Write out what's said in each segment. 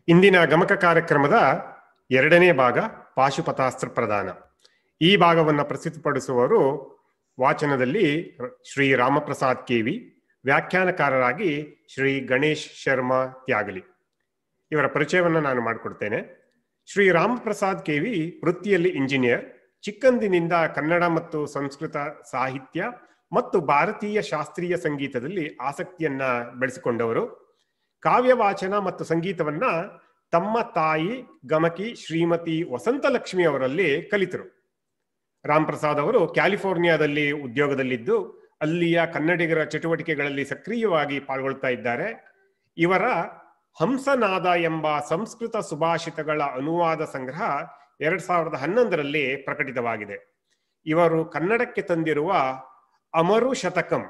ಇಂದಿನ ಗಮಕ ಕಾರ್ಯಕ್ರಮದ ಎರಡನೇ ಭಾಗ ಪಾಶುಪತಾಸ್ತ್ರ ಪ್ರದಾನ ಈ ಭಾಗವನ್ನು ಪ್ರಸಿದ್ಧಪಡಿಸುವವರು ವಾಚನದಲ್ಲಿ ಶ್ರೀ ರಾಮಪ್ರಸಾದ್ ಕೆವಿ ವ್ಯಾಖ್ಯಾನಕಾರರಾಗಿ ಶ್ರೀ ಗಣೇಶ್ ಶರ್ಮಾ ತ್ಯಾಗಲಿ ಇವರ ಪರಿಚಯವನ್ನು ನಾನು ಮಾಡಿಕೊಡ್ತೇನೆ ಶ್ರೀ ರಾಮಪ್ರಸಾದ್ ಕೆವಿ ವೃತ್ತಿಯಲ್ಲಿ ಇಂಜಿನಿಯರ್ ಚಿಕ್ಕಂದಿನಿಂದ ಕನ್ನಡ ಮತ್ತು ಸಂಸ್ಕೃತ ಸಾಹಿತ್ಯ ಮತ್ತು ಭಾರತೀಯ ಶಾಸ್ತ್ರೀಯ ಸಂಗೀತದಲ್ಲಿ ಆಸಕ್ತಿಯನ್ನ ಬೆಳೆಸಿಕೊಂಡವರು ಕಾವ್ಯ ವಾಚನ ಮತ್ತು ಸಂಗೀತವನ್ನ ತಮ್ಮ ತಾಯಿ ಗಮಕಿ ಶ್ರೀಮತಿ ವಸಂತಲಕ್ಷ್ಮಿ ಅವರಲ್ಲಿ ಕಲಿತರು ರಾಮ್ ಪ್ರಸಾದ್ ಅವರು ಕ್ಯಾಲಿಫೋರ್ನಿಯಾದಲ್ಲಿ ಉದ್ಯೋಗದಲ್ಲಿದ್ದು ಅಲ್ಲಿಯ ಕನ್ನಡಿಗರ ಚಟುವಟಿಕೆಗಳಲ್ಲಿ ಸಕ್ರಿಯವಾಗಿ ಪಾಲ್ಗೊಳ್ತಾ ಇದ್ದಾರೆ ಇವರ ಹಂಸನಾದ ಎಂಬ ಸಂಸ್ಕೃತ ಸುಭಾಷಿತಗಳ ಅನುವಾದ ಸಂಗ್ರಹ ಎರಡ್ ಸಾವಿರದ ಹನ್ನೊಂದರಲ್ಲಿ ಪ್ರಕಟಿತವಾಗಿದೆ ಇವರು ಕನ್ನಡಕ್ಕೆ ತಂದಿರುವ ಅಮರು ಶತಕಂ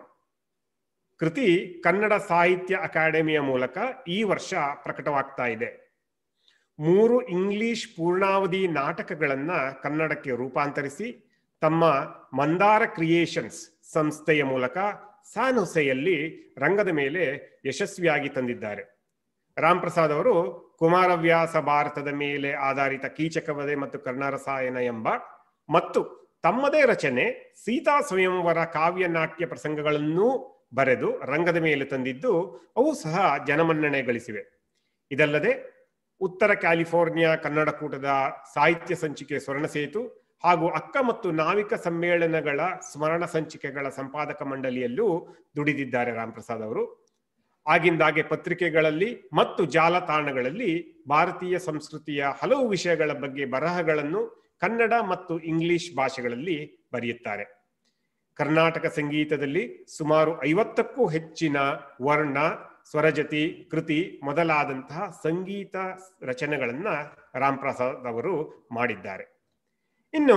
ಕೃತಿ ಕನ್ನಡ ಸಾಹಿತ್ಯ ಅಕಾಡೆಮಿಯ ಮೂಲಕ ಈ ವರ್ಷ ಪ್ರಕಟವಾಗ್ತಾ ಇದೆ ಮೂರು ಇಂಗ್ಲಿಷ್ ಪೂರ್ಣಾವಧಿ ನಾಟಕಗಳನ್ನ ಕನ್ನಡಕ್ಕೆ ರೂಪಾಂತರಿಸಿ ತಮ್ಮ ಮಂದಾರ ಕ್ರಿಯೇಷನ್ಸ್ ಸಂಸ್ಥೆಯ ಮೂಲಕ ಸಾನ್ ಹುಸೆಯಲ್ಲಿ ರಂಗದ ಮೇಲೆ ಯಶಸ್ವಿಯಾಗಿ ತಂದಿದ್ದಾರೆ ರಾಮ್ ಪ್ರಸಾದ್ ಅವರು ಕುಮಾರವ್ಯಾಸ ಭಾರತದ ಮೇಲೆ ಆಧಾರಿತ ಕೀಚಕವಧೆ ಮತ್ತು ಕರ್ಣರಸಾಯನ ಎಂಬ ಮತ್ತು ತಮ್ಮದೇ ರಚನೆ ಸೀತಾ ಸ್ವಯಂವರ ಕಾವ್ಯ ನಾಟ್ಯ ಪ್ರಸಂಗಗಳನ್ನೂ ಬರೆದು ರಂಗದ ಮೇಲೆ ತಂದಿದ್ದು ಅವು ಸಹ ಜನಮನ್ನಣೆ ಗಳಿಸಿವೆ ಇದಲ್ಲದೆ ಉತ್ತರ ಕ್ಯಾಲಿಫೋರ್ನಿಯಾ ಕನ್ನಡ ಕೂಟದ ಸಾಹಿತ್ಯ ಸಂಚಿಕೆ ಸ್ವರ್ಣಸೇತು ಹಾಗೂ ಅಕ್ಕ ಮತ್ತು ನಾವಿಕ ಸಮ್ಮೇಳನಗಳ ಸ್ಮರಣ ಸಂಚಿಕೆಗಳ ಸಂಪಾದಕ ಮಂಡಳಿಯಲ್ಲೂ ದುಡಿದಿದ್ದಾರೆ ರಾಮ್ ಪ್ರಸಾದ್ ಅವರು ಆಗಿಂದಾಗೆ ಪತ್ರಿಕೆಗಳಲ್ಲಿ ಮತ್ತು ಜಾಲತಾಣಗಳಲ್ಲಿ ಭಾರತೀಯ ಸಂಸ್ಕೃತಿಯ ಹಲವು ವಿಷಯಗಳ ಬಗ್ಗೆ ಬರಹಗಳನ್ನು ಕನ್ನಡ ಮತ್ತು ಇಂಗ್ಲಿಷ್ ಭಾಷೆಗಳಲ್ಲಿ ಬರೆಯುತ್ತಾರೆ ಕರ್ನಾಟಕ ಸಂಗೀತದಲ್ಲಿ ಸುಮಾರು ಐವತ್ತಕ್ಕೂ ಹೆಚ್ಚಿನ ವರ್ಣ ಸ್ವರಜತಿ ಕೃತಿ ಮೊದಲಾದಂತಹ ಸಂಗೀತ ರಚನೆಗಳನ್ನ ರಾಮ್ ಪ್ರಸಾದ್ ಅವರು ಮಾಡಿದ್ದಾರೆ ಇನ್ನು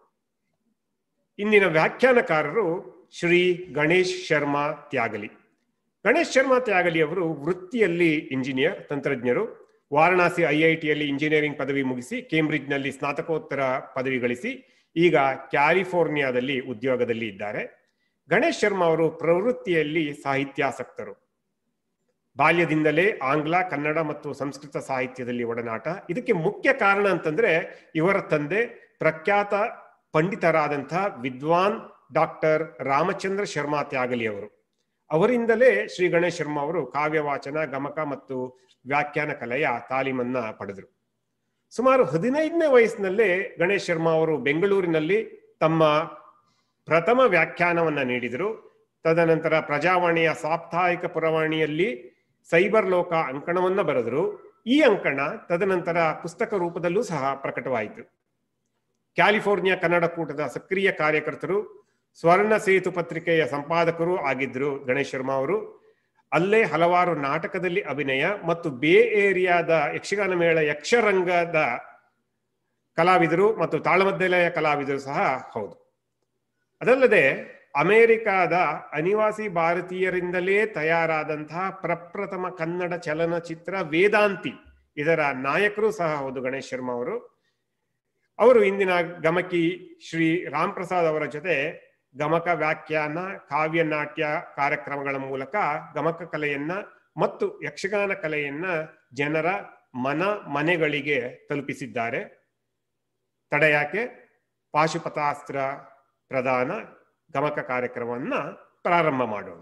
ಇಂದಿನ ವ್ಯಾಖ್ಯಾನಕಾರರು ಶ್ರೀ ಗಣೇಶ್ ಶರ್ಮಾ ತ್ಯಾಗಲಿ ಗಣೇಶ್ ಶರ್ಮಾ ತ್ಯಾಗಲಿ ಅವರು ವೃತ್ತಿಯಲ್ಲಿ ಇಂಜಿನಿಯರ್ ತಂತ್ರಜ್ಞರು ವಾರಣಾಸಿ ಐಐಟಿಯಲ್ಲಿ ಇಂಜಿನಿಯರಿಂಗ್ ಪದವಿ ಮುಗಿಸಿ ಕೇಂಬ್ರಿಡ್ಜ್ನಲ್ಲಿ ಸ್ನಾತಕೋತ್ತರ ಪದವಿ ಗಳಿಸಿ ಈಗ ಕ್ಯಾಲಿಫೋರ್ನಿಯಾದಲ್ಲಿ ಉದ್ಯೋಗದಲ್ಲಿ ಇದ್ದಾರೆ ಗಣೇಶ್ ಶರ್ಮಾ ಅವರು ಪ್ರವೃತ್ತಿಯಲ್ಲಿ ಸಾಹಿತ್ಯಾಸಕ್ತರು ಬಾಲ್ಯದಿಂದಲೇ ಆಂಗ್ಲ ಕನ್ನಡ ಮತ್ತು ಸಂಸ್ಕೃತ ಸಾಹಿತ್ಯದಲ್ಲಿ ಒಡನಾಟ ಇದಕ್ಕೆ ಮುಖ್ಯ ಕಾರಣ ಅಂತಂದ್ರೆ ಇವರ ತಂದೆ ಪ್ರಖ್ಯಾತ ಪಂಡಿತರಾದಂತಹ ವಿದ್ವಾನ್ ಡಾಕ್ಟರ್ ರಾಮಚಂದ್ರ ಶರ್ಮಾ ತ್ಯಾಗಲಿ ಅವರು ಅವರಿಂದಲೇ ಶ್ರೀ ಗಣೇಶ್ ಶರ್ಮಾ ಅವರು ಕಾವ್ಯ ವಾಚನ ಗಮಕ ಮತ್ತು ವ್ಯಾಖ್ಯಾನ ಕಲೆಯ ತಾಲೀಮನ್ನ ಪಡೆದರು ಸುಮಾರು ಹದಿನೈದನೇ ವಯಸ್ಸಿನಲ್ಲೇ ಗಣೇಶ್ ಶರ್ಮಾ ಅವರು ಬೆಂಗಳೂರಿನಲ್ಲಿ ತಮ್ಮ ಪ್ರಥಮ ವ್ಯಾಖ್ಯಾನವನ್ನ ನೀಡಿದರು ತದನಂತರ ಪ್ರಜಾವಾಣಿಯ ಸಾಪ್ತಾಹಿಕ ಪುರವಾಣಿಯಲ್ಲಿ ಸೈಬರ್ ಲೋಕ ಅಂಕಣವನ್ನ ಬರೆದರು ಈ ಅಂಕಣ ತದನಂತರ ಪುಸ್ತಕ ರೂಪದಲ್ಲೂ ಸಹ ಪ್ರಕಟವಾಯಿತು ಕ್ಯಾಲಿಫೋರ್ನಿಯಾ ಕನ್ನಡ ಕೂಟದ ಸಕ್ರಿಯ ಕಾರ್ಯಕರ್ತರು ಸ್ವರ್ಣ ಸೇತು ಪತ್ರಿಕೆಯ ಸಂಪಾದಕರು ಆಗಿದ್ದರು ಗಣೇಶ್ ಶರ್ಮಾ ಅವರು ಅಲ್ಲೇ ಹಲವಾರು ನಾಟಕದಲ್ಲಿ ಅಭಿನಯ ಮತ್ತು ಬೇ ಏರಿಯಾದ ಯಕ್ಷಗಾನ ಮೇಳ ಯಕ್ಷರಂಗದ ಕಲಾವಿದರು ಮತ್ತು ತಾಳಮದ್ದಲೆಯ ಕಲಾವಿದರು ಸಹ ಹೌದು ಅದಲ್ಲದೆ ಅಮೆರಿಕಾದ ಅನಿವಾಸಿ ಭಾರತೀಯರಿಂದಲೇ ತಯಾರಾದಂತಹ ಪ್ರಪ್ರಥಮ ಕನ್ನಡ ಚಲನಚಿತ್ರ ವೇದಾಂತಿ ಇದರ ನಾಯಕರು ಸಹ ಹೌದು ಗಣೇಶ್ ಶರ್ಮಾ ಅವರು ಅವರು ಇಂದಿನ ಗಮಕಿ ಶ್ರೀ ರಾಮ್ ಪ್ರಸಾದ್ ಅವರ ಜೊತೆ ಗಮಕ ವ್ಯಾಖ್ಯಾನ ಕಾವ್ಯ ನಾಟ್ಯ ಕಾರ್ಯಕ್ರಮಗಳ ಮೂಲಕ ಗಮಕ ಕಲೆಯನ್ನ ಮತ್ತು ಯಕ್ಷಗಾನ ಕಲೆಯನ್ನ ಜನರ ಮನ ಮನೆಗಳಿಗೆ ತಲುಪಿಸಿದ್ದಾರೆ ತಡೆಯಾಕೆ ಪಾಶುಪತಾಸ್ತ್ರ ಪ್ರಧಾನ ಗಮಕ ಕಾರ್ಯಕ್ರಮವನ್ನ ಪ್ರಾರಂಭ ಮಾಡೋಣ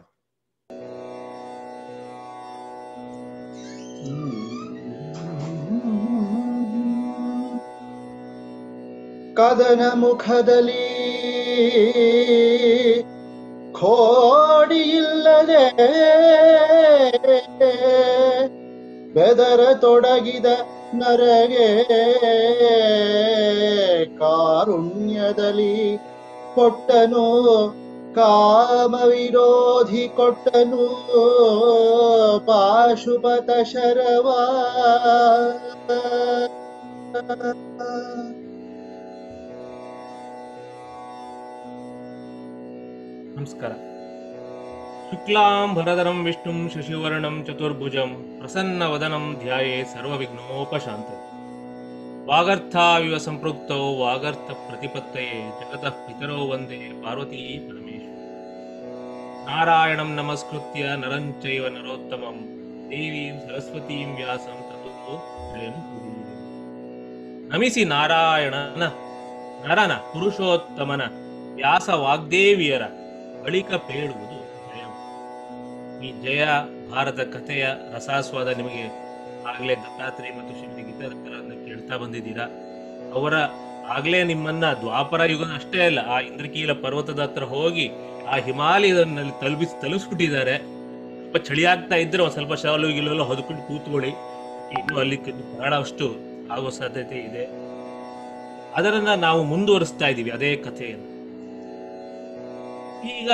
ಕದನ ಮುಖದಲ್ಲಿ ಕೋಡಿಯಿಲ್ಲದೆ ಬೆದರ ತೊಡಗಿದ ನರಗೆ ಕಾರುಣ್ಯದಲ್ಲಿ ಕೊಟ್ಟನು ಕಾಮ ವಿರೋಧಿ ಕೊಟ್ಟನು ಪಾಶುಪತ ಶರವ ನಮಸ್ಕಾರ ಶುಕ್ಲಾಂ ಭರದರಂ ವಿಷ್ಣುಂ ಶಶಿವರ್ಣಂ ಚತುರ್ಭುಜಂ ಪ್ರಸನ್ನವದನಂ ಧ್ಯಾಯೇ ಸರ್ವವಿಘ್ನೋಪಶಾಂತ ವಾಗರ್ಥಾವಿವ ಸಂಪೃಕ್ತೌ ವಾಗರ್ಥ ಪ್ರತಿಪತ್ತಯೇ ಜಗತಃ ಪಿತರೋ ವಂದೇ ಪಾರ್ವತೀ ಪರಮೇಶ್ವರ ನಾರಾಯಣಂ ನಮಸ್ಕೃತ್ಯ ನರಂ ಚೈವ ನರೋತ್ತಮಂ ದೇವೀಂ ಸರಸ್ವತೀಂ ವ್ಯಾಸಂ ತतो ಜಯಂ ಕುರು. ನಮಿಸಿ ನಾರಾಯಣನ ನರನ ಪುರುಷೋತ್ತಮನ ವ್ಯಾಸ ವಾಗ್ದೇವಿಯರ ಬಳಿಕ ಪೇಳುವುದು ಜಯ ಈ ಜಯ ಭಾರತ ಕಥೆಯ ರಸಾಸ್ವಾದ ನಿಮಗೆ ಆಗ್ಲೇ ದತ್ತಾತ್ರೇಯ ಮತ್ತು ಶ್ರೀಮತಿ ಗೀತಾದತ್ತರನ್ನ ಕೇಳ್ತಾ ಬಂದಿದ್ದೀರಾ ಅವರ ಆಗ್ಲೇ ನಿಮ್ಮನ್ನ ದ್ವಾಪರ ಯುಗ ಅಷ್ಟೇ ಅಲ್ಲ ಆ ಇಂದ್ರಕೀಲ ಪರ್ವತದ ಹತ್ರ ಹೋಗಿ ಆ ಹಿಮಾಲಯದಲ್ಲಿ ತಲುಪಿಸಿ ತಲುಪಿಸ್ಬಿಟ್ಟಿದ್ದಾರೆ ಸ್ವಲ್ಪ ಚಳಿ ಆಗ್ತಾ ಇದ್ರೆ ಒಂದ್ ಸ್ವಲ್ಪ ಶಾಲು ಗಿಲೆಲ್ಲ ಹೊದ್ಕೊಂಡು ಕೂತ್ಕೊಳ್ಳಿ ಇನ್ನು ಅಲ್ಲಿ ಬಹಳಷ್ಟು ಆಗೋ ಸಾಧ್ಯತೆ ಇದೆ ಅದರನ್ನ ನಾವು ಮುಂದುವರಿಸ್ತಾ ಇದ್ದೀವಿ ಅದೇ ಕಥೆಯನ್ನು ಈಗ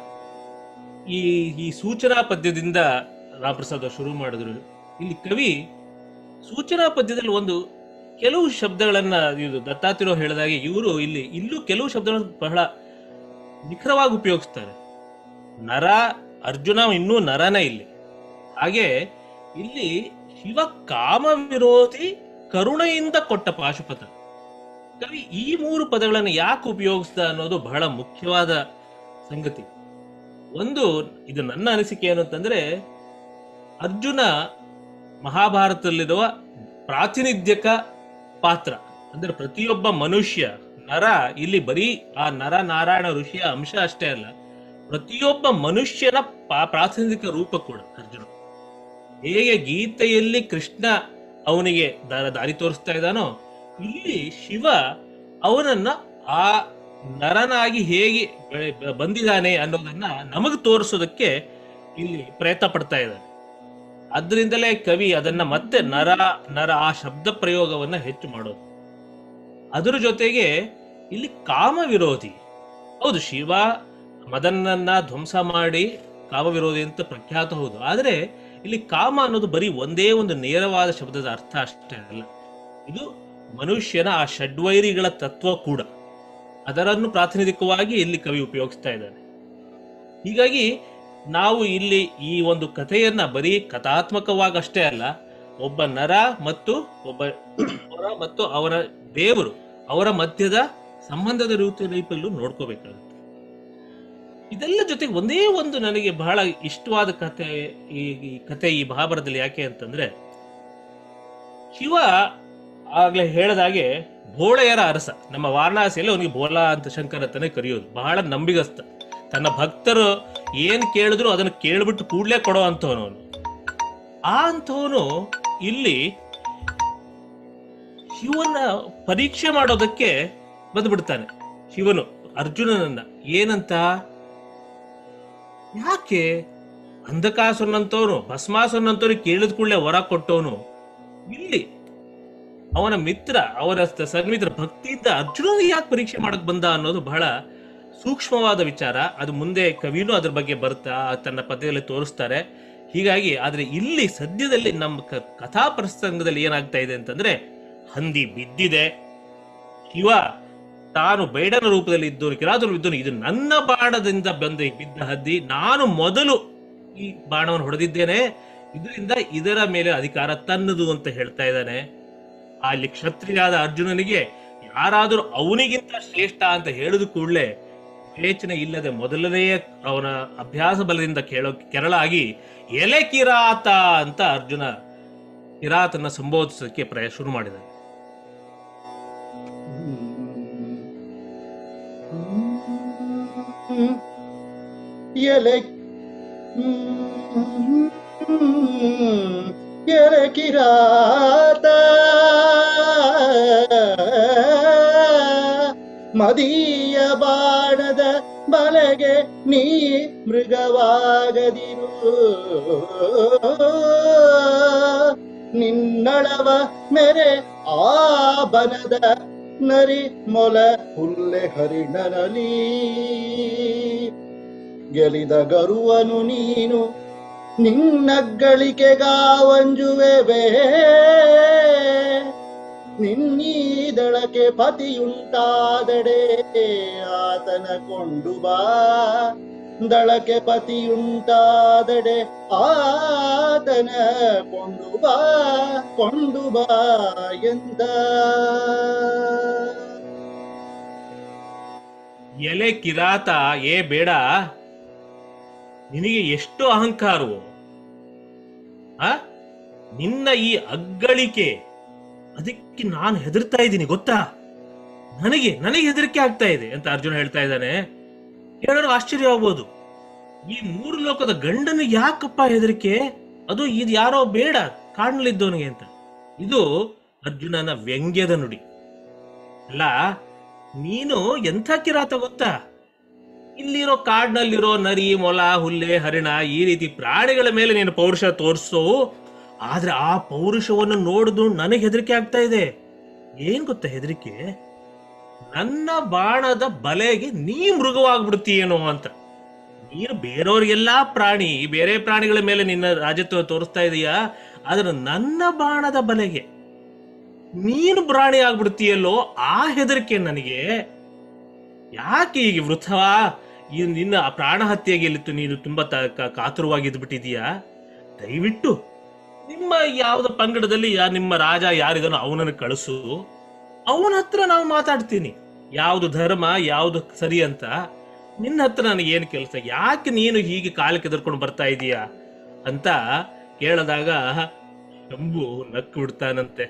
ಈ ಈ ಸೂಚನಾ ಪದ್ಯದಿಂದ ರಾಮಪ್ರಸಾದ್ ಅವ್ರು ಶುರು ಮಾಡಿದ್ರು ಇಲ್ಲಿ ಕವಿ ಸೂಚನಾ ಪದ್ಯದಲ್ಲಿ ಒಂದು ಕೆಲವು ಶಬ್ದಗಳನ್ನ ಇದು ದತ್ತಾತಿರೋ ಹೇಳಿದಾಗೆ ಇವರು ಇಲ್ಲಿ ಇಲ್ಲೂ ಕೆಲವು ಶಬ್ದಗಳನ್ನು ಬಹಳ ನಿಖರವಾಗಿ ಉಪಯೋಗಿಸ್ತಾರೆ ನರ ಅರ್ಜುನ ಇನ್ನೂ ನರನೇ ಇಲ್ಲಿ ಹಾಗೆ ಇಲ್ಲಿ ಶಿವ ಕಾಮ ವಿರೋಧಿ ಕರುಣೆಯಿಂದ ಕೊಟ್ಟ ಪಾಶುಪತ ಕವಿ ಈ ಮೂರು ಪದಗಳನ್ನು ಯಾಕೆ ಉಪಯೋಗಿಸ್ದ ಅನ್ನೋದು ಬಹಳ ಮುಖ್ಯವಾದ ಸಂಗತಿ ಒಂದು ಇದು ನನ್ನ ಅನಿಸಿಕೆ ಏನು ಅಂತಂದ್ರೆ ಅರ್ಜುನ ಮಹಾಭಾರತದಲ್ಲಿರುವ ಪ್ರಾತಿನಿಧ್ಯಕ ಪಾತ್ರ ಅಂದ್ರೆ ಪ್ರತಿಯೊಬ್ಬ ಮನುಷ್ಯ ನರ ಇಲ್ಲಿ ಬರೀ ಆ ನರ ನಾರಾಯಣ ಋಷಿಯ ಅಂಶ ಅಷ್ಟೇ ಅಲ್ಲ ಪ್ರತಿಯೊಬ್ಬ ಮನುಷ್ಯನ ಪಾ- ಪ್ರಾತಿನಿಧಿಕ ರೂಪ ಕೂಡ ಅರ್ಜುನ ಹೇಗೆ ಗೀತೆಯಲ್ಲಿ ಕೃಷ್ಣ ಅವನಿಗೆ ದಾರ- ದಾರಿ ತೋರಿಸ್ತಾ ಇದ್ದಾನೋ ಇಲ್ಲಿ ಶಿವ ಅವನನ್ನ ಆ ನರನಾಗಿ ಹೇಗೆ ಬೆಳೆ- ಬ- ಬಂದಿದ್ದಾನೆ ಅನ್ನೋದನ್ನ ನಮಗೆ ತೋರಿಸೋದಕ್ಕೆ ಇಲ್ಲಿ ಪ್ರಯತ್ನ ಪಡ್ತಾ ಇದ್ದಾನೆ ಅದರಿಂದಲೇ ಕವಿ ಅದನ್ನ ಮತ್ತೆ ನರ ನರ ಆ ಶಬ್ದ ಪ್ರಯೋಗವನ್ನ ಹೆಚ್ಚು ಮಾಡೋದು ಅದರ ಜೊತೆಗೆ ಇಲ್ಲಿ ಕಾಮ ವಿರೋಧಿ ಹೌದು ಶಿವ ಮದನನ್ನ ಧ್ವಂಸ ಮಾಡಿ ಕಾಮ ವಿರೋಧಿ ಅಂತ ಪ್ರಖ್ಯಾತ ಹೌದು ಆದ್ರೆ ಇಲ್ಲಿ ಕಾಮ ಅನ್ನೋದು ಬರೀ ಒಂದೇ ಒಂದು ನೇರವಾದ ಶಬ್ದದ ಅರ್ಥ ಅಷ್ಟೇ ಅಲ್ಲ ಇದು ಮನುಷ್ಯನ ಆ ಷಡ್ವೈರಿಗಳ ತತ್ವ ಕೂಡ ಅದರನ್ನು ಪ್ರಾತಿನಿಧಿಕವಾಗಿ ಇಲ್ಲಿ ಕವಿ ಉಪಯೋಗಿಸ್ತಾ ಇದ್ದಾನೆ ಹೀಗಾಗಿ ನಾವು ಇಲ್ಲಿ ಈ ಒಂದು ಕಥೆಯನ್ನ ಬರೀ ಕಥಾತ್ಮಕವಾಗಿ ಅಷ್ಟೇ ಅಲ್ಲ ಒಬ್ಬ ನರ ಮತ್ತು ಒಬ್ಬ ಹೊರ ಮತ್ತು ಅವರ ದೇವರು ಅವರ ಮಧ್ಯದ ಸಂಬಂಧದ ರೀತಿ ರೀತಿಯಲ್ಲೂ ನೋಡ್ಕೋಬೇಕಾಗುತ್ತೆ ಇದೆಲ್ಲ ಜೊತೆಗೆ ಒಂದೇ ಒಂದು ನನಗೆ ಬಹಳ ಇಷ್ಟವಾದ ಕಥೆ ಈ ಈ ಕಥೆ ಈ ಮಹಾಭಾರತದಲ್ಲಿ ಯಾಕೆ ಅಂತಂದ್ರೆ ಶಿವ ಆಗ್ಲೇ ಹೇಳದಾಗೆ ಭೋಳೆಯರ ಅರಸ ನಮ್ಮ ವಾರಣಾಸಿಯಲ್ಲಿ ಅವನಿಗೆ ಬೋಲಾ ಅಂತ ಶಂಕರ ಅಂತಾನೆ ಕರೆಯೋದು ಬಹಳ ನಂಬಿಗಸ್ತ ತನ್ನ ಭಕ್ತರು ಏನ್ ಕೇಳಿದ್ರು ಅದನ್ನು ಕೇಳ್ಬಿಟ್ಟು ಕೂಡ್ಲೇ ಕೊಡೋ ಅಂತವನು ಅವನು ಆ ಅಂತವನು ಇಲ್ಲಿ ಶಿವನ ಪರೀಕ್ಷೆ ಮಾಡೋದಕ್ಕೆ ಬಂದ್ಬಿಡ್ತಾನೆ ಶಿವನು ಅರ್ಜುನನನ್ನ ಏನಂತ ಯಾಕೆ ಅಂಧಕಾಸುರನಂತವನು ಭಸ್ಮಾಸುರನಂತವ್ರಿಗೆ ಕೇಳಿದ ಕೂಡಲೇ ವರ ಕೊಟ್ಟವನು ಇಲ್ಲಿ ಅವನ ಮಿತ್ರ ಅವರ ಸ- ಸನ್ಮಿತ್ರ ಭಕ್ತಿಯಿಂದ ಅರ್ಜುನನಿಗೆ ಯಾಕೆ ಪರೀಕ್ಷೆ ಮಾಡಕ್ ಬಂದ ಅನ್ನೋದು ಬಹಳ ಸೂಕ್ಷ್ಮವಾದ ವಿಚಾರ ಅದು ಮುಂದೆ ಕವಿನೂ ಅದ್ರ ಬಗ್ಗೆ ಬರ್ತಾ ತನ್ನ ಪದ್ಯದಲ್ಲಿ ತೋರಿಸ್ತಾರೆ ಹೀಗಾಗಿ ಆದ್ರೆ ಇಲ್ಲಿ ಸದ್ಯದಲ್ಲಿ ನಮ್ಮ ಕ- ಕಥಾ ಪ್ರಸಂಗದಲ್ಲಿ ಏನಾಗ್ತಾ ಇದೆ ಅಂತಂದ್ರೆ ಹಂದಿ ಬಿದ್ದಿದೆ ಶಿವ ತಾನು ಬೇಡನ ರೂಪದಲ್ಲಿ ಇದ್ದವನು ಕಿರಾತನ ಇದ್ದವನು ಇದು ನನ್ನ ಬಾಣದಿಂದ ಬಂದ ಈ ಬಿದ್ದ ಹದ್ದಿ ನಾನು ಮೊದಲು ಈ ಬಾಣವನ್ನು ಹೊಡೆದಿದ್ದೇನೆ ಇದರಿಂದ ಇದರ ಮೇಲೆ ಅಧಿಕಾರ ತನ್ನದು ಅಂತ ಹೇಳ್ತಾ ಇದ್ದಾನೆ ಅಲ್ಲಿ ಕ್ಷತ್ರಿಯಾದ ಅರ್ಜುನನಿಗೆ ಯಾರಾದರೂ ಅವನಿಗಿಂತ ಶ್ರೇಷ್ಠ ಅಂತ ಹೇಳಿದ ಕೂಡಲೇ ವಿವೇಚನೆ ಇಲ್ಲದೆ ಮೊದಲನೆಯ ಅವನ ಅಭ್ಯಾಸ ಬಲದಿಂದ ಕೇಳೋ ಕೆರಳಾಗಿ ಎಲೆ ಕಿರಾತ ಅಂತ ಅರ್ಜುನ ಕಿರಾತನ ಸಂಬೋಧಿಸೋಕೆ ಪ್ರಯ ಶುರು ಮಾಡಿದ ಎಲೆ ಎಲೆ ಕಿರಾತ ಮದೀಯ ಬಾಣದ ಬಲೆಗೆ ನೀ ಮೃಗವಾಗದಿರು ನಿನ್ನಳವ ಮೆರೆ ಆ ಬನದ ನರಿ ಮೊಲ ಹುಲ್ಲೆ ಹರಿಣನಲಿ ಗೆಲಿದ ಗರುವನು ನೀನು ನಿನ್ನಗಳಿಕೆಗಾವಂಜುವೆ ನಿನ್ನೀದಳಕ್ಕೆ ಪತಿಯುಂಟಾದಡೆ ಆತನ ಕೊಂಡು ಬಾ ದಳಕ್ಕೆ ಪತಿಯುಂಟಾದಡೆ ಆತನ ಕೊಂಡು ಬಾ ಕೊಂಡು ಬಾ ಎಂದ ಎಲೆ ಕಿರಾತ ಏ ಬೇಡ ನಿನಗೆ ಎಷ್ಟು ಅಹಂಕಾರವು ಆ ನಿನ್ನ ಈ ಅಗ್ಗಳಿಕೆ ಅದಕ್ಕೆ ನಾನು ಹೆದರ್ತಾ ಇದ್ದೀನಿ ಗೊತ್ತಾ ನನಗೆ ನನಗೆ ಹೆದರಿಕೆ ಆಗ್ತಾ ಇದೆ ಅಂತ ಅರ್ಜುನ ಹೇಳ್ತಾ ಇದ್ದಾನೆ ಹೇಳೋರು ಆಶ್ಚರ್ಯ ಆಗ್ಬೋದು ಈ ಮೂರು ಲೋಕದ ಗಂಡನ ಯಾಕಪ್ಪ ಹೆದರಿಕೆ ಅದು ಇದು ಯಾರೋ ಬೇಡ ಕಾಣಲಿದ್ದವನಿಗೆ ಅಂತ ಇದು ಅರ್ಜುನನ ವ್ಯಂಗ್ಯದ ನುಡಿ ಅಲ್ಲ ನೀನು ಎಂಥ ಕಿರಾತ ಗೊತ್ತಾ ಇಲ್ಲಿರೋ ಕಾಡ್ನಲ್ಲಿರೋ ನರಿ ಮೊಲ ಹುಲ್ಲೆ ಹರಿಣ ಈ ರೀತಿ ಪ್ರಾಣಿಗಳ ಮೇಲೆ ನೀನು ಪೌರುಷ ತೋರಿಸೋ ಆದ್ರೆ ಆ ಪೌರುಷವನ್ನು ನೋಡಿದು ನನಗೆ ಹೆದರಿಕೆ ಆಗ್ತಾ ಇದೆ ಏನ್ ಗೊತ್ತಾ ಹೆದರಿಕೆ ನನ್ನ ಬಾಣದ ಬಲೆಗೆ ನೀ ಮೃಗವಾಗ್ಬಿಡ್ತೀಯೇನೋ ಅಂತ ನೀನು ಬೇರೆಯವ್ರಿಗೆಲ್ಲಾ ಪ್ರಾಣಿ ಬೇರೆ ಪ್ರಾಣಿಗಳ ಮೇಲೆ ನಿನ್ನ ರಾಜತ್ವ ತೋರಿಸ್ತಾ ಇದೀಯಾ ಆದ್ರೆ ನನ್ನ ಬಾಣದ ಬಲೆಗೆ ನೀನು ಪ್ರಾಣಿ ಆಗ್ಬಿಡ್ತೀಯಲ್ಲೋ ಆ ಹೆದರಿಕೆ ನನಗೆ ಯಾಕೆ ಈಗ ವೃಥವಾ ಈ ನಿನ್ನ ಆ ಪ್ರಾಣ ಹತ್ಯೆಗೆ ಇಲ್ಲಿತ್ತು ನೀನು ತುಂಬಾ ತ- ಕ- ಕಾತುರವಾಗಿದ್ದು ಬಿಟ್ಟಿದೀಯಾ ದಯವಿಟ್ಟು ನಿಮ್ಮ ಯಾವ್ದು ಪಂಗಡದಲ್ಲಿ ಯಾ ನಿಮ್ಮ ರಾಜ ಯಾರಿದನೋ ಅವನನ್ನು ಕಳಿಸು ಅವನ ಹತ್ರ ನಾವು ಮಾತಾಡ್ತೀನಿ ಯಾವ್ದು ಧರ್ಮ ಯಾವ್ದು ಸರಿ ಅಂತ ನಿನ್ನ ಹತ್ರ ನನಗೆ ಏನು ಕೆಲಸ ಯಾಕೆ ನೀನು ಹೀಗೆ ಕಾಲಕ್ಕೆ ಎದುರ್ಕೊಂಡು ಬರ್ತಾ ಇದೀಯಾ ಅಂತ ಕೇಳಿದಾಗ ಶಂಭು ನಕ್ಕು ಬಿಡ್ತಾನಂತೆ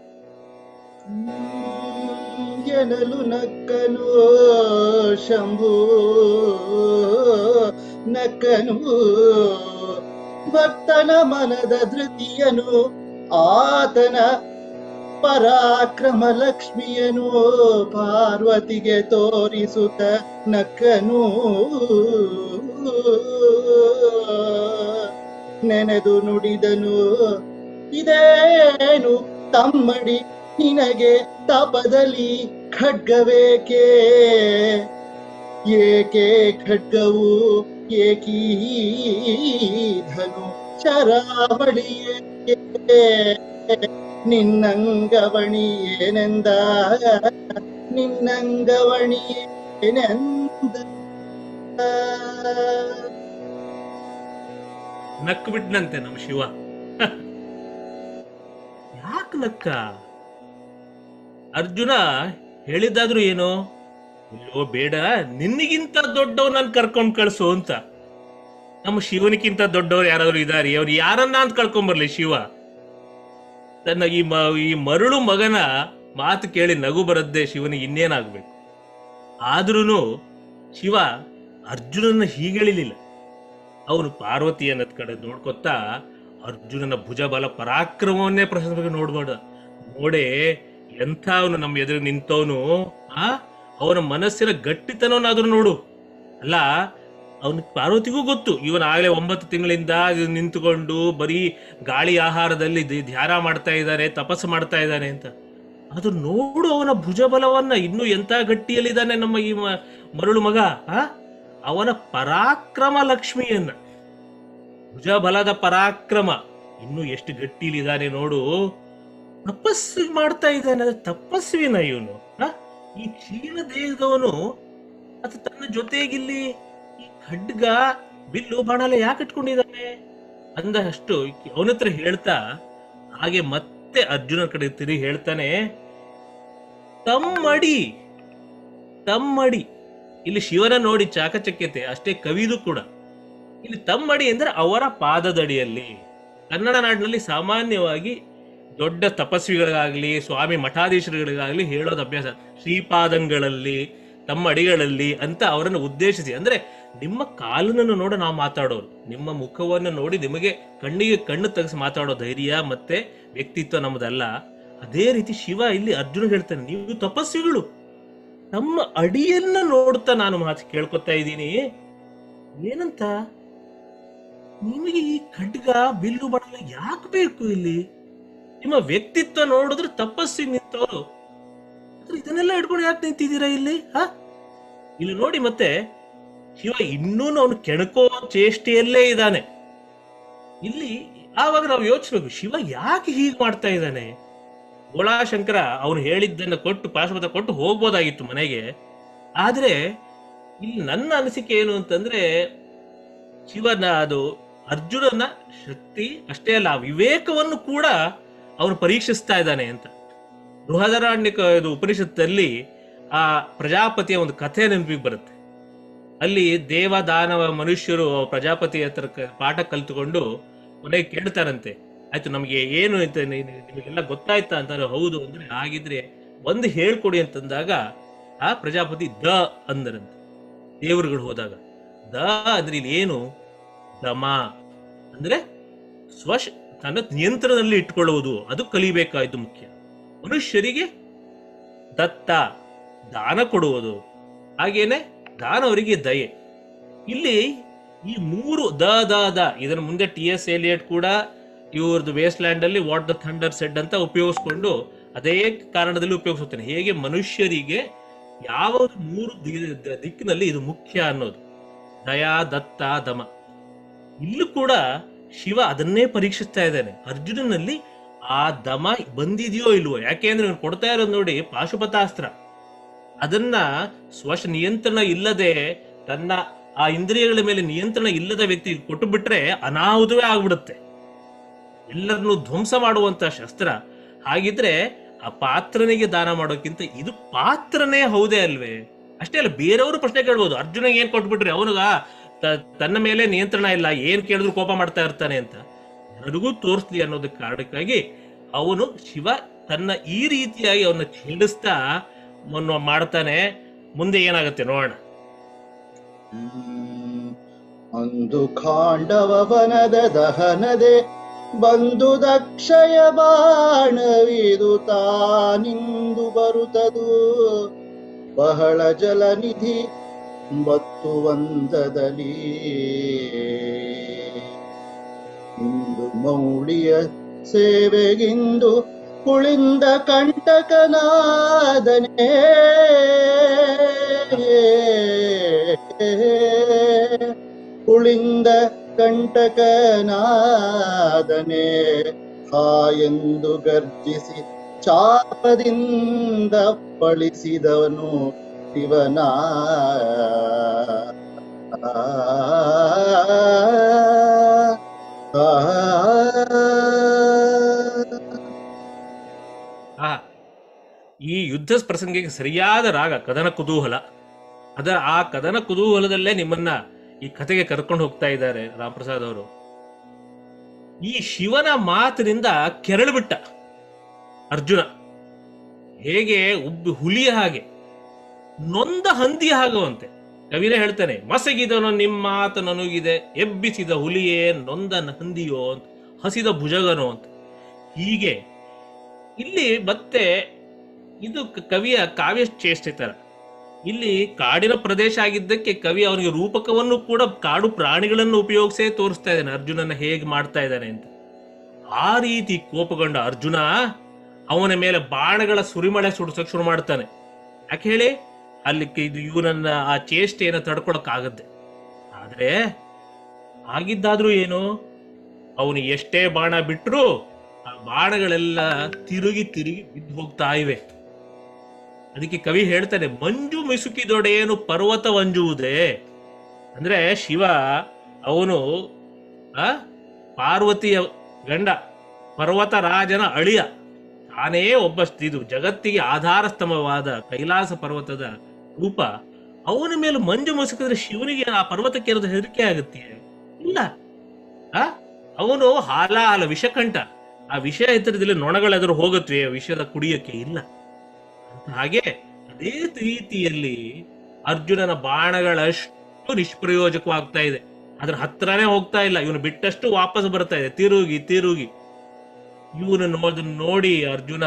ಎನಲು ನಕ್ಕನು ಶಂಭು ನಕ್ಕನು ಭಕ್ತನ ಮನದ ಧೃತಿಯನು ಆತನ ಪರಾಕ್ರಮ ಲಕ್ಷ್ಮಿಯನು ಪಾರ್ವತಿಗೆ ತೋರಿಸುತ್ತ ನಕ್ಕನು ನೆನೆದು ನುಡಿದನು ಇದೇನು ತಮ್ಮಡಿ ನಿನಗೆ ತಪದಲ್ಲಿ ಖಡ್ಗವೇಕೆ ಏಕೆ ಖಡ್ಗವು ಏಕೀ ಧನು ಶರಾವಳಿಯೇ ನಿನ್ನಂಗವಣಿ ಏನೆಂದ ನಿನ್ನಂಗವಣಿ ಏನೆಂದ ನಕ್ಕು ಬಿಟ್ನಂತೆ ನಮ್ಮ ಶಿವ ಯಾಕೆ ನಕ್ಕ ಅರ್ಜುನ ಹೇಳಿದ್ದಾದ್ರೂ ಏನು ಇಲ್ಲೋ ಬೇಡ ನಿನ್ನಿಗಿಂತ ದೊಡ್ಡವ್ ನನ್ ಕರ್ಕೊಂಡ್ ಕಳ್ಸು ಅಂತ ನಮ್ಮ ಶಿವನಿಗಿಂತ ದೊಡ್ಡವ್ರು ಯಾರಾದ್ರೂ ಇದಾರಿ ಅವ್ರು ಯಾರನ್ನ ಅಂತ ಕಳ್ಕೊಂಬರ್ಲಿ ಶಿವ ತನ್ನ ಈ ಮ ಈ ಮರಳು ಮಗನ ಮಾತು ಕೇಳಿ ನಗು ಬರದ್ದೇ ಶಿವನಿಗೆ ಇನ್ನೇನಾಗ್ಬೇಕು ಆದ್ರೂನು ಶಿವ ಅರ್ಜುನನ ಹೀಗೆಳಿಲಿಲ್ಲ ಅವನು ಪಾರ್ವತಿಯನ್ನ ಕಡೆ ನೋಡ್ಕೊತಾ ಅರ್ಜುನನ ಭುಜಬಲ ಪರಾಕ್ರಮವನ್ನೇ ಪ್ರಶಂಸೆ ನೋಡ್ಬೋದ ನೋಡೆ ಎಂಥ ಅವನು ನಮ್ಮ ಎದುರು ನಿಂತವನು ಆ ಅವನ ಮನಸ್ಸಿನ ಗಟ್ಟಿತನವನ್ನಾದ್ರೂ ನೋಡು ಅಲ್ಲ ಅವನ ಪಾರ್ವತಿಗೂ ಗೊತ್ತು ಇವನ್ ಆಗ್ಲೇ ಒಂಬತ್ತು ತಿಂಗಳಿಂದ ಇದು ನಿಂತುಕೊಂಡು ಬರೀ ಗಾಳಿ ಆಹಾರದಲ್ಲಿ ದಿ- ಧ್ಯಾನ ಮಾಡ್ತಾ ಇದ್ದಾನೆ ತಪಸ್ಸು ಮಾಡ್ತಾ ಇದ್ದಾನೆ ಅಂತ ಅದು ನೋಡು ಅವನ ಭುಜಬಲವನ್ನ ಇನ್ನೂ ಎಂತ ಗಟ್ಟಿಯಲ್ಲಿದ್ದಾನೆ ನಮ್ಮ ಈ ಮ- ಮರಳು ಮಗ ಆ ಅವನ ಪರಾಕ್ರಮ ಲಕ್ಷ್ಮಿಯನ್ನ ಭುಜಬಲದ ಪರಾಕ್ರಮ ಇನ್ನು ಎಷ್ಟು ಗಟ್ಟಿಲಿದ್ದಾನೆ ನೋಡು ತಪಸ್ಸು ಮಾಡ್ತಾ ಇದ್ದಾನೆ ಅದು ತಪಸ್ವಿನ ಇವನು ಈ ಕ್ಷೀಣ ದೇಹದವನು ಅದು ತನ್ನ ಜೊತೆಗಿಲ್ಲಿ ಈ ಖಡ್ಗ ಬಿಲ್ಲು ಬಾಣಲೆ ಯಾಕೆ ಇಟ್ಕೊಂಡಿದ್ದಾನೆ ಅಂದಷ್ಟು ಅವನ ಹತ್ರ ಹೇಳ್ತಾ ಹಾಗೆ ಮತ್ತೆ ಅರ್ಜುನ ಕಡೆ ತಿರುಗಿ ಹೇಳ್ತಾನೆ ತಮ್ಮಡಿ ತಮ್ಮಡಿ ಇಲ್ಲಿ ಶಿವನ ನೋಡಿ ಚಾಕಚಕ್ಯತೆ ಅಷ್ಟೇ ಕವಿದು ಕೂಡ ಇಲ್ಲಿ ತಮ್ಮಡಿ ಅಂದ್ರೆ ಅವರ ಪಾದದಡಿಯಲ್ಲಿ ಕನ್ನಡ ನಾಡಿನಲ್ಲಿ ಸಾಮಾನ್ಯವಾಗಿ ದೊಡ್ಡ ತಪಸ್ವಿಗಳಿಗಾಗ್ಲಿ ಸ್ವಾಮಿ ಮಠಾಧೀಶರುಗಳಿಗಾಗ್ಲಿ ಹೇಳೋದು ಅಭ್ಯಾಸ ಶ್ರೀಪಾದಂಗಳಲ್ಲಿ ತಮ್ಮ ಅಡಿಗಳಲ್ಲಿ ಅಂತ ಅವರನ್ನು ಉದ್ದೇಶಿಸಿ ಅಂದ್ರೆ ನಿಮ್ಮ ಕಾಲನ್ನು ನೋಡ ನಾವು ಮಾತಾಡೋರು ನಿಮ್ಮ ಮುಖವನ್ನು ನೋಡಿ ನಿಮಗೆ ಕಣ್ಣಿಗೆ ಕಣ್ಣು ತೆಗೆಸಿ ಮಾತಾಡೋ ಧೈರ್ಯ ಮತ್ತೆ ವ್ಯಕ್ತಿತ್ವ ನಮ್ಮದಲ್ಲ ಅದೇ ರೀತಿ ಶಿವ ಇಲ್ಲಿ ಅರ್ಜುನ ಹೇಳ್ತಾನೆ ನೀವು ತಪಸ್ವಿಗಳು ನಮ್ಮ ಅಡಿಯನ್ನ ನೋಡ್ತಾ ನಾನು ಮಾತು ಕೇಳ್ಕೊತಾ ಇದ್ದೀನಿ ಏನಂತ ನಿಮಗೆ ಈ ಖಡ್ಗ ಬಿಲ್ಲು ಬಡಲ ಯಾಕೆ ಬೇಕು ಇಲ್ಲಿ ನಿಮ್ಮ ವ್ಯಕ್ತಿತ್ವ ನೋಡಿದ್ರೆ ತಪಸ್ಸಿ ನಿಂತವರು ಆದ್ರೆ ಇದನ್ನೆಲ್ಲ ಇಟ್ಕೊಂಡು ಯಾಕೆ ನಿಂತಿದ್ದೀರಾ ಇಲ್ಲಿ ಹ ಇಲ್ಲಿ ನೋಡಿ ಮತ್ತೆ ಶಿವ ಇನ್ನೂ ಅವನು ಕೆಣಕೋ ಚೇಷ್ಟೆಯಲ್ಲೇ ಇದ್ದಾನೆ ಇಲ್ಲಿ ಆವಾಗ ನಾವು ಯೋಚಿಸ್ಬೇಕು ಶಿವ ಯಾಕೆ ಹೀಗೆ ಮಾಡ್ತಾ ಇದ್ದಾನೆ ಗೋಳಾಶಂಕರ ಅವನು ಹೇಳಿದ್ದನ್ನ ಕೊಟ್ಟು ಪಾಶುಪತ ಕೊಟ್ಟು ಹೋಗ್ಬೋದಾಗಿತ್ತು ಮನೆಗೆ ಆದ್ರೆ ಇಲ್ಲಿ ನನ್ನ ಅನಿಸಿಕೆ ಏನು ಅಂತಂದ್ರೆ ಶಿವನ ಅದು ಅರ್ಜುನನ ಶಕ್ತಿ ಅಷ್ಟೇ ಅಲ್ಲ ಆ ವಿವೇಕವನ್ನು ಕೂಡ ಅವನು ಪರೀಕ್ಷಿಸ್ತಾ ಇದ್ದಾನೆ ಅಂತ ಬೃಹದರಾಣ್ಯಕ ಇದು ಉಪನಿಷತ್ತಲ್ಲಿ ಆ ಪ್ರಜಾಪತಿಯ ಒಂದು ಕಥೆ ನೆನಪಿಗೆ ಬರುತ್ತೆ ಅಲ್ಲಿ ದೇವ ದಾನವ ಮನುಷ್ಯರು ಪ್ರಜಾಪತಿ ಹತ್ರ ಕ- ಪಾಠ ಕಲ್ತುಕೊಂಡು ಕೊನೆಗೆ ಕೇಳ್ತಾರಂತೆ ಆಯ್ತು ನಮಗೆ ಏನು ಅಂತ ನಿ- ನಿ- ನಿಮಗೆಲ್ಲ ಗೊತ್ತಾಯ್ತಾ ಅಂತಾರೆ ಹೌದು ಅಂದ್ರೆ ಹಾಗಿದ್ರೆ ಒಂದು ಹೇಳ್ಕೊಡಿ ಅಂತಂದಾಗ ಆ ಪ್ರಜಾಪತಿ ದ ಅಂದರಂತೆ ದೇವರುಗಳು ಹೋದಾಗ ದ ಅಂದ್ರೆ ಇಲ್ಲಿ ಏನು ದಮ ಅಂದ್ರೆ ಸ್ವಶ ತನ್ನ ನಿಯಂತ್ರಣದಲ್ಲಿ ಇಟ್ಕೊಳ್ಳುವುದು ಅದು ಕಲಿಬೇಕಾಯ್ತು ಮುಖ್ಯ ಮನುಷ್ಯರಿಗೆ ದತ್ತ ದಾನ ಕೊಡುವುದು ಹಾಗೇನೆ ದಾನ ಅವರಿಗೆ ದಯೆ ಇಲ್ಲಿ ಈ ಮೂರು ದ ದ ದ ಇದರ ಮುಂದೆ ಟಿ ಎಸ್ ಎಲಿಯಟ್ ಕೂಡ ಇವ್ರದ್ದು ವೇಸ್ಟ್ ಲ್ಯಾಂಡ್ ಅಲ್ಲಿ ವಾಟ್ ದ ಥಂಡರ್ ಸೆಡ್ ಅಂತ ಉಪಯೋಗಿಸ್ಕೊಂಡು ಅದೇ ಕಾರಣದಲ್ಲಿ ಉಪಯೋಗಿಸುತ್ತಾನೆ ಹೇಗೆ ಮನುಷ್ಯರಿಗೆ ಯಾವ ಮೂರು ದಿ- ದ- ದಿಕ್ಕಿನಲ್ಲಿ ಇದು ಮುಖ್ಯ ಅನ್ನೋದು ದಯಾ ದತ್ತ ದಮ ಇಲ್ಲೂ ಕೂಡ ಶಿವ ಅದನ್ನೇ ಪರೀಕ್ಷಿಸ್ತಾ ಇದ್ದಾನೆ ಅರ್ಜುನನಲ್ಲಿ ಆ ದಮ ಬಂದಿದೆಯೋ ಇಲ್ವೋ ಯಾಕೆಂದ್ರೆ ಇವ್ನು ಕೊಡ್ತಾ ಇರೋದು ನೋಡಿ ಪಾಶುಪತಾಸ್ತ್ರ ಅದನ್ನ ಸ್ವಶ ನಿಯಂತ್ರಣ ಇಲ್ಲದೆ ತನ್ನ ಆ ಇಂದ್ರಿಯಗಳ ಮೇಲೆ ನಿಯಂತ್ರಣ ಇಲ್ಲದ ವ್ಯಕ್ತಿ ಕೊಟ್ಟು ಬಿಟ್ರೆ ಅನಾಹುತವೇ ಆಗ್ಬಿಡುತ್ತೆ ಎಲ್ಲರನ್ನು ಧ್ವಂಸ ಮಾಡುವಂತ ಶಸ್ತ್ರ ಹಾಗಿದ್ರೆ ಆ ಪಾತ್ರನಿಗೆ ದಾನ ಮಾಡೋಕ್ಕಿಂತ ಇದು ಪಾತ್ರನೇ ಹೌದೇ ಅಲ್ವೇ ಅಷ್ಟೇ ಅಲ್ಲ ಬೇರೆಯವರು ಪ್ರಶ್ನೆ ಕೇಳ್ಬೋದು ಅರ್ಜುನ ಏನ್ ಕೊಟ್ಬಿಟ್ರಿ ಅವನಿಗ ತನ್ನ ಮೇಲೆ ನಿಯಂತ್ರಣ ಇಲ್ಲ ಏನ್ ಕೇಳಿದ್ರು ಕೋಪ ಮಾಡ್ತಾ ಇರ್ತಾನೆ ಅಂತ ನನಗೂ ತೋರಿಸ್ಲಿ ಅನ್ನೋದಕ್ಕೆ ಕಾರಣಕ್ಕಾಗಿ ಅವನು ಶಿವ ತನ್ನ ಈ ರೀತಿಯಾಗಿ ಅವನ್ನ ಛೇಡಿಸ್ತಾ ಅವನು ಮಾಡ್ತಾನೆ ಮುಂದೆ ಏನಾಗುತ್ತೆ ನೋಡೋಣ ಹ್ಮ್. ಅಂದು ಖಾಂಡವ ವನದ ದಹನದೆ ಬಂದು ದಕ್ಷಯ ಬಾಣವಿದು ತಾನಿಂದು ಬರುತ್ತದು ಬಹಳ ಜಲನಿಧಿ ಬತ್ತು ಒಂದದಲ್ಲಿ ಇಂದು ಮೌಳಿಯ ಸೇವೆಗಿಂದು ಕುಳಿಂದ ಕಂಟಕನಾದನೇ ಕುಳಿಂದ ಕಂಟಕನಾದನೆ ಹಾಯೆಂದು ಗರ್ಜಿಸಿ ಚಾಪದಿಂದ ಪಳಿಸಿದವನು ಶಿವನ ಆ ಈ ಯುದ್ಧ ಪ್ರಸಂಗಕ್ಕೆ ಸರಿಯಾದ ರಾಗ ಕದನ ಕುತೂಹಲ ಅದರ ಆ ಕದನ ಕುತೂಹಲದಲ್ಲೇ ನಿಮ್ಮನ್ನ ಈ ಕಥೆಗೆ ಕರ್ಕೊಂಡು ಹೋಗ್ತಾ ಇದ್ದಾರೆ ರಾಮಪ್ರಸಾದ್ ಅವರು ಈ ಶಿವನ ಮಾತಿನಿಂದ ಕೆರಳು ಬಿಟ್ಟ ಅರ್ಜುನ ಹೇಗೆ ಉಬ್ಬಿ ಹುಲಿಯ ಹಾಗೆ ನೊಂದ ಹಂದಿಯ ಹಾಗುವಂತೆ ಕವಿನೇ ಹೇಳ್ತಾನೆ ಮಸಗಿದನು ನಿಮ್ಮ ಮಾತು ನನಗಿದೆ ಎಬ್ಬಿಸಿದ ಹುಲಿಯೇ ನೊಂದ ಹಂದಿಯೋ ಅಂತ ಹಸಿದ ಭುಜಗನೋ ಅಂತ ಹೀಗೆ ಇಲ್ಲಿ ಮತ್ತೆ ಇದು ಕ- ಕವಿಯ ಕಾವ್ಯ ಚೇಷ್ಟೆ ತರ ಇಲ್ಲಿ ಕಾಡಿನ ಪ್ರದೇಶ ಆಗಿದ್ದಕ್ಕೆ ಕವಿ ಅವನಿಗೆ ರೂಪಕವನ್ನು ಕೂಡ ಕಾಡು ಪ್ರಾಣಿಗಳನ್ನು ಉಪಯೋಗಿಸೇ ತೋರಿಸ್ತಾ ಇದ್ದಾನೆ ಅರ್ಜುನನ ಹೇಗೆ ಮಾಡ್ತಾ ಇದ್ದಾನೆ ಅಂತ ಆ ರೀತಿ ಕೋಪಗೊಂಡ ಅರ್ಜುನ ಅವನ ಮೇಲೆ ಬಾಣಗಳ ಸುರಿಮಳೆ ಸುಡಿಸಕ್ ಶುರು ಮಾಡ್ತಾನೆ ಯಾಕೆ ಹೇಳಿ ಅಲ್ಲಿ ಕ- ಇದು ಇವನನ್ನ ಆ ಚೇಷ್ಟೆಯನ್ನು ತಡ್ಕೊಳಕ್ಕಾಗತ್ತೆ ಆದ್ರೆ ಆಗಿದ್ದಾದ್ರೂ ಏನು ಅವನು ಎಷ್ಟೇ ಬಾಣ ಬಿಟ್ರು ಆ ಬಾಣಗಳೆಲ್ಲ ತಿರುಗಿ ತಿರುಗಿ ಬಿದ್ದು ಹೋಗ್ತಾ ಇವೆ ಅದಕ್ಕೆ ಕವಿ ಹೇಳ್ತಾನೆ ಮಂಜು ಮಿಸುಕಿದೊಡೆಯೇನು ಪರ್ವತ ವಂಜುವುದೇ ಅಂದ್ರೆ ಶಿವ ಅವನು ಆ ಪಾರ್ವತಿಯ ಗಂಡ ಪರ್ವತ ರಾಜನ ಅಳಿಯ ತಾನೇ ಒಬ್ಬ ಇದು ಜಗತ್ತಿಗೆ ಆಧಾರ ಸ್ತಂಭವಾದ ಕೈಲಾಸ ಪರ್ವತದ ರೂಪ ಅವನ ಮೇಲೆ ಮಂಜು ಮುಸುಕಿದ್ರೆ ಶಿವನಿಗೆ ಆ ಪರ್ವತಕ್ಕೆ ಇರೋದು ಹೆದರಿಕೆ ಆಗುತ್ತೆ ಇಲ್ಲ ಆ ಅವನು ಹಾಲಾಹಲ ವಿಷಕಂಠ ಆ ವಿಷ ಎತ್ತರದಲ್ಲಿ ನೊಣಗಳೆದುರು ಹೋಗತ್ವೆ ಆ ವಿಷದ ಕುಡಿಯಕ್ಕೆ ಇಲ್ಲ ಹಾಗೆ ಅದೇ ರೀತಿಯಲ್ಲಿ ಅರ್ಜುನನ ಬಾಣಗಳಷ್ಟು ನಿಷ್ಪ್ರಯೋಜಕವಾಗ್ತಾ ಇದೆ ಅದ್ರ ಹತ್ರನೇ ಹೋಗ್ತಾ ಇಲ್ಲ ಇವನು ಬಿಟ್ಟಷ್ಟು ವಾಪಸ್ ಬರ್ತಾ ಇದೆ ತಿರುಗಿ ತಿರುಗಿ ಇವನು ನೋಡ್ ನೋಡಿ ಅರ್ಜುನ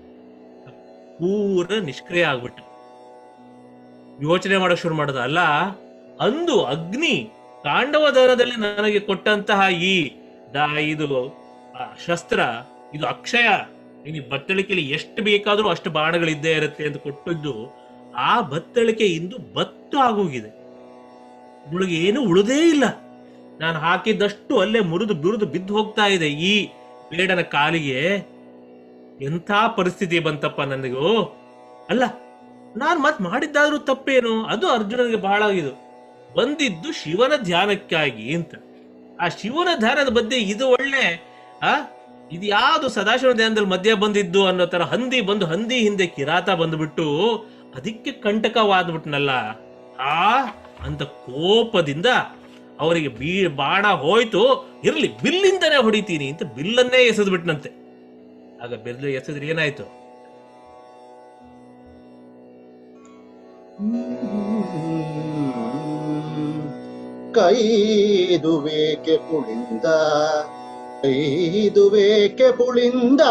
ಪೂರ ನಿಷ್ಕ್ರಿಯ ಆಗ್ಬಿಟ್ಟ ಯೋಚನೆ ಮಾಡಕ್ ಶುರು ಮಾಡದ ಅಲ್ಲ ಅಂದು ಅಗ್ನಿ ತಾಂಡವ ದರದಲ್ಲಿ ನನಗೆ ಕೊಟ್ಟಂತಹ ಈ ದ- ಇದು ಆ, ಶಸ್ತ್ರ ಇದು ಅಕ್ಷಯ ಇನ್ನು ಬತ್ತಳಿಕೆಯಲ್ಲಿ ಎಷ್ಟು ಬೇಕಾದ್ರೂ ಅಷ್ಟು ಬಾಣಗಳಿದ್ದೇ ಇರುತ್ತೆ ಅಂತ ಕೊಟ್ಟಿದ್ದು ಆ ಬತ್ತಳಿಕೆ ಇಂದು ಬತ್ತು ಆಗೋಗಿದೆ ಇವಳಿಗೆ ಏನು ಉಳಿದೇ ಇಲ್ಲ ನಾನು ಹಾಕಿದ್ದಷ್ಟು ಅಲ್ಲೇ ಮುರಿದು ಬಿರುದು ಬಿದ್ದು ಹೋಗ್ತಾ ಇದೆ ಈ ಬೇಡನ ಕಾಲಿಗೆ ಎಂಥ ಪರಿಸ್ಥಿತಿ ಬಂತಪ್ಪ ನನಗೂ ಅಲ್ಲ ನಾನು ಮತ್ ಮಾಡಿದ್ದಾದ್ರೂ ತಪ್ಪೇನು ಅದು ಅರ್ಜುನನಿಗೆ ಬಹಳ ಇದು ಬಂದಿದ್ದು ಶಿವನ ಧ್ಯಾನಕ್ಕಾಗಿ ಅಂತ ಆ ಶಿವನ ಧ್ಯಾನದ ಮಧ್ಯೆ ಇದು ಒಳ್ಳೆ ಆ ಇದು ಯಾವುದು ಸದಾಶಿವ ಧ್ಯಾನದಲ್ಲಿ ಮಧ್ಯ ಬಂದಿದ್ದು ಅನ್ನೋ ತರ ಹಂದಿ ಬಂದು ಹಂದಿ ಹಿಂದೆ ಕಿರಾತ ಬಂದ್ಬಿಟ್ಟು ಅದಕ್ಕೆ ಕಂಟಕವಾದ್ಬಿಟ್ನಲ್ಲ ಆ ಅಂತ ಕೋಪದಿಂದ ಅವರಿಗೆ ಬೀ ಬಾಣ ಹೋಯ್ತು ಇರ್ಲಿ ಬಿಲ್ಲಿಂದನೇ ಹೊಡಿತೀನಿ ಅಂತ ಬಿಲ್ಲನ್ನೇ ಎಸೆದು ಬಿಟ್ನಂತೆ ಆಗ ಬಿಲ್ಲು ಎಸೆದ್ರೆ ಏನಾಯ್ತು ಕೈದುವೇಕೆ ಪುಳಿಂದ ಕೈದುವೇಕೆ ಪುಳಿಂದ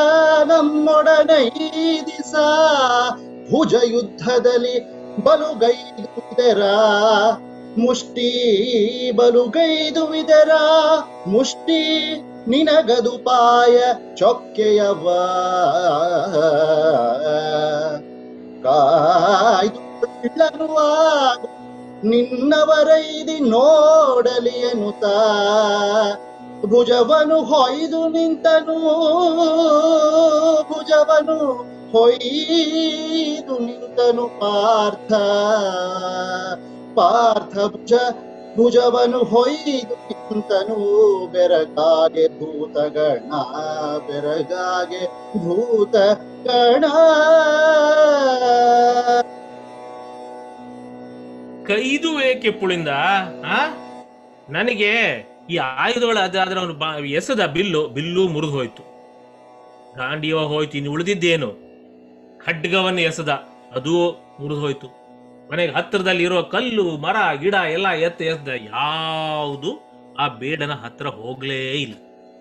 ನಮ್ಮೊಡನೈದಿಸ ಭುಜ ಯುದ್ಧದಲ್ಲಿ ಬಲುಗೈದುವಿದರ ಮುಷ್ಟಿ ಬಲುಗೈದುವಿದರ ಮುಷ್ಟಿ ನಿನಗದುಪಾಯ ಚೊಕ್ಕೆಯವ ಕಾಯ್ದು ಕೊಳ್ಳನುವಾಗ ನಿನ್ನವರೈದಿ ನೋಡಲಿ ಎನ್ನುತ್ತ ಭುಜವನು ಹೊಯ್ದು ನಿಂತನು ಭುಜವನು ಹೊಯ್ದು ನಿಂತನು ಪಾರ್ಥ ಪಾರ್ಥ ಭುಜ ಭುಜವನು ಹೊಯ್ದು ನಿಂತನು ಬೆರಗಾಗೆ ಭೂತಗಣ ಬೆರಗಾಗೆ ಭೂತಗಣ ಕೈದು ಏಕೆ ಪುಳಿಂದ ಆ ನನಗೆ ಈ ಆಯುಧಗಳ ಅದಾದ್ರೆ ಅವನು ಬಾ ಎಸದ ಬಿಲ್ಲು ಬಿಲ್ಲು ಮುರಿದು ಹೋಯ್ತು ಗಾಂಡಿಯವ ಹೋಯ್ತು ಇನ್ನು ಉಳಿದಿದ್ದೇನು ಖಡ್ಗವನ್ನು ಎಸದ ಅದು ಮುರಿದು ಹೋಯ್ತು ಮನೆಗೆ ಹತ್ತಿರದಲ್ಲಿ ಇರೋ ಕಲ್ಲು ಮರ ಗಿಡ ಎಲ್ಲ ಎತ್ತ ಎಸ್ದ ಯಾವುದು ಆ ಬೇಡನ ಹತ್ರ ಹೋಗ್ಲೇ ಇಲ್ಲ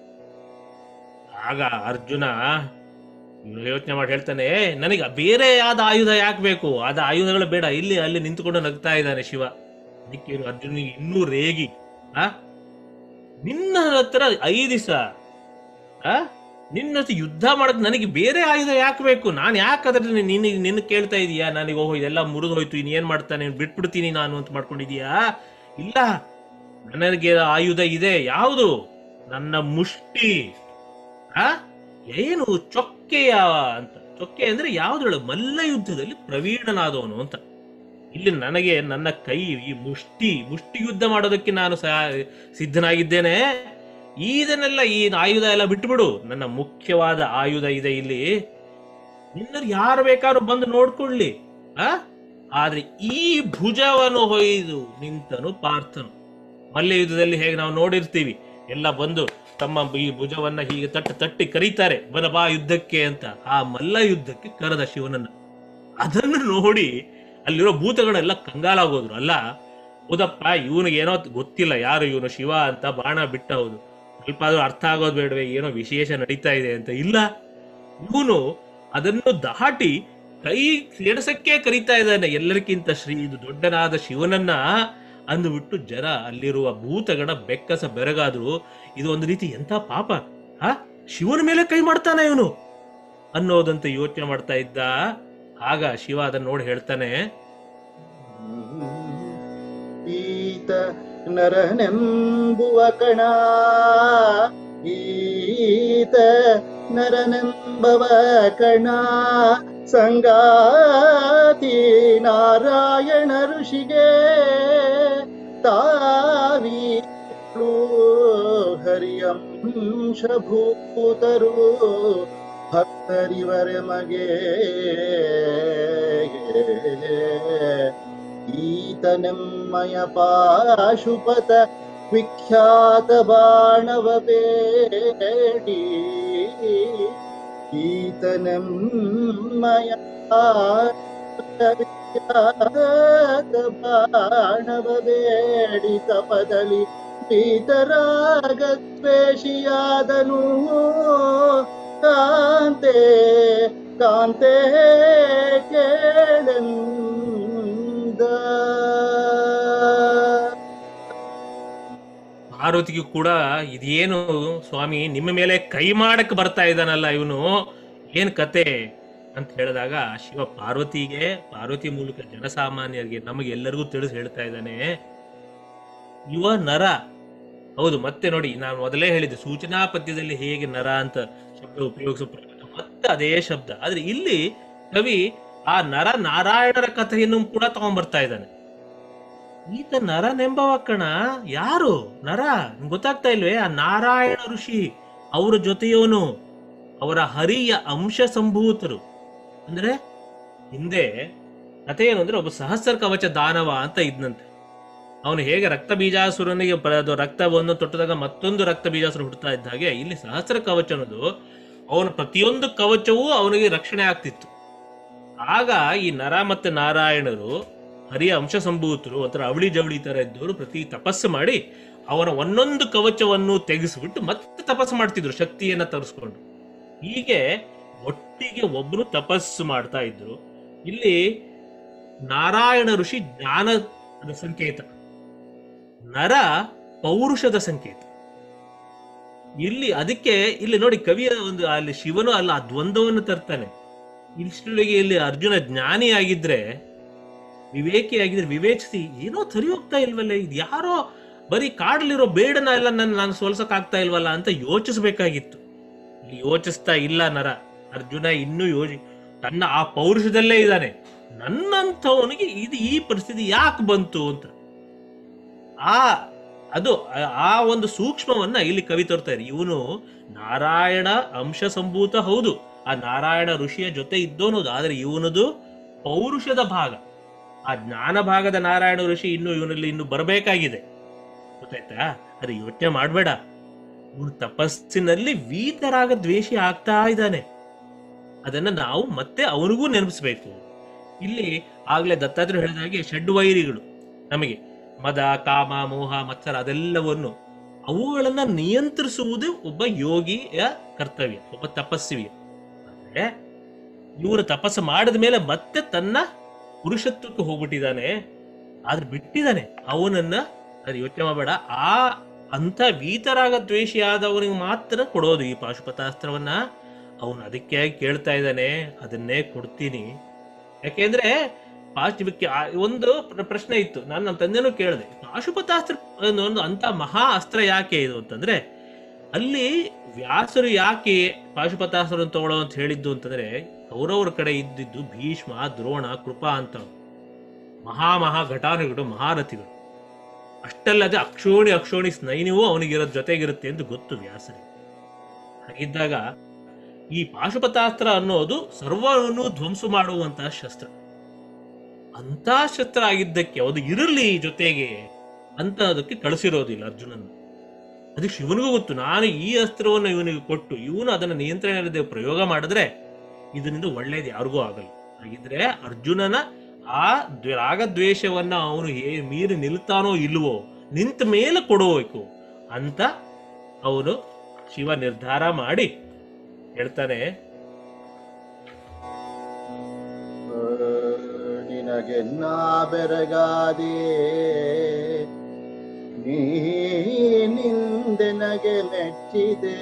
ಆಗ ಅರ್ಜುನ ಯೋಚನೆ ಮಾಡಿ ಹೇಳ್ತಾನೆ ನನಗೆ ಬೇರೆ ಆದ ಆಯುಧ ಯಾಕೆ ಬೇಕು ಆದ ಆಯುಧಗಳು ಬೇಡ ಇಲ್ಲಿ ಅಲ್ಲಿ ನಿಂತುಕೊಂಡು ನಗ್ತಾ ಇದ್ದಾನೆ ಶಿವ ಅದಕ್ಕೆ ಇವ್ನು ಅರ್ಜುನಿಗೆ ಇನ್ನೂ ರೇಗಿ ಆ ನಿನ್ನ ಹತ್ರ ಐದು ದಿವಸ ಆ ನಿನ್ನ ಹತ್ರ ಯುದ್ಧ ಮಾಡಕ್ ನನಗೆ ಬೇರೆ ಆಯುಧ ಯಾಕೆ ಬೇಕು ನಾನು ಯಾಕೆ ಅದ್ರ ನಿನ್ನ ನಿನ್ನ ಕೇಳ್ತಾ ಇದೀಯಾ ನನಗೆ ಓಹೋ ಇದೆಲ್ಲ ಮುರಿದು ಹೋಯ್ತು ಇನ್ ಏನ್ ಮಾಡ್ತಾನೆ ಬಿಟ್ಬಿಡ್ತೀನಿ ನಾನು ಅಂತ ಮಾಡ್ಕೊಂಡಿದೀಯಾ ಇಲ್ಲ ನನಗೆ ಆಯುಧ ಇದೆ ಯಾವುದು ನನ್ನ ಮುಷ್ಟಿ ಆ ಏನು ಚೊಕ್ಕೆಯ ಅಂತ ಚೊಕ್ಕೆ ಅಂದ್ರೆ ಯಾವ್ದು ಮಲ್ಲ ಯುದ್ಧದಲ್ಲಿ ಪ್ರವೀಣನಾದವನು ಅಂತ ಇಲ್ಲಿ ನನಗೆ ನನ್ನ ಕೈ ಈ ಮುಷ್ಟಿ ಮುಷ್ಟಿ ಯುದ್ಧ ಮಾಡೋದಕ್ಕೆ ನಾನು ಸಹ- ಸಿದ್ಧನಾಗಿದ್ದೇನೆ ಇದನ್ನೆಲ್ಲ ಈ ಆಯುಧ ಎಲ್ಲ ಬಿಟ್ಟುಬಿಡು ನನ್ನ ಮುಖ್ಯವಾದ ಆಯುಧ ಇದೆ ಇಲ್ಲಿ ನಿನ್ನ ಯಾರು ಬೇಕಾದ್ರೂ ಬಂದು ನೋಡ್ಕೊಳ್ಳಿ ಆ ಆದ್ರೆ ಈ ಭುಜವನ್ನು ಹೊಯ್ದು ನಿಂತನು ಪಾರ್ಥನು ಮಲ್ಯ ಯುದ್ಧದಲ್ಲಿ ಹೇಗೆ ನಾವು ನೋಡಿರ್ತೀವಿ ಎಲ್ಲ ಬಂದು ತಮ್ಮ ಈ ಭುಜವನ್ನ ಹೀಗೆ ತಟ್ಟಿ ತಟ್ಟಿ ಕರೀತಾರೆ ಬರ ಬಾ ಯುದ್ಧಕ್ಕೆ ಅಂತ ಆ ಮಲ್ಲ ಯುದ್ಧಕ್ಕೆ ಕರೆದ ಶಿವನನ್ನ ಅದನ್ನು ನೋಡಿ ಅಲ್ಲಿರೋ ಭೂತಗಳೆಲ್ಲ ಕಂಗಾಲಾಗೋದ್ರು ಅಲ್ಲ ಹೌದಪ್ಪ ಇವನಿಗೆ ಏನೋ ಗೊತ್ತಿಲ್ಲ ಯಾರು ಇವನು ಶಿವ ಅಂತ ಬಾಣ ಬಿಟ್ಟ ಹೌದು ಸ್ವಲ್ಪ ಆದ್ರೂ ಅರ್ಥ ಆಗೋದು ಬೇಡವೆ ಏನೋ ವಿಶೇಷ ನಡೀತಾ ಇದೆ ಅಂತ ಇಲ್ಲ ಇವನು ಅದನ್ನು ದಾಟಿ ಕೈ ಸೇಡಸಕ್ಕೆ ಕರೀತಾ ಇದ್ದಾನೆ ಎಲ್ಲರಿಗಿಂತ ಶ್ರೀ ಇದು ದೊಡ್ಡನಾದ ಶಿವನನ್ನ ಅಂದುಬಿಟ್ಟು ಜನ ಅಲ್ಲಿರುವ ಭೂತಗಣ ಬೆಕ್ಕಸ ಬೆರಗಾದ್ರು ಇದು ಒಂದು ರೀತಿ ಎಂತ ಪಾಪ ಆ ಶಿವನ ಮೇಲೆ ಕೈ ಮಾಡ್ತಾನೆ ಇವನು ಅನ್ನೋದಂತ ಯೋಚನೆ ಮಾಡ್ತಾ ಇದ್ದ ಆಗ ಶಿವ ಅದನ್ನ ನೋಡಿ ಹೇಳ್ತಾನೆ ಈತ ನರನೆಂಬುವ ಕಣ ಈತ ನರನೆಂಬವ ಕಣ ಸಂಗಾತಿ ನಾರಾಯಣ ಋಷಿಗೆ ತಾವೀಳು ಹರಿಯಂಶಭೂತರು ಭಕ್ತರಿವರೆ ಮಗೆ ಈತನೆಮ್ಮಯ ಪಾಶುಪತ ವಿಖ್ಯಾತ ಬಾಣವ ಬೇಡಿ ಈತನೆಮ್ಮಯ ಪಾಶುಪತ ವಿಖ್ಯಾತ ಬಾಣವ ಬೇಡಿ ತಪದಲ್ಲಿ ಪೀತರಾಗದ್ವೇಷಿಯಾದನು ಕಾಂತೆ ಕಾಂತೆ ಕೇಳೆಂದ ಪಾರ್ವತಿಗೂ ಕೂಡ ಇದೇನು ಸ್ವಾಮಿ ನಿಮ್ಮ ಮೇಲೆ ಕೈ ಮಾಡಕ್ ಬರ್ತಾ ಇದ್ದಾನಲ್ಲ ಇವನು ಏನ್ ಕತೆ ಅಂತ ಹೇಳಿದಾಗ ಶಿವ ಪಾರ್ವತಿಗೆ ಪಾರ್ವತಿ ಮೂಲಕ ಜನಸಾಮಾನ್ಯರಿಗೆ ನಮಗೆ ಎಲ್ಲರಿಗೂ ತಿಳಿಸಿ ಹೇಳ್ತಾ ಇದ್ದಾನೆ ಯುವ ನರ ಹೌದು ಮತ್ತೆ ನೋಡಿ ನಾನು ಮೊದಲೇ ಹೇಳಿದ್ದೆ ಸೂಚನಾ ಪದ್ಯದಲ್ಲಿ ಹೇಗೆ ನರ ಅಂತ ಶಬ್ದ ಉಪಯೋಗಿಸೋ ಪ್ರಕಾರ ಮತ್ತೆ ಅದೇ ಶಬ್ದ ಆದ್ರೆ ಇಲ್ಲಿ ಕವಿ ಆ ನರ ನಾರಾಯಣರ ಕಥೆಯನ್ನು ಕೂಡ ತಗೊಂಡ್ಬರ್ತಾ ಇದ್ದಾನೆ ಈತ ನರನೆಂಬವ ಕಣ ಯಾರು ನರ ನಿಮ್ಗ್ ಗೊತ್ತಾಗ್ತಾ ಇಲ್ವೇ ಆ ನಾರಾಯಣ ಋಷಿ ಅವರ ಜೊತೆಯವನು ಅವರ ಹರಿಯ ಅಂಶ ಸಂಭೂತರು ಅಂದ್ರೆ ಹಿಂದೆ ಕಥೆ ಏನು ಅಂದ್ರೆ ಒಬ್ಬ ಸಹಸ್ರ ಕವಚ ದಾನವ ಅಂತ ಇದ್ನಂತೆ ಅವನು ಹೇಗೆ ರಕ್ತ ಬೀಜಾಸುರನಿಗೆ ಪ- ಅದು ರಕ್ತವನ್ನು ತೊಟ್ಟದಾಗ ಮತ್ತೊಂದು ರಕ್ತ ಬೀಜಾಸುರ ಹುಟ್ಟುತ್ತಾ ಇದ್ದ ಹಾಗೆ ಇಲ್ಲಿ ಸಹಸ್ರ ಕವಚ ಅನ್ನೋದು ಅವನ ಪ್ರತಿಯೊಂದು ಕವಚವೂ ಅವನಿಗೆ ರಕ್ಷಣೆ ಆಗ್ತಿತ್ತು ಆಗ ಈ ನರ ಮತ್ತೆ ನಾರಾಯಣರು ಹರಿಯ ಅಂಶ ಸಂಭೂತರು ಒಂಥರ ಅವಳಿ ಜವಳಿ ತರ ಇದ್ದವರು ಪ್ರತಿ ತಪಸ್ಸು ಮಾಡಿ ಅವನ ಒಂದೊಂದು ಕವಚವನ್ನು ತೆಗೆಸಿಬಿಟ್ಟು ಮತ್ತೆ ತಪಸ್ಸು ಮಾಡ್ತಿದ್ರು ಶಕ್ತಿಯನ್ನ ತರಿಸ್ಕೊಂಡು ಹೀಗೆ ಒಟ್ಟಿಗೆ ಒಬ್ಬರು ತಪಸ್ಸು ಮಾಡ್ತಾ ಇದ್ರು ಇಲ್ಲಿ ನಾರಾಯಣ ಋಷಿ ಜ್ಞಾನದ ಸಂಕೇತ ನರ ಪೌರುಷದ ಸಂಕೇತ ಇಲ್ಲಿ ಅದಕ್ಕೆ ಇಲ್ಲಿ ನೋಡಿ ಕವಿಯ ಒಂದು ಅಲ್ಲಿ ಶಿವನು ಅಲ್ಲ ಆ ದ್ವಂದ್ವವನ್ನು ತರ್ತಾನೆ ಇಷ್ಟೊಳಗೆ ಇಲ್ಲಿ ಅರ್ಜುನ ಜ್ಞಾನಿ ಆಗಿದ್ರೆ ವಿವೇಕಿ ಆಗಿದ್ರೆ ವಿವೇಚಿಸಿ ಏನೋ ಸರಿ ಹೋಗ್ತಾ ಇಲ್ವಲ್ಲ ಇದು ಯಾರೋ ಬರೀ ಕಾಡಲಿರೋ ಬೇಡನ ಎಲ್ಲ ನನ್ನ ನಾನು ಸೋಲ್ಸಕ್ ಆಗ್ತಾ ಇಲ್ವಲ್ಲ ಅಂತ ಯೋಚಿಸ್ಬೇಕಾಗಿತ್ತು ಇಲ್ಲಿ ಯೋಚಿಸ್ತಾ ಇಲ್ಲ ನರ ಅರ್ಜುನ ಇನ್ನೂ ಯೋಚಿ ತನ್ನ ಆ ಪೌರುಷದಲ್ಲೇ ಇದ್ದಾನೆ ನನ್ನಂಥವನಿಗೆ ಇದು ಈ ಪರಿಸ್ಥಿತಿ ಯಾಕೆ ಬಂತು ಅಂತ ಆ ಅದು ಆ- ಆ ಒಂದು ಸೂಕ್ಷ್ಮವನ್ನ ಇಲ್ಲಿ ಕವಿ ತೋರ್ತಾರೆ ಇವನು ನಾರಾಯಣ ಅಂಶ ಸಂಭೂತ ಹೌದು ಆ ನಾರಾಯಣ ಋಷಿಯ ಜೊತೆ ಇದ್ದೋನು ಹೌದು. ಆದ್ರೆ ಇವನದು ಪೌರುಷದ ಭಾಗ ಆ ಜ್ಞಾನ ಭಾಗದ ನಾರಾಯಣ ಋಷಿ ಇನ್ನು ಇವನಲ್ಲಿ ಇನ್ನು ಬರಬೇಕಾಗಿದೆ ಗೊತ್ತಾಯ್ತಾ ಅದು ಯೋಚನೆ ಮಾಡಬೇಡ ಇವನು ತಪಸ್ಸಿನಲ್ಲಿ ವೀತರಾಗ ದ್ವೇಷಿ ಆಗ್ತಾ ಇದ್ದಾನೆ ಅದನ್ನ ನಾವು ಮತ್ತೆ ಅವನಿಗೂ ನೆನಪಿಸ್ಬೇಕು ಇಲ್ಲಿ ಆಗ್ಲೇ ದತ್ತಾತ್ರೇಯ ಹೇಳಿದ ಹಾಗೆ ಷಡ್ವೈರಿಗಳು ನಮಗೆ ಮದ ಕಾಮ ಮೋಹ ಮತ್ಸರ ಅದೆಲ್ಲವನ್ನು ಅವುಗಳನ್ನ ನಿಯಂತ್ರಿಸುವುದು ಒಬ್ಬ ಯೋಗಿಯ ಕರ್ತವ್ಯ ಒಬ್ಬ ತಪಸ್ವಿಯ ಆದ್ರೆ ಇವನು ತಪಸ್ಸು ಮಾಡಿದ ಮೇಲೆ ಮತ್ತೆ ತನ್ನ ಪುರುಷತ್ವಕ್ಕೆ ಹೋಗ್ಬಿಟ್ಟಿದ್ದಾನೆ ಆದ್ರೆ ಬಿಟ್ಟಿದ್ದಾನೆ ಅವನನ್ನ ಅದು ಯೋಚನೆ ಮಾಡಬೇಡ ಆ ಅಂತ ವೀತರಾಗ ದ್ವೇಷಿ ಆದವನಿಗೆ ಮಾತ್ರ ಕೊಡೋದು ಈ ಪಾಶುಪತಾಸ್ತ್ರವನ್ನ ಅವನು ಅದಕ್ಕೆ ಕೇಳ್ತಾ ಇದ್ದಾನೆ ಅದನ್ನೇ ಕೊಡ್ತೀನಿ ಯಾಕೆಂದ್ರೆ ಪಾಶ್ ಇವಕ್ಕೆ ಆ- ಒಂದು ಪ್ರ- ಪ್ರಶ್ನೆ ಇತ್ತು ನಾನು ನಮ್ಮ ತಂದೆನೂ ಕೇಳಿದೆ ಪಾಶುಪತಾಸ್ತ್ರ ಅನ್ನೋ ಒಂದು ಅಂತ ಮಹಾ ಅಸ್ತ್ರ ಯಾಕೆ ಇದು ಅಂತಂದ್ರೆ ಅಲ್ಲಿ ವ್ಯಾಸರು ಯಾಕೆ ಪಾಶುಪತಾಸ್ತ್ರ ತಗೊಳ್ಳೋ ಅಂತ ಹೇಳಿದ್ದು ಅಂತಂದ್ರೆ ಕೌರವರ ಕಡೆ ಇದ್ದಿದ್ದು ಭೀಷ್ಮ ದ್ರೋಣ ಕೃಪಾ ಅಂತ ಮಹಾ ಮಹಾ ಘಟಾನುಗಳು ಮಹಾರಥಿಗಳು ಅಷ್ಟಲ್ಲದೆ ಅಕ್ಷೋಣಿ ಅಕ್ಷೋಣಿ ಸ್ನೈನಿಯೂ ಅವನಿಗಿರೋ ಜೊತೆಗಿರುತ್ತೆ ಎಂದು ಗೊತ್ತು ವ್ಯಾಸರಿಗೆ ಹಾಗಿದ್ದಾಗ ಈ ಪಾಶುಪತಾಸ್ತ್ರ ಅನ್ನೋದು ಸರ್ವವನ್ನು ಧ್ವಂಸ ಮಾಡುವಂತಹ ಶಸ್ತ್ರ ಅಂತ ಶಸ್ತ್ರ ಆಗಿದ್ದಕ್ಕೆ ಅದು ಇರಲಿ ಜೊತೆಗೆ ಅಂತ ಅದಕ್ಕೆ ಕಳಿಸಿರೋದಿಲ್ಲ ಅರ್ಜುನನ್ ಅದಕ್ಕೆ ಶಿವನಿಗೂ ಗೊತ್ತು ನಾನು ಈ ಅಸ್ತ್ರವನ್ನು ಇವನಿಗೆ ಕೊಟ್ಟು ಇವನು ಅದನ್ನ ನಿಯಂತ್ರಣ ಇಲ್ಲದೆ ಪ್ರಯೋಗ ಮಾಡಿದ್ರೆ ಇದರಿಂದ ಒಳ್ಳೇದು ಯಾರಿಗೂ ಆಗಲ್ಲ ಹಾಗಿದ್ರೆ ಅರ್ಜುನನ ಆ ದ್ವ- ರಾಗದ್ವೇಷವನ್ನ ಅವನು ಹೇ- ಮೀರಿ ನಿಲ್ತಾನೋ ಇಲ್ವೋ ನಿಂತ ಮೇಲೆ ಕೊಡಬೇಕು ಅಂತ ಅವನು ಶಿವ ನಿರ್ಧಾರ ಮಾಡಿ ಹೇಳ್ತಾನೆ ನಿನಗೆ ನಾ ಬೆರಗಾದೆ ನೀನಿಂದೆನಗೆ ಮೆಚ್ಚಿದೆ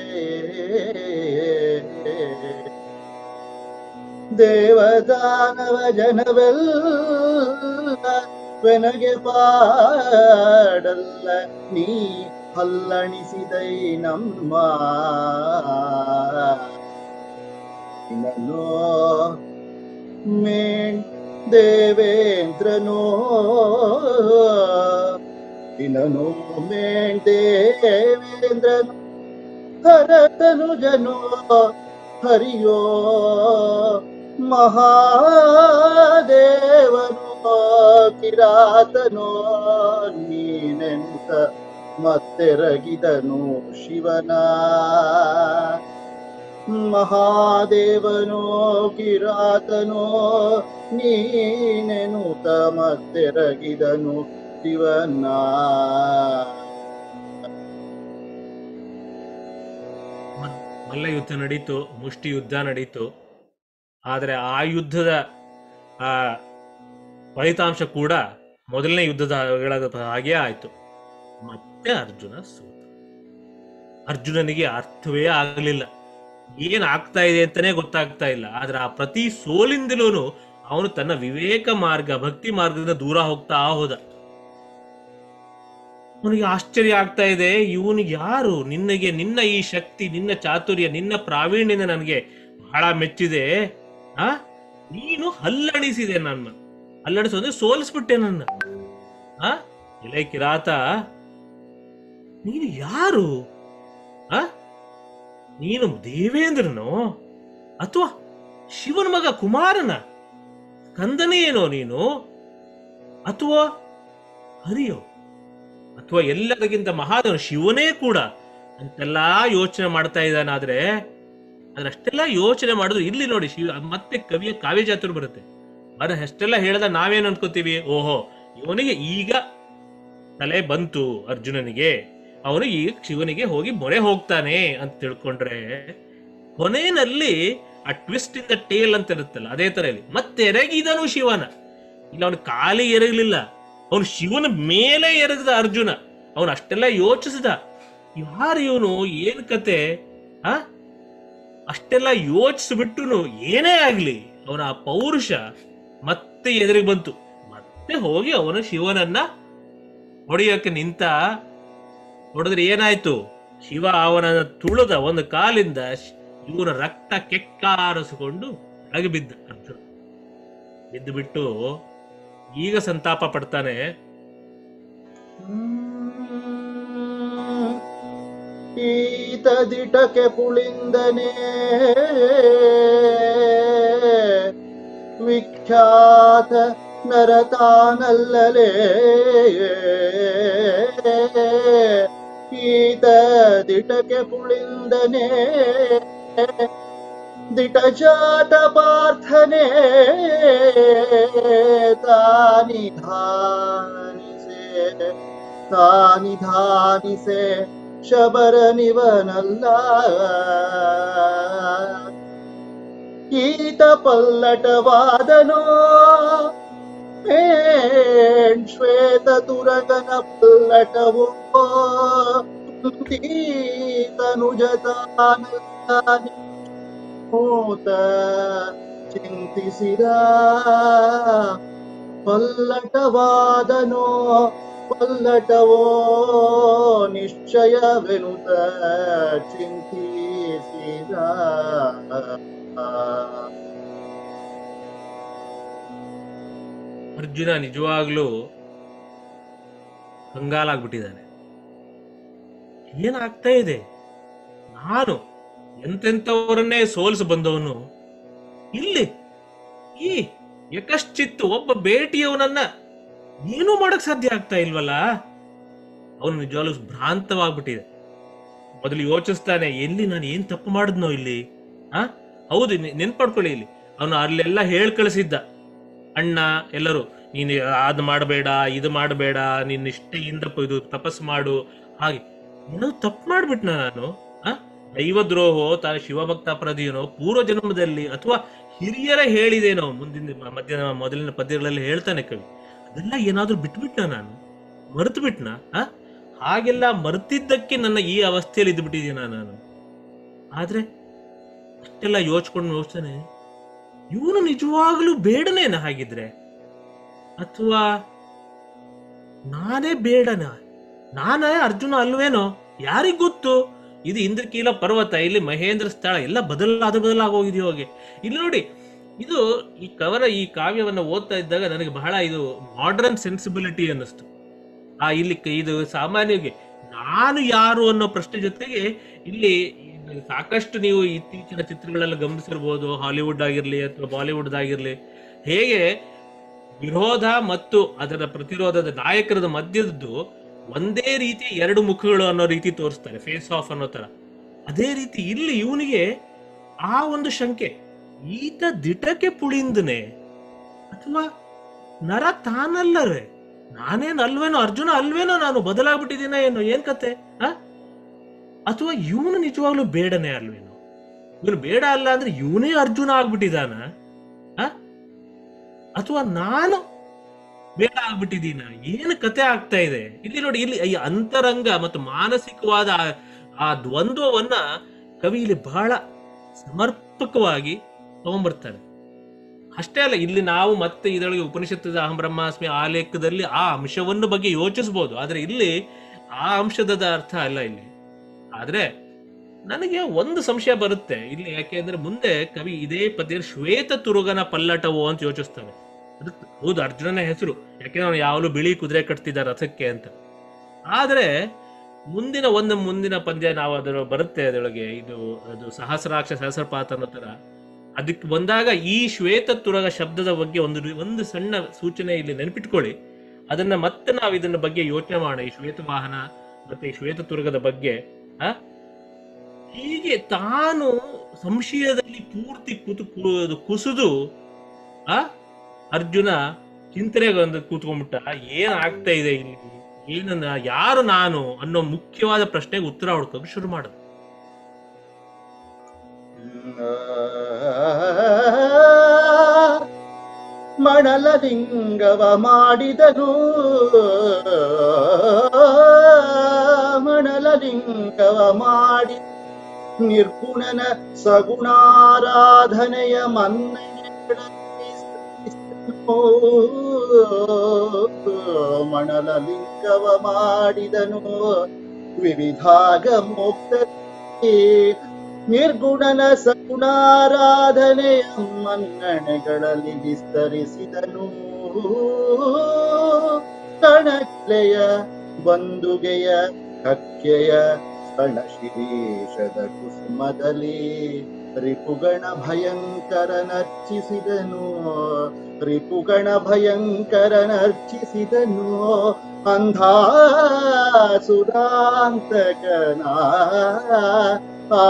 ದೇವದಾನವ ಜನವೆಲ್ಲ ವೆನಗೆ ಪಾಡಲ್ಲ ನೀ ಹಲ್ಲಣಿಸಿದೈ ನಮ್ಮ ನಿನ್ನನ್ನು ಮೇಣ್ ದೇವೇಂದ್ರನೋ ನಿನ್ನನು ಮೇಣ್ ದೇವೇಂದ್ರನು ಹರತನು ಜನೋ ಹರಿಯೋ ಮಹಾದೇವನೋ ಕಿರಾತನೋ ನೀನೆಂತ ಮತ್ತೆರಗಿದನು ಶಿವನ ಮಹಾದೇವನೋ ಕಿರಾತನೋ ನೀನೆನುತ ಮತ್ತೆರಗಿದನು ಶಿವನ ಮಲ್ಲ ಯುದ್ಧ ನಡೀತು ಮುಷ್ಟಿ ಯುದ್ಧ ನಡೀತು ಆದರೆ ಆ ಯುದ್ಧದ ಆ ಫಲಿತಾಂಶ ಕೂಡ ಮೊದಲನೇ ಯುದ್ಧದ ಹೇಳದ ಹಾಗೆ ಆಯ್ತು ಮತ್ತೆ ಅರ್ಜುನ ಸೋತ ಅರ್ಜುನನಿಗೆ ಅರ್ಥವೇ ಆಗಲಿಲ್ಲ ಏನ್ ಆಗ್ತಾ ಇದೆ ಅಂತಾನೆ ಗೊತ್ತಾಗ್ತಾ ಇಲ್ಲ ಆದ್ರೆ ಆ ಪ್ರತಿ ಸೋಲಿಂದಲೂ ಅವನು ತನ್ನ ವಿವೇಕ ಮಾರ್ಗ ಭಕ್ತಿ ಮಾರ್ಗದಿಂದ ದೂರ ಹೋಗ್ತಾ ಹೋದ ಅವನಿಗೆ ಆಶ್ಚರ್ಯ ಆಗ್ತಾ ಇದೆ ಇವನು ಯಾರು ನಿನ್ನಗೆ ನಿನ್ನ ಈ ಶಕ್ತಿ ನಿನ್ನ ಚಾತುರ್ಯ ನಿನ್ನ ಪ್ರಾವೀಣ್ಯನ ನನಗೆ ಬಹಳ ಮೆಚ್ಚಿದೆ ಆ ನೀನು ಹಲ್ಲಣಿಸಿದೆ ನನ್ನ ಹಲ್ಲಣಿಸು ಅಂದ್ರೆ ಸೋಲಿಸ್ಬಿಟ್ಟೆ ನನ್ನ ಆ ಎಲೆ ಕಿರಾತ ನೀನು ಯಾರು ಆ ನೀನು ದೇವೇಂದ್ರನೋ ಅಥವಾ ಶಿವನ ಮಗ ಕುಮಾರನ ಕಂದನೇ ಏನೋ ನೀನು ಅಥವಾ ಹರಿಯೋ ಅಥವಾ ಎಲ್ಲದಕ್ಕಿಂತ ಮಹಾದೇವ ಶಿವನೇ ಕೂಡ ಅಂತೆಲ್ಲಾ ಯೋಚನೆ ಮಾಡ್ತಾ ಇದ್ದಾನಾದ್ರೆ ಆದ್ರೆ ಅಷ್ಟೆಲ್ಲ ಯೋಚನೆ ಮಾಡಿದ್ರು ಇಲ್ಲಿ ನೋಡಿ ಶಿವ ಮತ್ತೆ ಕವಿಯ ಕಾವ್ಯ ಚಾತುರ್ ಬರುತ್ತೆ ಬರ ಅಷ್ಟೆಲ್ಲ ಹೇಳ್ದ ನಾವೇನ್ ಅನ್ಕೋತೀವಿ ಓಹೋ ಇವನಿಗೆ ಈಗ ತಲೆ ಬಂತು ಅರ್ಜುನನಿಗೆ ಅವನು ಈಗ ಶಿವನಿಗೆ ಹೋಗಿ ಮೊರೆ ಹೋಗ್ತಾನೆ ಅಂತ ತಿಳ್ಕೊಂಡ್ರೆ ಕೊನೆಯಲ್ಲಿ ಆ ಟ್ವಿಸ್ಟ್ ಇನ್ ದ ಟೇಲ್ ಅಂತ ಇರುತ್ತಲ್ಲ ಅದೇ ತರ ಇಲ್ಲಿ ಮತ್ತೆ ಎರಗಿದನು ಶಿವನ ಇಲ್ಲ ಅವನು ಕಾಲಿ ಎರಗಲಿಲ್ಲ ಅವನು ಶಿವನ ಮೇಲೆ ಎರಗದ ಅರ್ಜುನ ಅವನು ಅಷ್ಟೆಲ್ಲ ಯೋಚಿಸಿದ ಯಾರು ಇವನು ಏನ್ ಕತೆ ಆ ಅಷ್ಟೆಲ್ಲ ಯೋಚಿಸ್ಬಿಟ್ಟು ಏನೇ ಆಗ್ಲಿ ಅವನ ಆ ಪೌರುಷ ಮತ್ತೆ ಎದುರಿಗೆ ಬಂತು ಮತ್ತೆ ಹೋಗಿ ಅವನು ಶಿವನನ್ನ ಹೊಡೆಯೋಕೆ ನಿಂತ ಹೊಡೆದ್ರೆ ಏನಾಯ್ತು ಶಿವ ಅವನನ್ನ ತುಳಿದ ಒಂದು ಕಾಲಿಂದ ಶ್- ಇವನ ರಕ್ತ ಕೆಕ್ಕಾರಿಸಿಕೊಂಡು ಒಳಗೆ ಬಿದ್ದ ಅರ್ಜುನ ಬಿದ್ದು ಬಿಟ್ಟು ಈಗ ಸಂತಾಪ ಪಡ್ತಾನೆ ಈತದಿಟಕೆ ಪುಳಿಂದನೆ ವಿಖ್ಯಾತ ನರತಾನಲ್ಲಲೇ ಈತದಿಟಕೆ ಪುಳಿಂದನೆ ದಿಟಜಾತ ಪಾರ್ಥನೆ ತಾನಿ ಧಾನಿಸೆ ತಾನಿ ಧಾನಿಸೆ ಶಬರ ನಿವನಲ್ಲ ಈತ ಪಲ್ಲಟವಾದನೋ ಮೇಣ್ ಶ್ವೇತ ತುರಗನ ಪಲ್ಲಟವೋ ಈತನುಜತಾನಿ ಮೂತ ಚಿಂತಿಸಿದ ಪಲ್ಲಟವಾದನೋ ಪಲ್ಲಟವೋ ನಿಶ್ಚಯವೆನುತ ಚಿಂತಿಸಿದ ಅರ್ಜುನ ನಿಜವಾಗ್ಲೂ ಕಂಗಾಲಾಗ್ಬಿಟ್ಟಿದ್ದಾನೆ ಏನಾಗ್ತಾ ಇದೆ ನಾನು ಎಂತೆಂಥವರನ್ನೇ ಸೋಲಿಸಿ ಬಂದವನು ಇಲ್ಲಿ ಈ ಯಕಶ್ಚಿತ್ತು ಒಬ್ಬ ಬೇಟಿಯವನನ್ನ ಏನೂ ಮಾಡಕ್ ಸಾಧ್ಯ ಆಗ್ತಾ ಇಲ್ವಲ್ಲ ಅವನು ನಿಜವಾಗ್ಲೂ ಭ್ರಾಂತವಾಗ್ಬಿಟ್ಟಿದೆ ಮೊದಲು ಯೋಚಿಸ್ತಾನೆ ಎಲ್ಲಿ ನಾನು ಏನ್ ತಪ್ಪು ಮಾಡಿದ್ನೋ ಇಲ್ಲಿ ಆ ಹೌದು ನೆ- ನೆನ್ಪಡ್ಕೊಳ್ಳಿ ಇಲ್ಲಿ ಅವನು ಅಲ್ಲೆಲ್ಲ ಹೇಳ್ ಕಳಿಸಿದ್ದ ಅಣ್ಣ ಎಲ್ಲರೂ ನೀನು ಅದ್ ಮಾಡಬೇಡ ಇದು ಮಾಡಬೇಡ ನೀನ್ ನಿಷ್ಠೆಯಿಂದ ಪ- ಇದು ತಪಸ್ ಮಾಡು ಹಾಗೆ ಏನೋ ತಪ್ಪು ಮಾಡ್ಬಿಟ್ನ ನಾನು ಆ ದೈವದ್ರೋಹೋ ತಾ ಶಿವಭಕ್ತ ಅಪರಾಧಿಯನೋ ಪೂರ್ವ ಜನ್ಮದಲ್ಲಿ ಅಥವಾ ಹಿರಿಯರ ಹೇಳಿದೇನೋ ಮುಂದಿನ ಮ- ಮಧ್ಯ ಮೊದಲಿನ ಪದ್ಯಗಳಲ್ಲಿ ಹೇಳ್ತಾನೆ ಕವಿ ಅದೆಲ್ಲ ಏನಾದ್ರೂ ಬಿಟ್ಬಿಟ್ನ ನಾನು ಮರೆತು ಬಿಟ್ನ ಆ ಹಾಗೆಲ್ಲ ಮರ್ತಿದ್ದಕ್ಕೆ ನನ್ನ ಈ ಅವಸ್ಥೆಯಲ್ಲಿ ಇದ್ಬಿಟ್ಟಿದ್ದೀನ ನಾನು ಆದ್ರೆ ಅಷ್ಟೆಲ್ಲ ಯೋಚ್ಕೊಂಡು ಯೋಚ್ತಾನೆ ಇವನು ನಿಜವಾಗ್ಲೂ ಬೇಡನೇನ ಹಾಗಿದ್ರೆ ಅಥವಾ ನಾನೇ ಬೇಡನ ನಾನೇ ಅರ್ಜುನ ಅಲ್ವೇನೋ ಯಾರಿಗ್ ಗೊತ್ತು ಇದು ಇಂದ್ರಕೀಲ ಪರ್ವತ ಇಲ್ಲಿ ಮಹೇಂದ್ರ ಸ್ಥಳ ಎಲ್ಲ ಬದಲಾದ ಬದಲಾಗೋಗಿದೆಯೋ ಹಾಗೆ ಇಲ್ಲಿ ನೋಡಿ ಇದು ಈ ಕವನ ಈ ಕಾವ್ಯವನ್ನ ಓದ್ತಾ ಇದ್ದಾಗ ನನಗೆ ಬಹಳ ಇದು ಮಾಡರ್ನ್ ಸೆನ್ಸಿಬಿಲಿಟಿ ಅನ್ನಿಸ್ತು ಆ ಇಲ್ಲಿ ಕ- ಇದು ಸಾಮಾನ್ಯವಾಗಿ ನಾನು ಯಾರು ಅನ್ನೋ ಪ್ರಶ್ನೆ ಜೊತೆಗೆ ಇಲ್ಲಿ ಇದು ಸಾಕಷ್ಟು ನೀವು ಇತ್ತೀಚಿನ ಚಿತ್ರಗಳೆಲ್ಲ ಗಮನಿಸಿರ್ಬೋದು ಹಾಲಿವುಡ್ ಆಗಿರ್ಲಿ ಅಥವಾ ಬಾಲಿವುಡ್ ಆಗಿರ್ಲಿ ಹೇಗೆ ವಿರೋಧ ಮತ್ತು ಅದರ ಪ್ರತಿರೋಧದ ನಾಯಕರದ ಮಧ್ಯದ್ದು ಒಂದೇ ರೀತಿ ಎರಡು ಮುಖಗಳು ಅನ್ನೋ ರೀತಿ ತೋರಿಸ್ತಾರೆ ಫೇಸ್ ಆಫ್ ಅನ್ನೋ ತರ ಅದೇ ರೀತಿ ಇಲ್ಲಿ ಇವನಿಗೆ ಆ ಒಂದು ಶಂಕೆ ಈತ ದಿಟಕ್ಕೆ ಪುಳಿಂದನೆ ಅಥವಾ ನರ ತಾನಲ್ಲವೇ ನಾನೇನು ಅಲ್ವೇನೋ ಅರ್ಜುನ ಅಲ್ವೇನೋ ನಾನು ಬದಲಾಗ್ಬಿಟ್ಟಿದ್ದೀನ ಏನೋ ಏನ್ ಕತೆ ಆ ಅಥವಾ ಇವನು ನಿಜವಾಗ್ಲೂ ಬೇಡನೆ ಅಲ್ವೇನೋ ಇವನು ಬೇಡ ಅಲ್ಲ ಅಂದ್ರೆ ಇವನೇ ಅರ್ಜುನ ಆಗ್ಬಿಟ್ಟಿದಾನ ಆ? ಅಥವಾ ನಾನು ಬೇಡ ಆಗ್ಬಿಟ್ಟಿದ್ದೀನ ಏನು ಕತೆ ಆಗ್ತಾ ಇದೆ ಇಲ್ಲಿ ನೋಡಿ ಇಲ್ಲಿ ಈ ಅಂತರಂಗ ಮತ್ತು ಮಾನಸಿಕವಾದ ಆ- ಆ ದ್ವಂದ್ವವನ್ನ ಕವಿ ಇಲ್ಲಿ ಬಹಳ ಸಮರ್ಪಕವಾಗಿ ತಗೊಂಡ್ಬರ್ತಾರೆ ಅಷ್ಟೇ ಅಲ್ಲ ಇಲ್ಲಿ ನಾವು ಮತ್ತೆ ಇದರೊಳಗೆ ಉಪನಿಷತ್ತದ ಅಹಂ ಬ್ರಹ್ಮಾಸ್ಮಿ ಆ ಲೇಖದಲ್ಲಿ ಆ ಅಂಶವನ್ನು ಬಗ್ಗೆ ಯೋಚಿಸಬಹುದು ಆದ್ರೆ ಇಲ್ಲಿ ಆ ಅಂಶದ ಅರ್ಥ ಅಲ್ಲ ಇಲ್ಲಿ ಆದ್ರೆ ನನಗೆ ಒಂದು ಸಂಶಯ ಬರುತ್ತೆ ಇಲ್ಲಿ ಯಾಕೆಂದ್ರೆ ಮುಂದೆ ಕವಿ ಇದೇ ಪದ್ಯ ಶ್ವೇತ ತುರುಗನ ಪಲ್ಲಟವೋ ಅಂತ ಯೋಚಿಸ್ತಾನೆ ಅದಕ್ಕೆ ಹೌದು ಅರ್ಜುನನ ಹೆಸರು ಯಾಕೆಂದ್ರೆ ಅವನು ಯಾವಾಗಲೂ ಬಿಳಿ ಕುದುರೆ ಕಟ್ತಿದ್ದ ರಥಕ್ಕೆ ಅಂತ ಆದ್ರೆ ಮುಂದಿನ ಒಂದು ಮುಂದಿನ ಪಂದ್ಯ ನಾವು ಅದರ ಬರುತ್ತೆ ಅದರೊಳಗೆ ಇದು ಅದು ಸಹಸ್ರಾಕ್ಷ ಸಹಸ್ರಪಾತ ಅನ್ನೋ ತರ ಅದಕ್ಕೆ ಬಂದಾಗ ಈ ಶ್ವೇತ ತುರಗ ಶಬ್ದದ ಬಗ್ಗೆ ಒಂದು ರಿ- ಒಂದು ಸಣ್ಣ ಸೂಚನೆ ಇಲ್ಲಿ ನೆನಪಿಟ್ಕೊಳ್ಳಿ ಅದನ್ನ ಮತ್ತೆ ನಾವು ಇದನ್ನ ಬಗ್ಗೆ ಯೋಚನೆ ಮಾಡೋಣ ಈ ಶ್ವೇತವಾಹನ ಮತ್ತೆ ಈ ಶ್ವೇತತುರ್ಗದ ಬಗ್ಗೆ ಆ ಹೀಗೆ ತಾನು ಸಂಶಯದಲ್ಲಿ ಪೂರ್ತಿ ಕೂತು ಕು- ಕುಸಿದು ಆ ಅರ್ಜುನ ಚಿಂತನೆಗೆ ಒಂದು ಕೂತ್ಕೊಂಡ್ಬಿಟ್ಟ ಏನ್ ಆಗ್ತಾ ಇದೆ ಇಲ್ಲಿ ಏನನ್ನ ಯಾರು ನಾನು ಅನ್ನೋ ಮುಖ್ಯವಾದ ಪ್ರಶ್ನೆಗೆ ಉತ್ತರ ಹುಡ್ಕೋಕೆ ಶುರು ಮಾಡಿದ ಮಣಲಲಿಂಗವ ಮಾಡಿದನು ಮಣಲಲಿಂಗವ ಮಾಡಿ ನಿರ್ಗುಣನ ಸಗುಣಾರಾಧನೆಯ ಮನ್ನಣೆಗಳನ್ನು ಮಣಲಲಿಂಗವ ಮಾಡಿದನು ವಿವಿಧಾಗ ಮೋಕ್ಷಕ್ಕೆ ನಿರ್ಗುಣನ ಸಗುಣಾರಾಧನೆಯ ಮನ್ನಣೆಗಳಲ್ಲಿ ವಿಸ್ತರಿಸಿದನು ಕಣಕ್ಲೆಯ ಬಂದುಗೆಯ ಹಕ್ಕೆಯ ಶಿರೀಷದ ಕುಸುಮದಲ್ಲಿ ರಿಪುಗಣ ಭಯಂಕರನರ್ಚಿಸಿದನು ರಿಪುಗಣ ಭಯಂಕರನರ್ಚಿಸಿದನು ಅಂಧಾಸುರಾಂತಕನ ಆ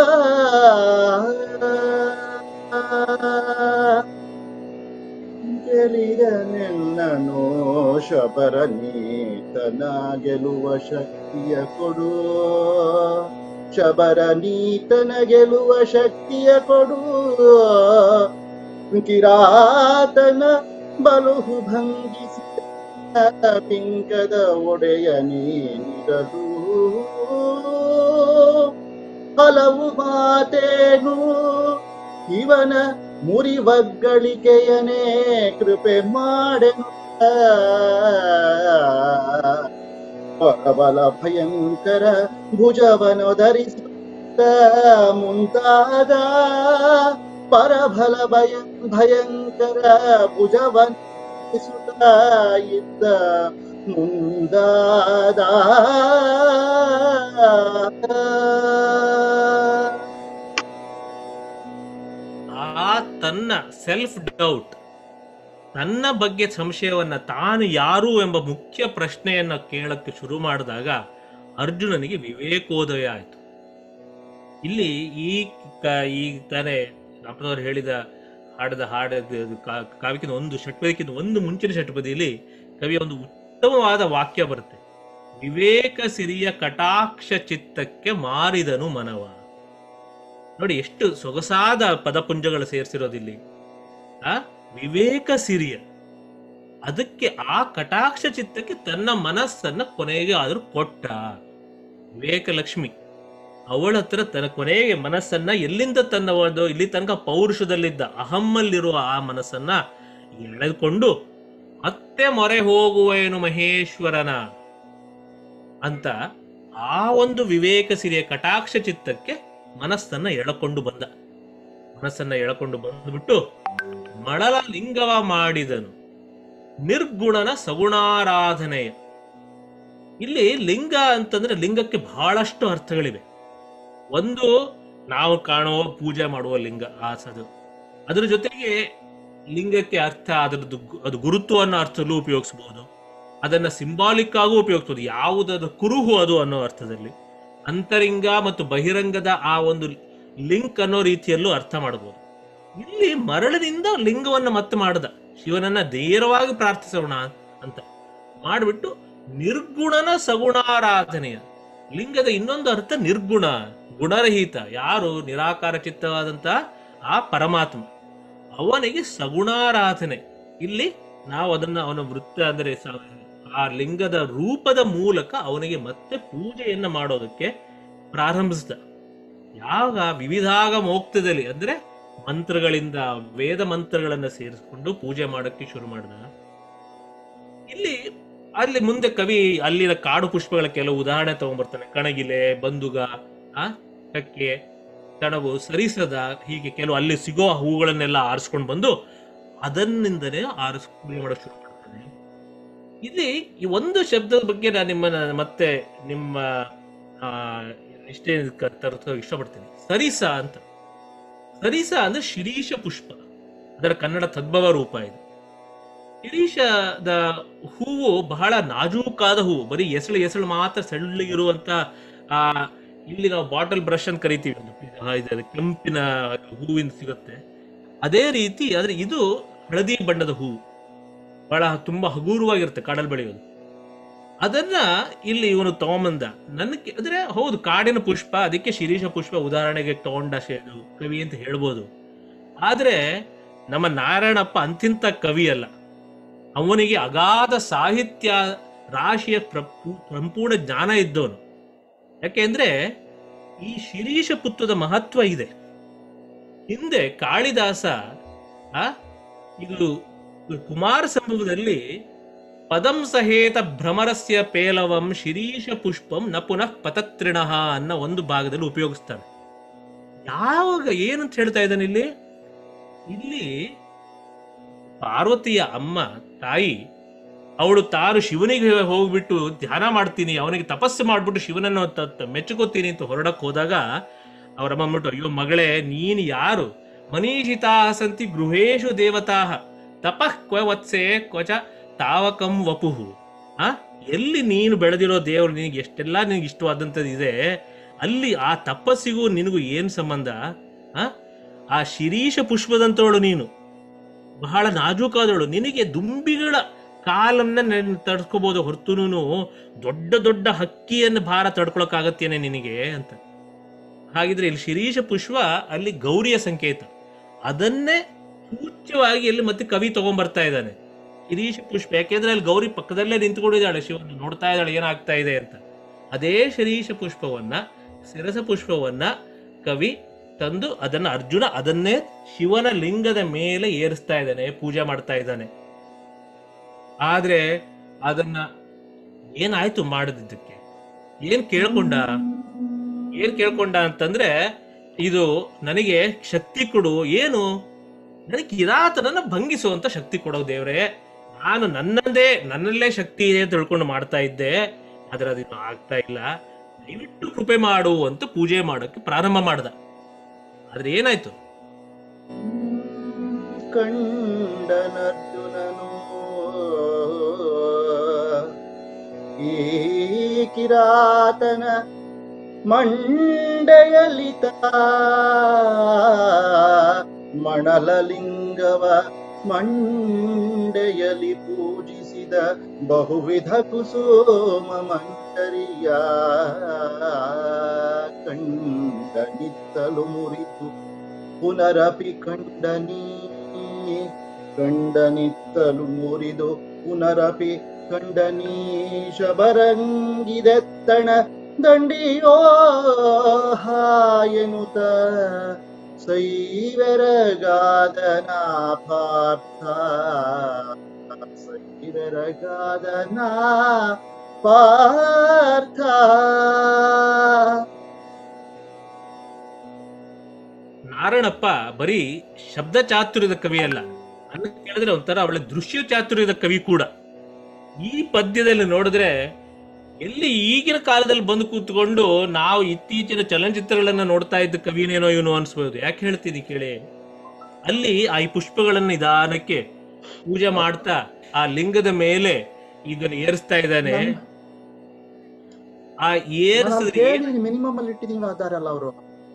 ಗೆಲಿರನೆನ್ನನು ಶಬರನೀತನ ಗೆಲುವ ಶಕ್ತಿಯ ಕೊಡು ಶಬರನೀತನ ಗೆಲುವ ಶಕ್ತಿಯ ಕೊಡು ಕಿರಾತನ ಬಲುಹು ಭಂಗಿಸಿ ಪಿಂಕದ ಒಡೆಯ ನೀನಿರಲು ಹಲವು ಮಾತೇನು ಇವನ ಮುರಿವಗ್ಗಳಿಕೆಯನೇ ಕೃಪೆ ಮಾಡೆನು ಪರಬಲ ಭಯಂಕರ ಭುಜವನು ಧರಿಸುತ್ತ ಮುಂತಾದ ಪರಬಲ ಭಯ ಭಯಂಕರ ಭುಜವನು ಧರಿಸುತ್ತ ಇದ್ದ ಮುಂದಾದ ಆ ತನ್ನ ಸೆಲ್ಫ್ ಡೌಟ್ ತನ್ನ ಬಗ್ಗೆ ಸಂಶಯವನ್ನ ತಾನು ಯಾರು ಎಂಬ ಮುಖ್ಯ ಪ್ರಶ್ನೆಯನ್ನ ಕೇಳಕ್ಕೆ ಶುರು ಮಾಡಿದಾಗ ಅರ್ಜುನನಿಗೆ ವಿವೇಕೋದಯ ಆಯ್ತು ಇಲ್ಲಿ ಈ ಕ- ಈ ತಾನೇ ರಾಮನವರು ಹೇಳಿದ ಹಾಡದ ಹಾಡ ಕಾವ್ಯಕ್ಕಿಂತ ಒಂದು ಷಟ್ಪದಿಕ್ಕಿಂತ ಒಂದು ಮುಂಚಿನ ಷಟ್ಪದಿಯಲ್ಲಿ ಕವಿಯ ಒಂದು ಉತ್ತಮವಾದ ವಾಕ್ಯ ಬರುತ್ತೆ ವಿವೇಕ ಸಿರಿಯ ಕಟಾಕ್ಷ ಚಿತ್ತಕ್ಕೆ ಮಾರಿದನು ಮನವ ನೋಡಿ ಎಷ್ಟು ಸೊಗಸಾದ ಪದಪುಂಜಗಳು ಸೇರಿಸಿರೋದಿಲ್ಲಿ ಆ ವಿವೇಕ ಸಿರಿಯ ಅದಕ್ಕೆ ಆ ಕಟಾಕ್ಷ ಚಿತ್ತಕ್ಕೆ ತನ್ನ ಮನಸ್ಸನ್ನ ಕೊನೆಗೆ ಆದ್ರೂ ಕೊಟ್ಟ ವಿವೇಕ ಲಕ್ಷ್ಮಿ ಅವಳ ಹತ್ರ ತನ್ನ ಕೊನೆಗೆ ಮನಸ್ಸನ್ನ ಎಲ್ಲಿಂದ ತನ್ನ ಒಂದು ಇಲ್ಲಿ ತನಕ ಪೌರುಷದಲ್ಲಿದ್ದ ಅಹಮ್ಮಲ್ಲಿರುವ ಆ ಮನಸ್ಸನ್ನ ಎಳೆದುಕೊಂಡು ಮತ್ತೆ ಮೊರೆ ಹೋಗುವೇನು ಮಹೇಶ್ವರನ ಅಂತ ಆ ಒಂದು ವಿವೇಕ ಸಿರಿಯ ಕಟಾಕ್ಷ ಚಿತ್ತಕ್ಕೆ ಮನಸ್ಸನ್ನ ಎಳಕೊಂಡು ಬಂದ ಮನಸ್ಸನ್ನ ಎಳಕೊಂಡು ಬಂದ್ಬಿಟ್ಟು ಮಳಲ ಲಿಂಗವ ಮಾಡಿದನು ನಿರ್ಗುಣನ ಸಗುಣಾರಾಧನೆಯ ಇಲ್ಲಿ ಲಿಂಗ ಅಂತಂದ್ರೆ ಲಿಂಗಕ್ಕೆ ಬಹಳಷ್ಟು ಅರ್ಥಗಳಿವೆ ಒಂದು ನಾವು ಕಾಣುವ ಪೂಜೆ ಮಾಡುವ ಲಿಂಗ ಆ ಸದು ಅದ್ರ ಜೊತೆಗೆ ಲಿಂಗಕ್ಕೆ ಅರ್ಥ ಅದರದ್ದು ಗು- ಅದು ಗುರುತ್ವ ಅನ್ನೋ ಅರ್ಥದಲ್ಲೂ ಉಪಯೋಗಿಸಬಹುದು ಅದನ್ನ ಸಿಂಬಾಲಿಕ್ ಆಗೂ ಉಪಯೋಗಿಸಬಹುದು ಯಾವುದರ ಕುರುಹು ಅದು ಅನ್ನೋ ಅರ್ಥದಲ್ಲಿ ಅಂತರಿಂಗ ಮತ್ತು ಬಹಿರಂಗದ ಆ ಒಂದು ಲಿಂಕ್ ಅನ್ನೋ ರೀತಿಯಲ್ಲೂ ಅರ್ಥ ಮಾಡಬಹುದು ಇಲ್ಲಿ ಮರಳಿನಿಂದ ಲಿಂಗವನ್ನ ಮತ್ತೆ ಮಾಡದ ಶಿವನನ್ನ ನೇರವಾಗಿ ಪ್ರಾರ್ಥಿಸೋಣ ಅಂತ ಮಾಡಿಬಿಟ್ಟು ನಿರ್ಗುಣನ ಸಗುಣಾರಾಧನೆಯ ಲಿಂಗದ ಇನ್ನೊಂದು ಅರ್ಥ ನಿರ್ಗುಣ ಗುಣರಹಿತ ಯಾರು ನಿರಾಕಾರ ಚಿತ್ತವಾದಂತ ಆ ಪರಮಾತ್ಮ ಅವನಿಗೆ ಸಗುಣಾರಾಧನೆ ಇಲ್ಲಿ ನಾವು ಅದನ್ನ ಅವನ ವೃತ್ತ ಅಂದರೆ ಸ- ಆ ಲಿಂಗದ ರೂಪದ ಮೂಲಕ ಅವನಿಗೆ ಮತ್ತೆ ಪೂಜೆಯನ್ನ ಮಾಡೋದಕ್ಕೆ ಪ್ರಾರಂಭಿಸಿದ ಯಾವಾಗ ವಿವಿಧಾಗ ಮೋಕ್ತದಲ್ಲಿ ಅಂದ್ರೆ ಮಂತ್ರಗಳಿಂದ ವೇದ ಮಂತ್ರಗಳನ್ನ ಸೇರಿಸ್ಕೊಂಡು ಪೂಜೆ ಮಾಡಕ್ಕೆ ಶುರು ಮಾಡಿದ ಇಲ್ಲಿ ಅಲ್ಲಿ ಮುಂದೆ ಕವಿ ಅಲ್ಲಿನ ಕಾಡು ಪುಷ್ಪಗಳ ಕೆಲವು ಉದಾಹರಣೆ ತಗೊಂಡ್ಬರ್ತಾನೆ ಕಣಗಿಲೆ ಬಂದುಗ ಆ ಕಕ್ಕೆ ಕಣವು ಸರಿಸದ ಹೀಗೆ ಕೆಲವು ಅಲ್ಲಿ ಸಿಗೋ ಹೂಗಳನ್ನೆಲ್ಲ ಆರಿಸ್ಕೊಂಡು ಬಂದು ಅದನ್ನಿಂದಲೇ ಆರಿಸ್ ಪೂಜೆ ಮಾಡಕ್ ಶುರು ಮಾಡ್ತಾನೆ ಇಲ್ಲಿ ಈ ಒಂದು ಶಬ್ದದ ಬಗ್ಗೆ ನಾನು ನಿಮ್ಮನ್ನ ಮತ್ತೆ ನಿಮ್ಮ ಆ, ಇಷ್ಟೇ ಕ- ತರ್ಕ ಇಷ್ಟಪಡ್ತೀನಿ ಸರಿಸ ಅಂತ ಸರಿಸ ಅಂದ್ರೆ ಶಿರೀಷ ಪುಷ್ಪ ಅದರ ಕನ್ನಡ ತದ್ಭವ ರೂಪ ಇದು ಶಿರೀಷದ ಹೂವು ಬಹಳ ನಾಜೂಕಾದ ಹೂವು ಬರೀ ಎಸಳು ಎಸಳು ಮಾತ್ರ ಸಣ್ಣಗಿರುವಂತ ಆ ಇಲ್ಲಿ ನಾವು ಬಾಟಲ್ ಬ್ರಷ್ ಅಂತ ಕರಿತೀವಿ ಒಂದು ಆ, ಇದು ಅದು ಕೆಂಪಿನ ಹೂವಿನ ಸಿಗುತ್ತೆ ಅದೇ ರೀತಿ ಆದ್ರೆ ಇದು ಹಳದಿ ಬಣ್ಣದ ಹೂವು ಬಹಳ ತುಂಬಾ ಹಗೂರವಾಗಿರುತ್ತೆ ಕಾಡಲ್ಲಿ ಬೆಳೆಯೋದು ಅದನ್ನ ಇಲ್ಲಿ ಇವನು ತಗೊಂಬಂದ ನನಗೆ ಅಂದ್ರೆ ಹೌದು ಕಾಡಿನ ಪುಷ್ಪ ಅದಕ್ಕೆ ಶಿರೀಷ ಪುಷ್ಪ ಉದಾಹರಣೆಗೆ ತಗೊಂಡ ಶೇ- ಕವಿ ಅಂತ ಹೇಳ್ಬೋದು ಆದ್ರೆ ನಮ್ಮ ನಾರಾಯಣಪ್ಪ ಅಂತಿಂತ ಕವಿ ಅಲ್ಲ ಅವನಿಗೆ ಅಗಾಧ ಸಾಹಿತ್ಯ ರಾಶಿಯ ಪ್ರಪು- ಸಂಪೂರ್ಣ ಜ್ಞಾನ ಇದ್ದವನು ಯಾಕೆಂದ್ರೆ ಈ ಶಿರೀಷ ಪುತ್ರದ ಮಹತ್ವ ಇದೆ ಹಿಂದೆ ಕಾಳಿದಾಸ ಆ ಇದು ಕುಮಾರ ಸಂಭವದಲ್ಲಿ ಪದಂ ಸಹೇತ ಭ್ರಮರಸ್ಯ ಪೇಲವಂ ಶಿರೀಷ ಪುಷ್ಪಂ ನ ಪುನಃ ಪತತ್ರಿಣಃ ಅನ್ನೋ ಒಂದು ಭಾಗದಲ್ಲಿ ಉಪಯೋಗಿಸ್ತಾನೆ ಯಾವಾಗ ಏನಂತ ಹೇಳ್ತಾ ಇದ್ದಾನೆ ಇಲ್ಲಿ ಇಲ್ಲಿ ಪಾರ್ವತಿಯ ಅಮ್ಮ ತಾಯಿ ಅವಳು ತಾನು ಶಿವನಿಗೆ ಹೋಗ್ಬಿಟ್ಟು ಧ್ಯಾನ ಮಾಡ್ತೀನಿ ಅವನಿಗೆ ತಪಸ್ಸು ಮಾಡ್ಬಿಟ್ಟು ಶಿವನನ್ನು ತ- ತ- ಮೆಚ್ಚುಕೋತೀನಿ ಅಂತ ಹೊರಡಕ್ ಹೋದಾಗ ಅವರಮ್ಮ ಅಂದ್ಬಿಟ್ಟು ಅಯ್ಯೋ ಮಗಳೇ ನೀನ್ ಯಾರು ಮನೀಷಿತಾ ಸಂತಿ ಗೃಹೇಶು ದೇವತಾ ತಪಃ ಕ್ವ ವತ್ಸೆ ಕ್ವಚ ತಾವಕಂ ವಪುಹು ಆ ಎಲ್ಲಿ ನೀನು ಬೆಳೆದಿರೋ ದೇವರು ನಿನಗೆ ಎಷ್ಟೆಲ್ಲ ನಿನಗೆ ಇಷ್ಟವಾದಂಥದ್ದು ಇದೆ ಅಲ್ಲಿ ಆ ತಪಸ್ಸಿಗೂ ನಿನಗೂ ಏನ್ ಸಂಬಂಧ ಆ ಆ ಶಿರೀಷ ಪುಷ್ಪದಂತವಳು ನೀನು ಬಹಳ ನಾಜೂಕಾದವಳು ನಿನಗೆ ದುಂಬಿಗಳ ಕಾಲನ್ನ ನೆನ್- ತಡ್ಸ್ಕೋಬಹುದು ಹೊರತುನು ದೊಡ್ಡ ದೊಡ್ಡ ಹಕ್ಕಿಯನ್ನು ಭಾರ ತಡ್ಕೊಳಕ್ಕಾಗತ್ತೇನೆ ನಿನಗೆ ಅಂತ ಹಾಗಿದ್ರೆ ಇಲ್ಲಿ ಶಿರೀಷ ಪುಷ್ಪ ಅಲ್ಲಿ ಗೌರಿಯ ಸಂಕೇತ ಅದನ್ನೇ ಸೂಚ್ಯವಾಗಿ ಇಲ್ಲಿ ಮತ್ತೆ ಕವಿ ತಗೊಂಡ್ಬರ್ತಾ ಇದ್ದಾನೆ ಶಿರೀಷ ಪುಷ್ಪ ಯಾಕೆಂದ್ರೆ ಅಲ್ಲಿ ಗೌರಿ ಪಕ್ಕದಲ್ಲೇ ನಿಂತ್ಕೊಂಡಿದ್ದಾಳೆ ಶಿವನ ನೋಡ್ತಾ ಇದ್ದಾಳೆ ಏನಾಗ್ತಾ ಇದೆ ಅಂತ ಅದೇ ಶಿರೀಷ ಪುಷ್ಪವನ್ನ ಶಿರಸ ಪುಷ್ಪವನ್ನ ಕವಿ ತಂದು ಅದನ್ನ ಅರ್ಜುನ ಅದನ್ನೇ ಶಿವನ ಲಿಂಗದ ಮೇಲೆ ಏರಿಸ್ತಾ ಇದ್ದಾನೆ ಪೂಜೆ ಮಾಡ್ತಾ ಇದ್ದಾನೆ ಆದ್ರೆ ಅದನ್ನ ಏನಾಯ್ತು ಮಾಡದಿದ್ದಕ್ಕೆ ಏನ್ ಕೇಳ್ಕೊಂಡ ಏನ್ ಕೇಳ್ಕೊಂಡ ಅಂತಂದ್ರೆ ಇದು ನನಗೆ ಶಕ್ತಿ ಕೊಡು ಏನು ನನಗೆ ಕಿರಾತನನ್ನ ಭಂಗಿಸುವಂತ ಶಕ್ತಿ ಕೊಡೋ ದೇವ್ರೆ ನಾನು ನನ್ನದೇ ನನ್ನಲ್ಲೇ ಶಕ್ತಿ ಇದೆ ಅಂತ ತಿಳ್ಕೊಂಡು ಮಾಡ್ತಾ ಇದ್ದೆ ಆದ್ರೆ ಅದಿನ್ನು ಆಗ್ತಾ ಇಲ್ಲ ದಯವಿಟ್ಟು ಕೃಪೆ ಮಾಡು ಅಂತ ಪೂಜೆ ಮಾಡೋಕೆ ಪ್ರಾರಂಭ ಮಾಡ್ದ ಆದ್ರೆ ಏನಾಯ್ತು ಕಂಡನರ್ಜುನನು ಈ ಕಿರಾತನ ಮಂಡೆಯಲಿತ ಮಣಲಲಿಂಗವ ಮಂಡೆಯಲಿ ಪೂಜಿಸಿದ ಬಹುವಿಧ ಕುಸುಮ ಮಂಡರಿಯ ಕಂಡನಿತ್ತಲು ಮುರಿತು ಪುನರಪಿ ಕಂಡನಿ ಕಂಡನಿತ್ತಲು ಮುರಿದು ಪುನರಪಿ ಕಂಡನಿ ಶಬರಂಗಿದೆತ್ತಣ ದಂಡಿಯೋ ಹಾಯನುತ ಸೈವೆರಗಾದನ ಪಾರ್ಥ ಸೈವೆರಗಾದನ ಪಾರ್ಥ ನಾರಾಯಣಪ್ಪ ಬರೀ ಶಬ್ದ ಚಾತುರ್ಯದ ಕವಿ ಅಲ್ಲ ಅನ್ನ ಕೇಳಿದ್ರೆ ಒಂಥರ ಅವಳ ದೃಶ್ಯ ಚಾತುರ್ಯದ ಕವಿ ಕೂಡ ಈ ಪದ್ಯದಲ್ಲಿ ನೋಡಿದ್ರೆ ಎಲ್ಲಿ ಈಗಿನ ಕಾಲದಲ್ಲಿ ಬಂದು ಕೂತ್ಕೊಂಡು ನಾವು ಇತ್ತೀಚಿನ ಚಲನಚಿತ್ರಗಳನ್ನ ನೋಡ್ತಾ ಇದ್ದ ಕವಿನೇನೋ ಇವನು ಅನ್ಸ್ಬೋದು ಯಾಕೆ ಹೇಳ್ತೀನಿ ಕೇಳಿ ಅಲ್ಲಿ ಆ ಈ ಪುಷ್ಪಗಳನ್ನ ನಿಧಾನಕ್ಕೆ ಪೂಜೆ ಮಾಡ್ತಾ ಆ ಲಿಂಗದ ಮೇಲೆ ಇದನ್ನ ಏರಿಸ್ತಾ ಇದ್ದಾನೆ ಆ ಏರಿಸಿದ್ರೆ ಏನ್- ಮಿನಿಮಮ್ ಅಲ್ಲಿ ಇಟ್ಟಿದೀವಿ ಅದಾರಲ್ಲ ಅವರು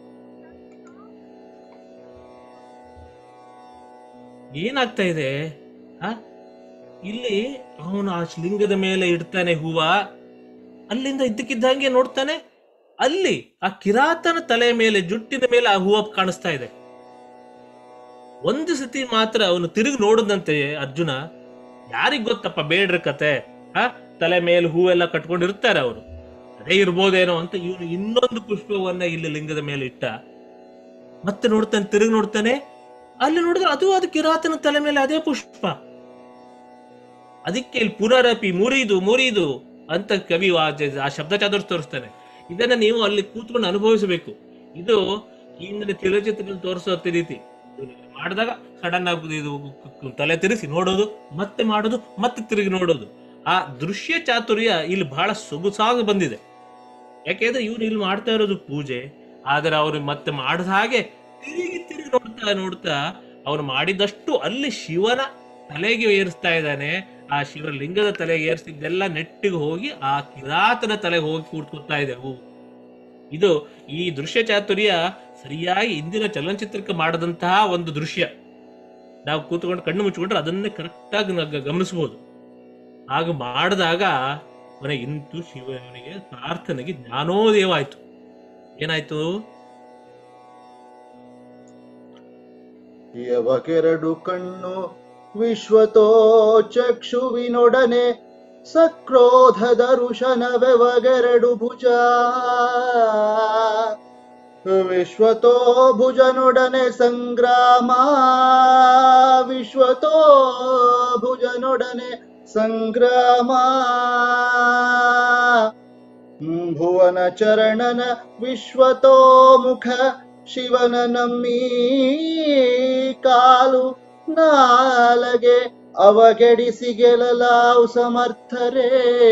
ಏನಾಗ್ತಾ ಇದೆ ಆ ಇಲ್ಲಿ ಅವನು ಆ ಲಿಂಗದ ಮೇಲೆ ಇಡ್ತಾನೆ ಹೂವ ಅಲ್ಲಿಂದ ಇದ್ದಕ್ಕಿದ್ದಂಗೆ ನೋಡ್ತಾನೆ ಅಲ್ಲಿ ಆ ಕಿರಾತನ ತಲೆ ಮೇಲೆ ಜುಟ್ಟಿನ ಮೇಲೆ ಆ ಹೂವ ಕಾಣಿಸ್ತಾ ಇದೆ ಒಂದು ಸತಿ ಮಾತ್ರ ಅವನು ತಿರುಗಿ ನೋಡಿದಂತೆ ಅರ್ಜುನ ಯಾರಿಗ್ ಗೊತ್ತಪ್ಪ ಬೇಡ್ರ ಕತೆ ಆ ತಲೆ ಮೇಲೆ ಹೂವೆಲ್ಲ ಕಟ್ಕೊಂಡಿರ್ತಾರೆ ಅವರು ಅದೇ ಇರ್ಬೋದೇನೋ ಅಂತ ಇವನು ಇನ್ನೊಂದು ಪುಷ್ಪವನ್ನ ಇಲ್ಲಿ ಲಿಂಗದ ಮೇಲೆ ಇಟ್ಟ ಮತ್ತೆ ನೋಡ್ತಾನೆ ತಿರುಗಿ ನೋಡ್ತಾನೆ ಅಲ್ಲಿ ನೋಡಿದ್ರೆ ಅದು ಅದು ಕಿರಾತನ ತಲೆ ಮೇಲೆ ಅದೇ ಪುಷ್ಪ ಅದಕ್ಕೆ ಇಲ್ಲಿ ಪುನರಪಿ ಮುರಿದು ಮುರಿದು ಅಂತ ಕವಿ ಆ ಜ- ಆ ಶಬ್ದ ಚಾತುರ್ ತೋರಿಸ್ತಾನೆ ಇದನ್ನ ನೀವು ಅಲ್ಲಿ ಕೂತ್ಕೊಂಡು ಅನುಭವಿಸಬೇಕು ಇದು ಇಂದಿನ ಚಲನಚಿತ್ರದಲ್ಲಿ ತೋರಿಸೋ ರೀತಿ ಮಾಡಿದಾಗ ಸಡನ್ ಆಗಿ ಇದು ಕ- ಕ- ತಲೆ ತಿರುಗಿಸಿ ನೋಡೋದು ಮತ್ತೆ ಮಾಡೋದು ಮತ್ತೆ ತಿರುಗಿ ನೋಡೋದು ಆ ದೃಶ್ಯ ಚಾತುರ್ಯ ಇಲ್ಲಿ ಬಹಳ ಸೊಗಸಾಗಿ ಬಂದಿದೆ ಯಾಕೆಂದ್ರೆ ಇವ್ರು ಇಲ್ಲಿ ಮಾಡ್ತಾ ಇರೋದು ಪೂಜೆ ಆದ್ರೆ ಅವ್ರು ಮತ್ತೆ ಮಾಡಿದ ಹಾಗೆ ತಿರುಗಿ ತಿರುಗಿ ನೋಡ್ತಾ ನೋಡ್ತಾ ಅವ್ರು ಮಾಡಿದಷ್ಟು ಅಲ್ಲಿ ಶಿವನ ತಲೆಗೆ ಏರಿಸ್ತಾ ಇದ್ದಾನೆ ಆ ಶಿವಲಿಂಗದ ತಲೆಗೆ ಏರಿಸಿದ್ದೆಲ್ಲ ನೆಟ್ಟಿಗೆ ಹೋಗಿ ಆ ಕಿರಾತನ ತಲೆಗೆ ಹೋಗಿ ಕೂತ್ಕೊತಾ ಇದೆ ಹೂ ಇದು ಈ ದೃಶ್ಯ ಚಾತುರ್ಯ ಸರಿಯಾಗಿ ಇಂದಿನ ಚಲನಚಿತ್ರಕ್ಕೆ ಮಾಡದಂತಹ ಒಂದು ದೃಶ್ಯ ನಾವು ಕೂತ್ಕೊಂಡು ಕಣ್ಣು ಮುಚ್ಚಿಕೊಂಡ್ರೆ ಅದನ್ನೇ ಕರೆಕ್ಟಾಗಿ ಗಮನಿಸಬಹುದು ಹಾಗೆ ಮಾಡಿದಾಗ ಅವನ ಇಂತು ಶಿವನಿಗೆ ಪ್ರಾರ್ಥನೆಗೆ ಜ್ಞಾನೋದಯವಾಯ್ತು ಏನಾಯ್ತು ಯವಕೆರಡು ಕಣ್ಣು ವಿಶ್ವತೋ ಚಕ್ಷುವಿನೊಡನೆ ಸಕ್ರೋಧದ ಋಷನವೆವಗೆರಡು ಭುಜ ವಿಶ್ವತೋ ಭುಜನೊಡನೆ ಸಂಗ್ರಾಮ ವಿಶ್ವತೋ ಭುಜನೊಡನೆ ಸಂಗ್ರಾಮ ಭುವನ ಚರಣನ ವಿಶ್ವತೋ ಮುಖ ಶಿವನ ನಮ್ಮಿ ಕಾಲು ನಾಲಗೆ ಅವಗೆಡಿಸಿ ಗೆಲ್ಲಲಾವು ಸಮರ್ಥರೇ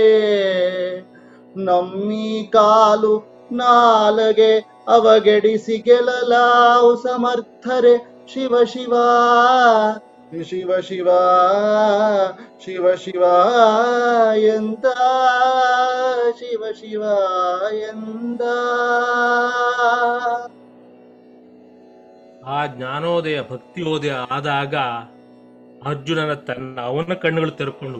ನಮ್ಮಿ ಕಾಲು ನಾಲಗೆ ಅವಗೆಡಿಸಿ ಗೆಲ್ಲಲಾವು ಸಮರ್ಥರೆ ಶಿವ ಶಿವ ಶಿವ ಶಿವ ಶಿವ ಶಿವ ಎಂದ ಶಿವ ಶಿವ ಎಂದ ಆ ಜ್ಞಾನೋದಯ ಭಕ್ತಿಯೋದಯ ಆದಾಗ ಅರ್ಜುನನ ತನ್ನ ಅವನ ಕಣ್ಣುಗಳು ತೆರ್ಕೊಂಡು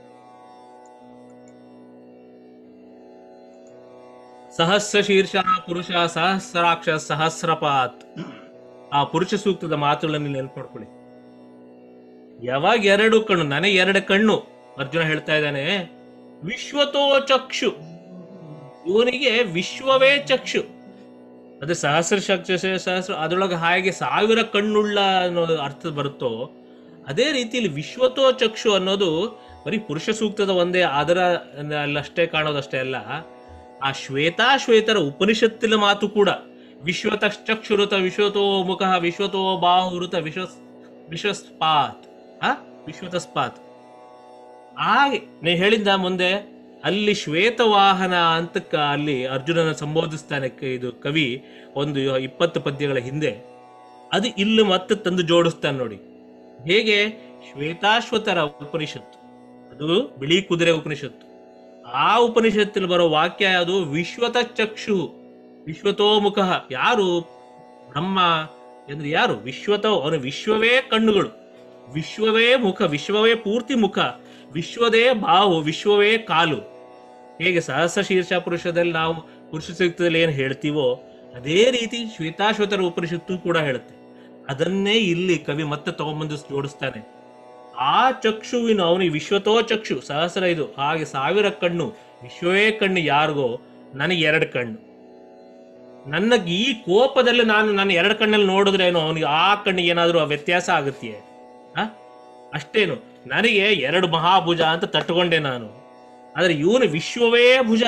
ಸಹಸ್ರ ಶೀರ್ಷ ಪುರುಷ ಸಹಸ್ರಾಕ್ಷ ಸಹಸ್ರಪಾತ್ ಆ ಪುರುಷ ಸೂಕ್ತದ ಮಾತುಗಳನ್ನು ನೆನಪು ಮಾಡ್ಕೊಳ್ಳಿ ಯಾವಾಗ ಎರಡು ಕಣ್ಣು ನನಗೆ ಎರಡು ಕಣ್ಣು ಅರ್ಜುನ ಹೇಳ್ತಾ ಇದ್ದಾನೆ ವಿಶ್ವತೋ ಚಕ್ಷು ಇವನಿಗೆ ವಿಶ್ವವೇ ಚಕ್ಷು ಅದೇ ಸಹಸ್ರ ಚಕ್ಷು ಸಹಸ್ರ ಅದರೊಳಗೆ ಹಾಗೆ ಸಾವಿರ ಕಣ್ಣುಳ್ಳ ಅನ್ನೋ ಅರ್ಥ ಬರುತ್ತೋ ಅದೇ ರೀತಿಯಲ್ಲಿ ವಿಶ್ವತೋ ಚಕ್ಷು ಅನ್ನೋದು ಬರೀ ಪುರುಷ ಸೂಕ್ತದ ಒಂದೇ ಅದರ ಅಲ್ಲಷ್ಟೇ ಕಾಣೋದಷ್ಟೇ ಅಲ್ಲ ಆ ಶ್ವೇತಾಶ್ವೇತರ ಉಪನಿಷತ್ತಿನ ಮಾತು ಕೂಡ ವಿಶ್ವತ ಚಕ್ಷುರುತ ವಿಶ್ವತೋ ಮುಖ ವಿಶ್ವತೋ ಬಾಹುರುತ ವಿಶ್ವ ವಿಶ್ವಸ್ಪಾತ್ ಆ ವಿಶ್ವತಸ್ಪಾತ್ ಆ ನೀ ಹೇಳಿದ ಮುಂದೆ ಅಲ್ಲಿ ಶ್ವೇತವಾಹನ ಅಂತಕ್ಕ ಅಲ್ಲಿ ಅರ್ಜುನನ ಸಂಬೋಧಿಸ್ತಾನೆ ಕ- ಇದು ಕವಿ ಒಂದು ಇಪ್ಪತ್ತು ಪದ್ಯಗಳ ಹಿಂದೆ ಅದು ಇಲ್ಲಿ ಮತ್ತೆ ತಂದು ಜೋಡಿಸ್ತಾನೆ ನೋಡಿ ಹೇಗೆ ಶ್ವೇತಾಶ್ವತರ ಉಪನಿಷತ್ತು ಅದು ಬಿಳಿ ಕುದುರೆ ಉಪನಿಷತ್ತು ಆ ಉಪನಿಷತ್ತಲ್ಲಿ ಬರೋ ವಾಕ್ಯ ಯಾವುದು ವಿಶ್ವತ ಚಕ್ಷು ವಿಶ್ವತೋಮುಖ ಯಾರು ಬ್ರಹ್ಮ ಅಂದ್ರೆ ಯಾರು ವಿಶ್ವತೋ ಅವನು ವಿಶ್ವವೇ ಕಣ್ಣುಗಳು ವಿಶ್ವವೇ ಮುಖ ವಿಶ್ವವೇ ಪೂರ್ತಿ ಮುಖ ವಿಶ್ವದೇ ಬಾವು ವಿಶ್ವವೇ ಕಾಲು ಹೇಗೆ ಸಹಸ್ರ ಶೀರ್ಷ ಪುರುಷದಲ್ಲಿ ನಾವು ಪುರುಷ ಸೂಕ್ತದಲ್ಲಿ ಏನು ಹೇಳ್ತೀವೋ ಅದೇ ರೀತಿ ಶ್ವೇತಾಶ್ವತರ ಉಪನಿಷತ್ತು ಕೂಡ ಹೇಳುತ್ತೆ ಅದನ್ನೇ ಇಲ್ಲಿ ಕವಿ ಮತ್ತೆ ತಗೊಂಬಂದು ಜೋಡಿಸ್ತಾನೆ ಆ ಚಕ್ಷುವಿನ ಅವನಿಗೆ ವಿಶ್ವತೋ ಚಕ್ಷು ಸಹಸ್ರ ಇದು ಹಾಗೆ ಸಾವಿರ ಕಣ್ಣು ವಿಶ್ವವೇ ಕಣ್ಣು ಯಾರಿಗೋ ನನಗೆ ಎರಡು ಕಣ್ಣು ನನ್ನ ಈ ಕೋಪದಲ್ಲಿ ನಾನು ನನ್ನ ಎರಡು ಕಣ್ಣಲ್ಲಿ ನೋಡಿದ್ರೆ ಏನು ಅವನಿಗೆ ಆ ಕಣ್ಣಿಗೆ ಏನಾದರೂ ವ್ಯತ್ಯಾಸ ಆಗುತ್ತೆ ಆ ಅಷ್ಟೇನು ನನಗೆ ಎರಡು ಮಹಾಭುಜ ಅಂತ ತಟ್ಟುಕೊಂಡೆ ನಾನು ಆದ್ರೆ ಇವನು ವಿಶ್ವವೇ ಭುಜ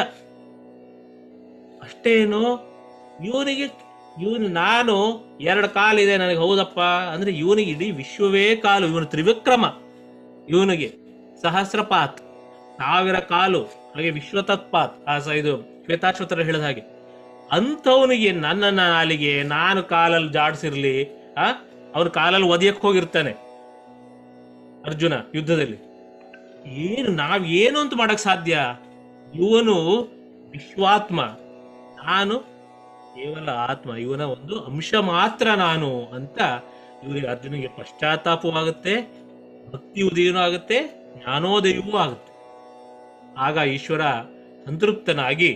ಅಷ್ಟೇನು ಇವನಿಗೆ ಇವನು ನಾನು ಎರಡು ಕಾಲಿದೆ ನನಗೆ ಹೌದಪ್ಪ ಅಂದ್ರೆ ಇವನಿಗೆ ಇಡೀ ವಿಶ್ವವೇ ಕಾಲು ಇವನು ತ್ರಿವಿಕ್ರಮ ಇವನಿಗೆ ಸಹಸ್ರಪಾತ್ ಸಾವಿರ ಕಾಲು ಹಾಗೆ ವಿಶ್ವತತ್ಪಾತ್ ಆ ಸ- ಇದು ಶ್ವೇತಾಶ್ವತರ ಹೇಳಿದ ಹಾಗೆ ಅಂಥವನಿಗೆ ನನ್ನ ನಾಲಿಗೆ ನಾನು ಕಾಲಲ್ಲಿ ಜಾಡ್ಸಿರ್ಲಿ ಆ ಅವನು ಕಾಲಲ್ಲಿ ಒದಿಯಕ್ ಹೋಗಿರ್ತಾನೆ ಅರ್ಜುನ ಯುದ್ಧದಲ್ಲಿ ಏನು ನಾವ್ ಏನು ಅಂತ ಮಾಡಕ್ ಸಾಧ್ಯ ಇವನು ವಿಶ್ವಾತ್ಮ ನಾನು ಕೇವಲ ಆತ್ಮ ಇವನ ಒಂದು ಅಂಶ ಮಾತ್ರ ನಾನು ಅಂತ ಇವರಿಗೆ ಅರ್ಜುನಿಗೆ ಪಶ್ಚಾತ್ತಾಪವಾಗುತ್ತೆ ಭಕ್ತಿ ಉದಯನೂ ಆಗುತ್ತೆ ಜ್ಞಾನೋದಯವೂ ಆಗುತ್ತೆ ಆಗ ಈಶ್ವರ ಸಂತೃಪ್ತನಾಗಿ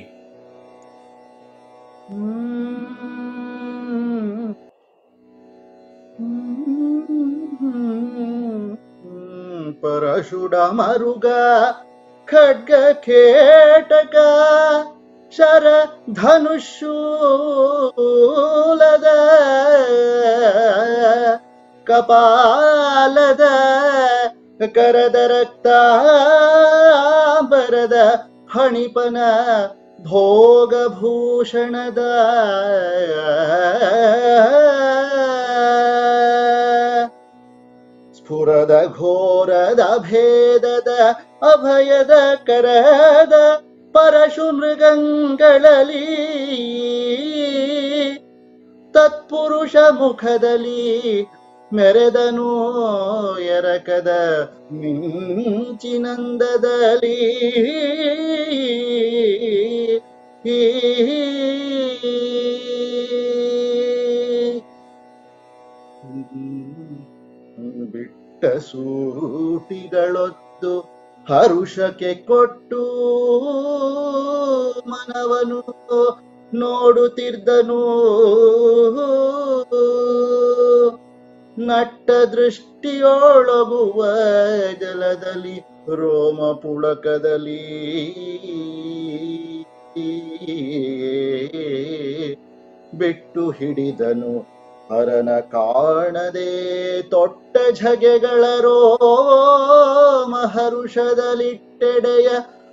ಪರಶುಡ ಮರುಗ ಖಡ್ಗ ಕೇಟಕ ಶರ ಧನುಷೂಲದ ಕಪಾಲದ ಕರದ ರಕ್ತ ಬರದ ಫಣಿಪನ ಭೋಗಭೂಷಣದ ಸ್ಫುರದ ಘೋರದ ಭೇದದ ಅಭಯದ ಕರದ ಪರಶು ಮೃಗಂಗಳಲ್ಲಿ ತತ್ಪುರುಷ ಮುಖದಲ್ಲಿ ಮೆರೆದನು ಎರಕದ ಮಿಂಚಿನಂದದಲ್ಲಿ ಬಿಟ್ಟ ಸೂಟಿಗಳೊತ್ತು ಹರುಷಕ್ಕೆ ಕೊಟ್ಟು ಮನವನು ನೋಡುತ್ತಿದ್ದನು ನಟ್ಟ ದೃಷ್ಟಿಯೊಳಗುವ ಜಲದಲ್ಲಿ ರೋಮ ಪುಳಕದಲ್ಲಿ ಬಿಟ್ಟು ಹಿಡಿದನು ಹರನ ಕಾಣದೆ ತೊಟ್ಟ ಝಗೆಗಳ ರೋಮ ಹರುಷದಲಿಟ್ಟೆಡೆಯ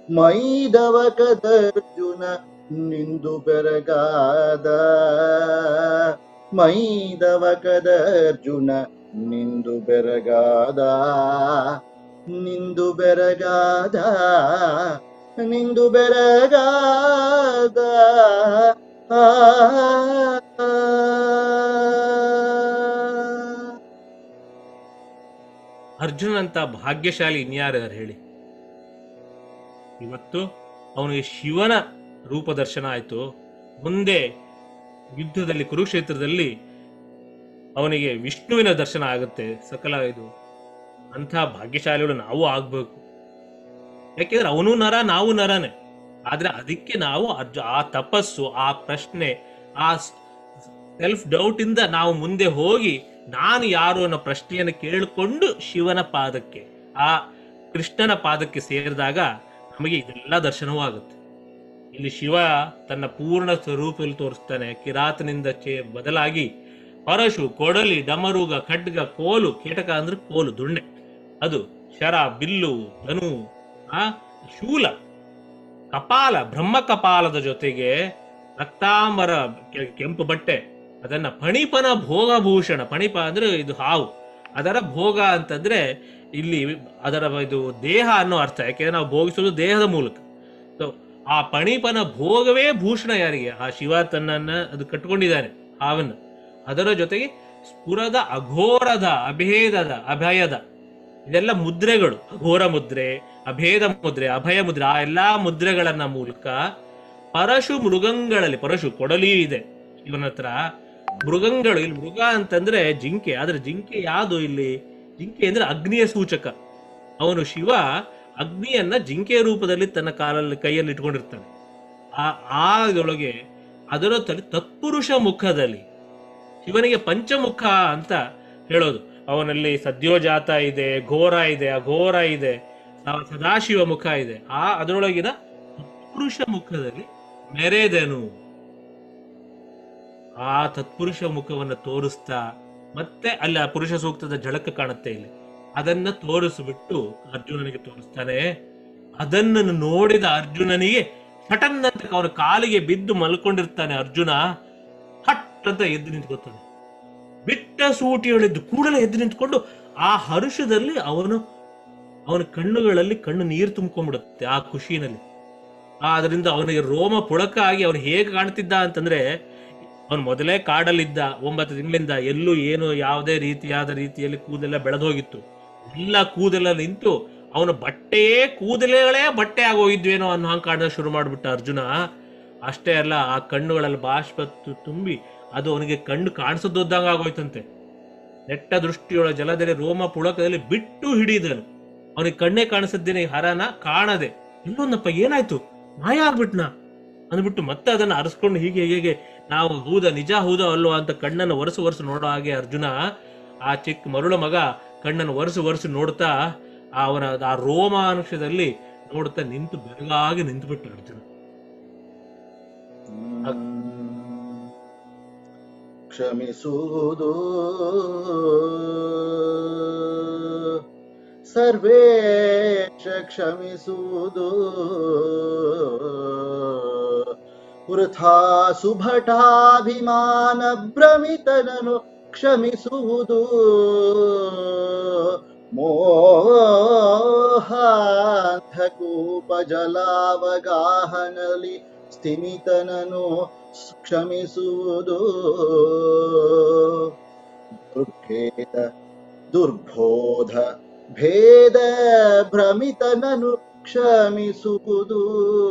ಮೈದವಕದರ್ಜುನ ನಿಂದು ಬೆರಗಾದ ಮೈದವಕದರ್ಜುನ ನಿಂದು ಬೆರಗಾದ ನಿಂದು ಬೆರಗಾದ ನಿಂದು ಬೆರಗಾದ ಆ ಅರ್ಜುನಂತ ಭಾಗ್ಯಶಾಲಿ ಇನ್ಯಾರ್ಯಾರು ಹೇಳಿ ಇವತ್ತು ಅವನಿಗೆ ಶಿವನ ರೂಪದರ್ಶನ ಆಯ್ತು ಮುಂದೆ ಯುದ್ಧದಲ್ಲಿ ಕುರುಕ್ಷೇತ್ರದಲ್ಲಿ ಅವನಿಗೆ ವಿಷ್ಣುವಿನ ದರ್ಶನ ಆಗುತ್ತೆ ಸಕಲ ಇದು ಅಂಥ ಭಾಗ್ಯಶಾಲಿಗಳು ನಾವು ಆಗ್ಬೇಕು ಯಾಕೆಂದ್ರೆ ಅವನು ನರ ನಾವು ನರನೇ ಆದ್ರೆ ಅದಕ್ಕೆ ನಾವು ಅರ್ಜು ಆ ತಪಸ್ಸು ಆ ಪ್ರಶ್ನೆ ಆ ಸೆಲ್ಫ್ ಡೌಟ್ ಇಂದ ನಾವು ಮುಂದೆ ಹೋಗಿ ನಾನು ಯಾರು ಅನ್ನೋ ಪ್ರಶ್ನೆಯನ್ನು ಕೇಳಿಕೊಂಡು ಶಿವನ ಪಾದಕ್ಕೆ ಆ ಕೃಷ್ಣನ ಪಾದಕ್ಕೆ ಸೇರಿದಾಗ ನಮಗೆ ಇದೆಲ್ಲ ದರ್ಶನವೂ ಆಗುತ್ತೆ ಇಲ್ಲಿ ಶಿವ ತನ್ನ ಪೂರ್ಣ ಸ್ವರೂಪದಲ್ಲಿ ತೋರಿಸ್ತಾನೆ ಕಿರಾತನಿಂದ ಚೇ ಬದಲಾಗಿ ಪರಶು ಕೊಡಲಿ ಡಮರುಗ ಖಡ್ಗ ಕೋಲು ಕೀಟಕ ಅಂದ್ರೆ ಕೋಲು ದುಂಡೆ ಅದು ಶರ ಬಿಲ್ಲು ಧನು ಆ ಶೂಲ ಕಪಾಲ ಬ್ರಹ್ಮ ಕಪಾಲದ ಜೊತೆಗೆ ರಕ್ತಾಂಬರ ಕೆ- ಕೆಂಪು ಬಟ್ಟೆ ಅದನ್ನ ಪಣಿಪನ ಭೋಗಭೂಷಣ ಪಣಿಪ ಅಂದ್ರೆ ಇದು ಹಾವು ಅದರ ಭೋಗ ಅಂತಂದ್ರೆ ಇಲ್ಲಿ ಅದರ ಇದು ದೇಹ ಅನ್ನೋ ಅರ್ಥ ಯಾಕೆಂದ್ರೆ ನಾವು ಭೋಗಿಸೋದು ದೇಹದ ಮೂಲಕ ಸೊ ಆ ಪಣಿಪನ ಭೋಗವೇ ಭೂಷಣ ಯಾರಿಗೆ ಆ ಶಿವ ತನ್ನನ್ನ ಅದು ಕಟ್ಕೊಂಡಿದ್ದಾನೆ ಹಾವನ್ನ ಅದರ ಜೊತೆಗೆ ಸ್ಫುರದ ಅಘೋರದ ಅಭೇದದ ಅಭಯದ ಇದೆಲ್ಲ ಮುದ್ರೆಗಳು ಅಘೋರ ಮುದ್ರೆ ಅಭೇದ ಮುದ್ರೆ ಅಭಯ ಮುದ್ರೆ ಆ ಎಲ್ಲಾ ಮುದ್ರೆಗಳನ್ನ ಮೂಲಕ ಪರಶು ಮೃಗಗಳಲ್ಲಿ ಪರಶು ಕೊಡಲಿ ಇದೆ ಇವನ ಹತ್ರ ಮೃಗಗಳು ಇಲ್ಲಿ ಮೃಗ ಅಂತಂದ್ರೆ ಜಿಂಕೆ ಆದ್ರೆ ಜಿಂಕೆ ಯಾವುದು ಇಲ್ಲಿ ಜಿಂಕೆ ಅಂದ್ರೆ ಅಗ್ನಿಯ ಸೂಚಕ ಅವನು ಶಿವ ಅಗ್ನಿಯನ್ನ ಜಿಂಕೆಯ ರೂಪದಲ್ಲಿ ತನ್ನ ಕಾಲಲ್ಲಿ ಕೈಯಲ್ಲಿ ಇಟ್ಕೊಂಡಿರ್ತಾನೆ ಆ ಆ ಇದರೊಳಗೆ ಅದರ ತಲೆ ತತ್ಪುರುಷ ಮುಖದಲ್ಲಿ ಶಿವನಿಗೆ ಪಂಚಮುಖ ಅಂತ ಹೇಳೋದು ಅವನಲ್ಲಿ ಸದ್ಯೋಜಾತ ಇದೆ ಘೋರ ಇದೆ ಅಘೋರ ಇದೆ ಸ- ಸದಾಶಿವ ಮುಖ ಇದೆ ಆ ಅದರೊಳಗಿನ ತತ್ಪುರುಷ ಮುಖದಲ್ಲಿ ಮೆರೆದನು ಆ ತತ್ಪುರುಷ ಮುಖವನ್ನ ತೋರಿಸ್ತಾ ಮತ್ತೆ ಅಲ್ಲಿ ಆ ಪುರುಷ ಸೂಕ್ತದ ಝಳಕ ಕಾಣುತ್ತೆ ಇಲ್ಲಿ ಅದನ್ನ ತೋರಿಸ್ಬಿಟ್ಟು ಅರ್ಜುನನಿಗೆ ತೋರಿಸ್ತಾನೆ ಅದನ್ನು ನೋಡಿದ ಅರ್ಜುನನಿಗೆ ಸಟನ್ ಅಂತ ಅವನ ಕಾಲಿಗೆ ಬಿದ್ದು ಮಲ್ಕೊಂಡಿರ್ತಾನೆ ಅರ್ಜುನ ಹಟ್ ಅಂತ ಎದ್ದು ನಿಂತ್ಕೊತಾನೆ ಬಿಟ್ಟ ಸೂಟಿಯೊಳಿದ್ದು ಕೂಡಲೇ ಎದ್ದು ನಿಂತ್ಕೊಂಡು ಆ ಹರುಷದಲ್ಲಿ ಅವನು ಅವನ ಕಣ್ಣುಗಳಲ್ಲಿ ಕಣ್ಣು ನೀರು ತುಂಬ್ಕೊಂಡ್ಬಿಡುತ್ತೆ ಆ ಖುಷಿನಲ್ಲಿ ಆದ್ರಿಂದ ಅವನಿಗೆ ರೋಮ ಪುಳಕ ಆಗಿ ಅವನು ಹೇಗೆ ಕಾಣ್ತಿದ್ದ ಅಂತಂದ್ರೆ ಅವನು ಮೊದಲೇ ಕಾಡಲ್ಲಿದ್ದ ಒಂಬತ್ತು ತಿಂಗಳಿಂದ ಎಲ್ಲೂ ಏನು ಯಾವುದೇ ರೀತಿಯಾದ ರೀತಿಯಲ್ಲಿ ಕೂದಲೆಲ್ಲ ಬೆಳೆದು ಹೋಗಿತ್ತು ಎಲ್ಲ ಕೂದಲೆಲ್ಲ ನಿಂತು ಅವನ ಬಟ್ಟೆಯೇ ಕೂದಲೆಗಳೇ ಬಟ್ಟೆ ಆಗೋಗಿದ್ವೇನೋ ಅನ್ನೋ ಹಂಗೆ ಕಾಣ ಶುರು ಮಾಡ್ಬಿಟ್ಟ ಅರ್ಜುನ ಅಷ್ಟೇ ಅಲ್ಲ ಆ ಕಣ್ಣುಗಳಲ್ಲಿ ಬಾಷ್ಪ ತು- ತುಂಬಿ ಅದು ಅವನಿಗೆ ಕಣ್ಣು ಕಾಣಿಸದೊದ್ದಂಗ ಆಗೋಯ್ತಂತೆ ನೆಟ್ಟ ದೃಷ್ಟಿಯೊಳ ಜಲದಲ್ಲಿ ರೋಮ ಪುಳಕದಲ್ಲಿ ಬಿಟ್ಟು ಹಿಡಿದನು ಅವನಿಗೆ ಕಣ್ಣೇ ಕಾಣಿಸದ್ದೇನೆ ಈ ಹರನ ಕಾಣದೆ ಇಲ್ಲೊಂದಪ್ಪ ಏನಾಯ್ತು ಮಾಯ ಆಗ್ಬಿಟ್ನಾ ಅಂದ್ಬಿಟ್ಟು ಮತ್ತೆ ಅದನ್ನ ಅರಸ್ಕೊಂಡು ಹೀಗೆ ಹೀಗೆ ನಾವು ಹೌದಾ ನಿಜ ಹೌದಾ ಅಲ್ವಾ ಅಂತ ಕಣ್ಣನ್ನು ಒರೆಸು ಒರೆಸು ನೋಡೋ ಹಾಗೆ ಅರ್ಜುನ ಆ ಚಿಕ್ಕ ಮರುಳ ಮಗ ಕಣ್ಣನ್ನು ಒರೆಸು ಒರೆಸು ನೋಡ್ತಾ ಆ ಅವನ ಆ ರೋಮಾಂಶದಲ್ಲಿ ನೋಡ್ತಾ ನಿಂತು ಬೆರಗಾಗಿ ನಿಂತುಬಿಟ್ಟ ಅರ್ಜುನ ಕ್ಷಮಿಸುವುದು ಸರ್ವೇಶ ಕ್ಷಮಿಸುವುದು ವೃಥಾ ಸುಭಟಾಭಿಮಾನ ಭ್ರಮಿತನನು ಕ್ಷಮಿಸುವುದು ಮೋಹಾಂಧಕೂಪ ಜಲಾವಗಾಹನಲಿ ಸ್ಥಿಮಿತನನು ಕ್ಷಮಿಸುವುದು ಭೇದ ದುರ್ಬೋಧ ಭೇದ ಭ್ರಮಿತನನು ಕ್ಷಮಿಸುವುದು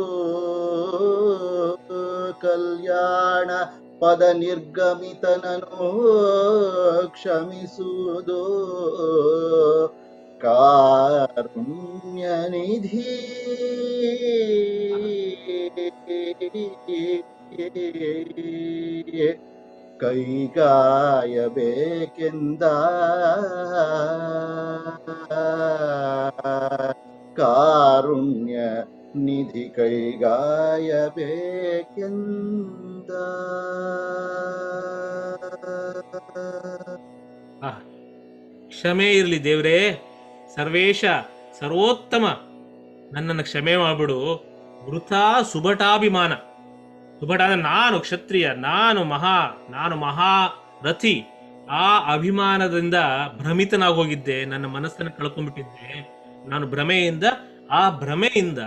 ಕಲ್ಯಾಣ ಪದ ನಿರ್ಗಮಿತನನು ಕ್ಷಮಿಸುವುದು ಕಾರುಣ್ಯ ನಿಧಿ ಕೈಗಾಯಬೇಕೆಂದ ಕಾರುಣ್ಯ ನಿಧಿ ಕೈಗಾಯಬೇಕೆಂದ ಆ, ಕ್ಷಮೆ ಇರಲಿ ದೇವ್ರೇ ಸರ್ವೇಶ ಸರ್ವೋತ್ತಮ ನನ್ನನ್ನು ಕ್ಷಮೆ ಮಾಡ್ಬಿಡು ವೃಥಾ ಸುಭಟಾಭಿಮಾನ ಸುಭಟ ಅಂದ್ರೆ ನಾನು ಕ್ಷತ್ರಿಯ ನಾನು ಮಹಾ ನಾನು ಮಹಾ ರಥಿ ಆ ಅಭಿಮಾನದಿಂದ ಭ್ರಮಿತನಾಗಿ ಹೋಗಿದ್ದೆ ನನ್ನ ಮನಸ್ಸನ್ನು ಕಳ್ಕೊಂಡ್ಬಿಟ್ಟಿದ್ದೆ ನಾನು ಭ್ರಮೆಯಿಂದ ಆ ಭ್ರಮೆಯಿಂದ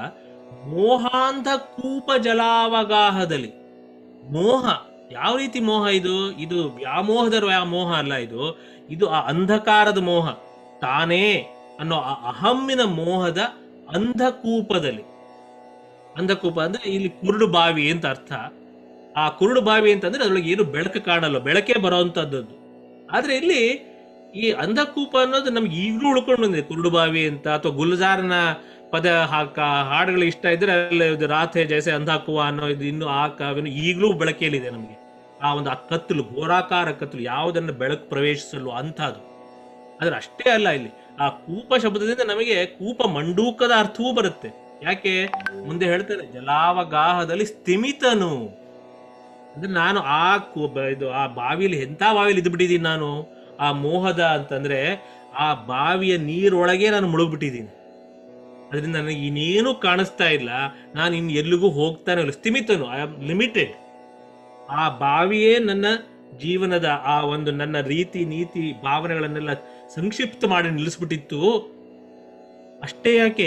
ಮೋಹಾಂಧ ಕೂಪ ಜಲಾವಗಾಹದಲ್ಲಿ ಮೋಹ ಯಾವ ರೀತಿ ಮೋಹ ಇದು ಇದು ವ್ಯಾಮೋಹದ ವ್ಯಾ- ಮೋಹ ಅಲ್ಲ ಇದು ಇದು ಆ ಅಂಧಕಾರದ ಮೋಹ ತಾನೇ ಅನ್ನೋ ಆ ಅಹಮ್ಮಿನ ಮೋಹದ ಅಂಧಕೂಪದಲ್ಲಿ ಅಂಧಕೂಪ ಅಂದ್ರೆ ಇಲ್ಲಿ ಕುರುಡು ಬಾವಿ ಅಂತ ಅರ್ಥ ಆ ಕುರುಡು ಬಾವಿ ಅಂತಂದ್ರೆ ಅದ್ರೊಳಗೆ ಏನು ಬೆಳಕು ಕಾಣಲ್ಲ ಬೆಳಕೆ ಬರೋವಂಥದ್ದು ಆದ್ರೆ ಇಲ್ಲಿ ಈ ಅಂಧಕೂಪ ಅನ್ನೋದು ನಮ್ಗೆ ಈಗಲೂ ಉಳ್ಕೊಂಡು ಬಂದಿದೆ ಕುರುಡು ಬಾವಿ ಅಂತ ಅಥವಾ ಗುಲ್ಜಾರ್ನ ಪದ ಹಾಕ ಹಾಡುಗಳು ಇಷ್ಟ ಇದ್ರೆ ಅಲ್ಲಿ ಇದು ರಾಧೆ ಜೈಸೆ ಅಂಧಾಕುವ ಅನ್ನೋ ಇದು ಇನ್ನು ಆ ಕಾವ್ಯನು ಈಗಲೂ ಬೆಳಕೇಲಿದೆ ನಮಗೆ ಆ ಒಂದು ಆ ಕತ್ತಲು ಘೋರಾಕಾರ ಕತ್ತಲು ಯಾವುದನ್ನ ಬೆಳಕು ಪ್ರವೇಶಿಸಲು ಅಂಥದ್ದು ಆದ್ರೆ ಅಷ್ಟೇ ಅಲ್ಲ ಇಲ್ಲಿ ಆ ಕೂಪ ಶಬ್ದದಿಂದ ನಮಗೆ ಕೂಪ ಮಂಡೂಕದ ಅರ್ಥವೂ ಬರುತ್ತೆ ಯಾಕೆ ಮುಂದೆ ಹೇಳ್ತಾರೆ ಜಲಾವಗಾಹದಲ್ಲಿ ಸ್ಥಿಮಿತನು ಅಂದ್ರೆ ನಾನು ಆ ಕು- ಬ- ಇದು ಆ ಬಾವಿಲಿ ಎಂತ ಬಾವಿಲಿ ಇದ್ಬಿಟ್ಟಿದ್ದೀನಿ ನಾನು ಆ ಮೋಹದ ಅಂತಂದ್ರೆ ಆ ಬಾವಿಯ ನೀರೊಳಗೆ ನಾನು ಮುಳುಗ್ಬಿಟ್ಟಿದ್ದೀನಿ ಅದರಿಂದ ನನಗೆ ಇನ್ನೇನು ಕಾಣಿಸ್ತಾ ಇಲ್ಲ ನಾನು ಇನ್ನು ಎಲ್ಲಿಗೂ ಹೋಗ್ತಾನೆ ಇಲ್ಲ ಸ್ಥಿಮಿತನು ಐ ಆಮ್ ಲಿಮಿಟೆಡ್ ಆ ಬಾವಿಯೇ ನನ್ನ ಜೀವನದ ಆ ಒಂದು ನನ್ನ ರೀತಿ ನೀತಿ ಭಾವನೆಗಳನ್ನೆಲ್ಲ ಸಂಕ್ಷಿಪ್ತ ಮಾಡಿ ನಿಲ್ಲಿಸ್ಬಿಟ್ಟಿತ್ತು ಅಷ್ಟೇ ಯಾಕೆ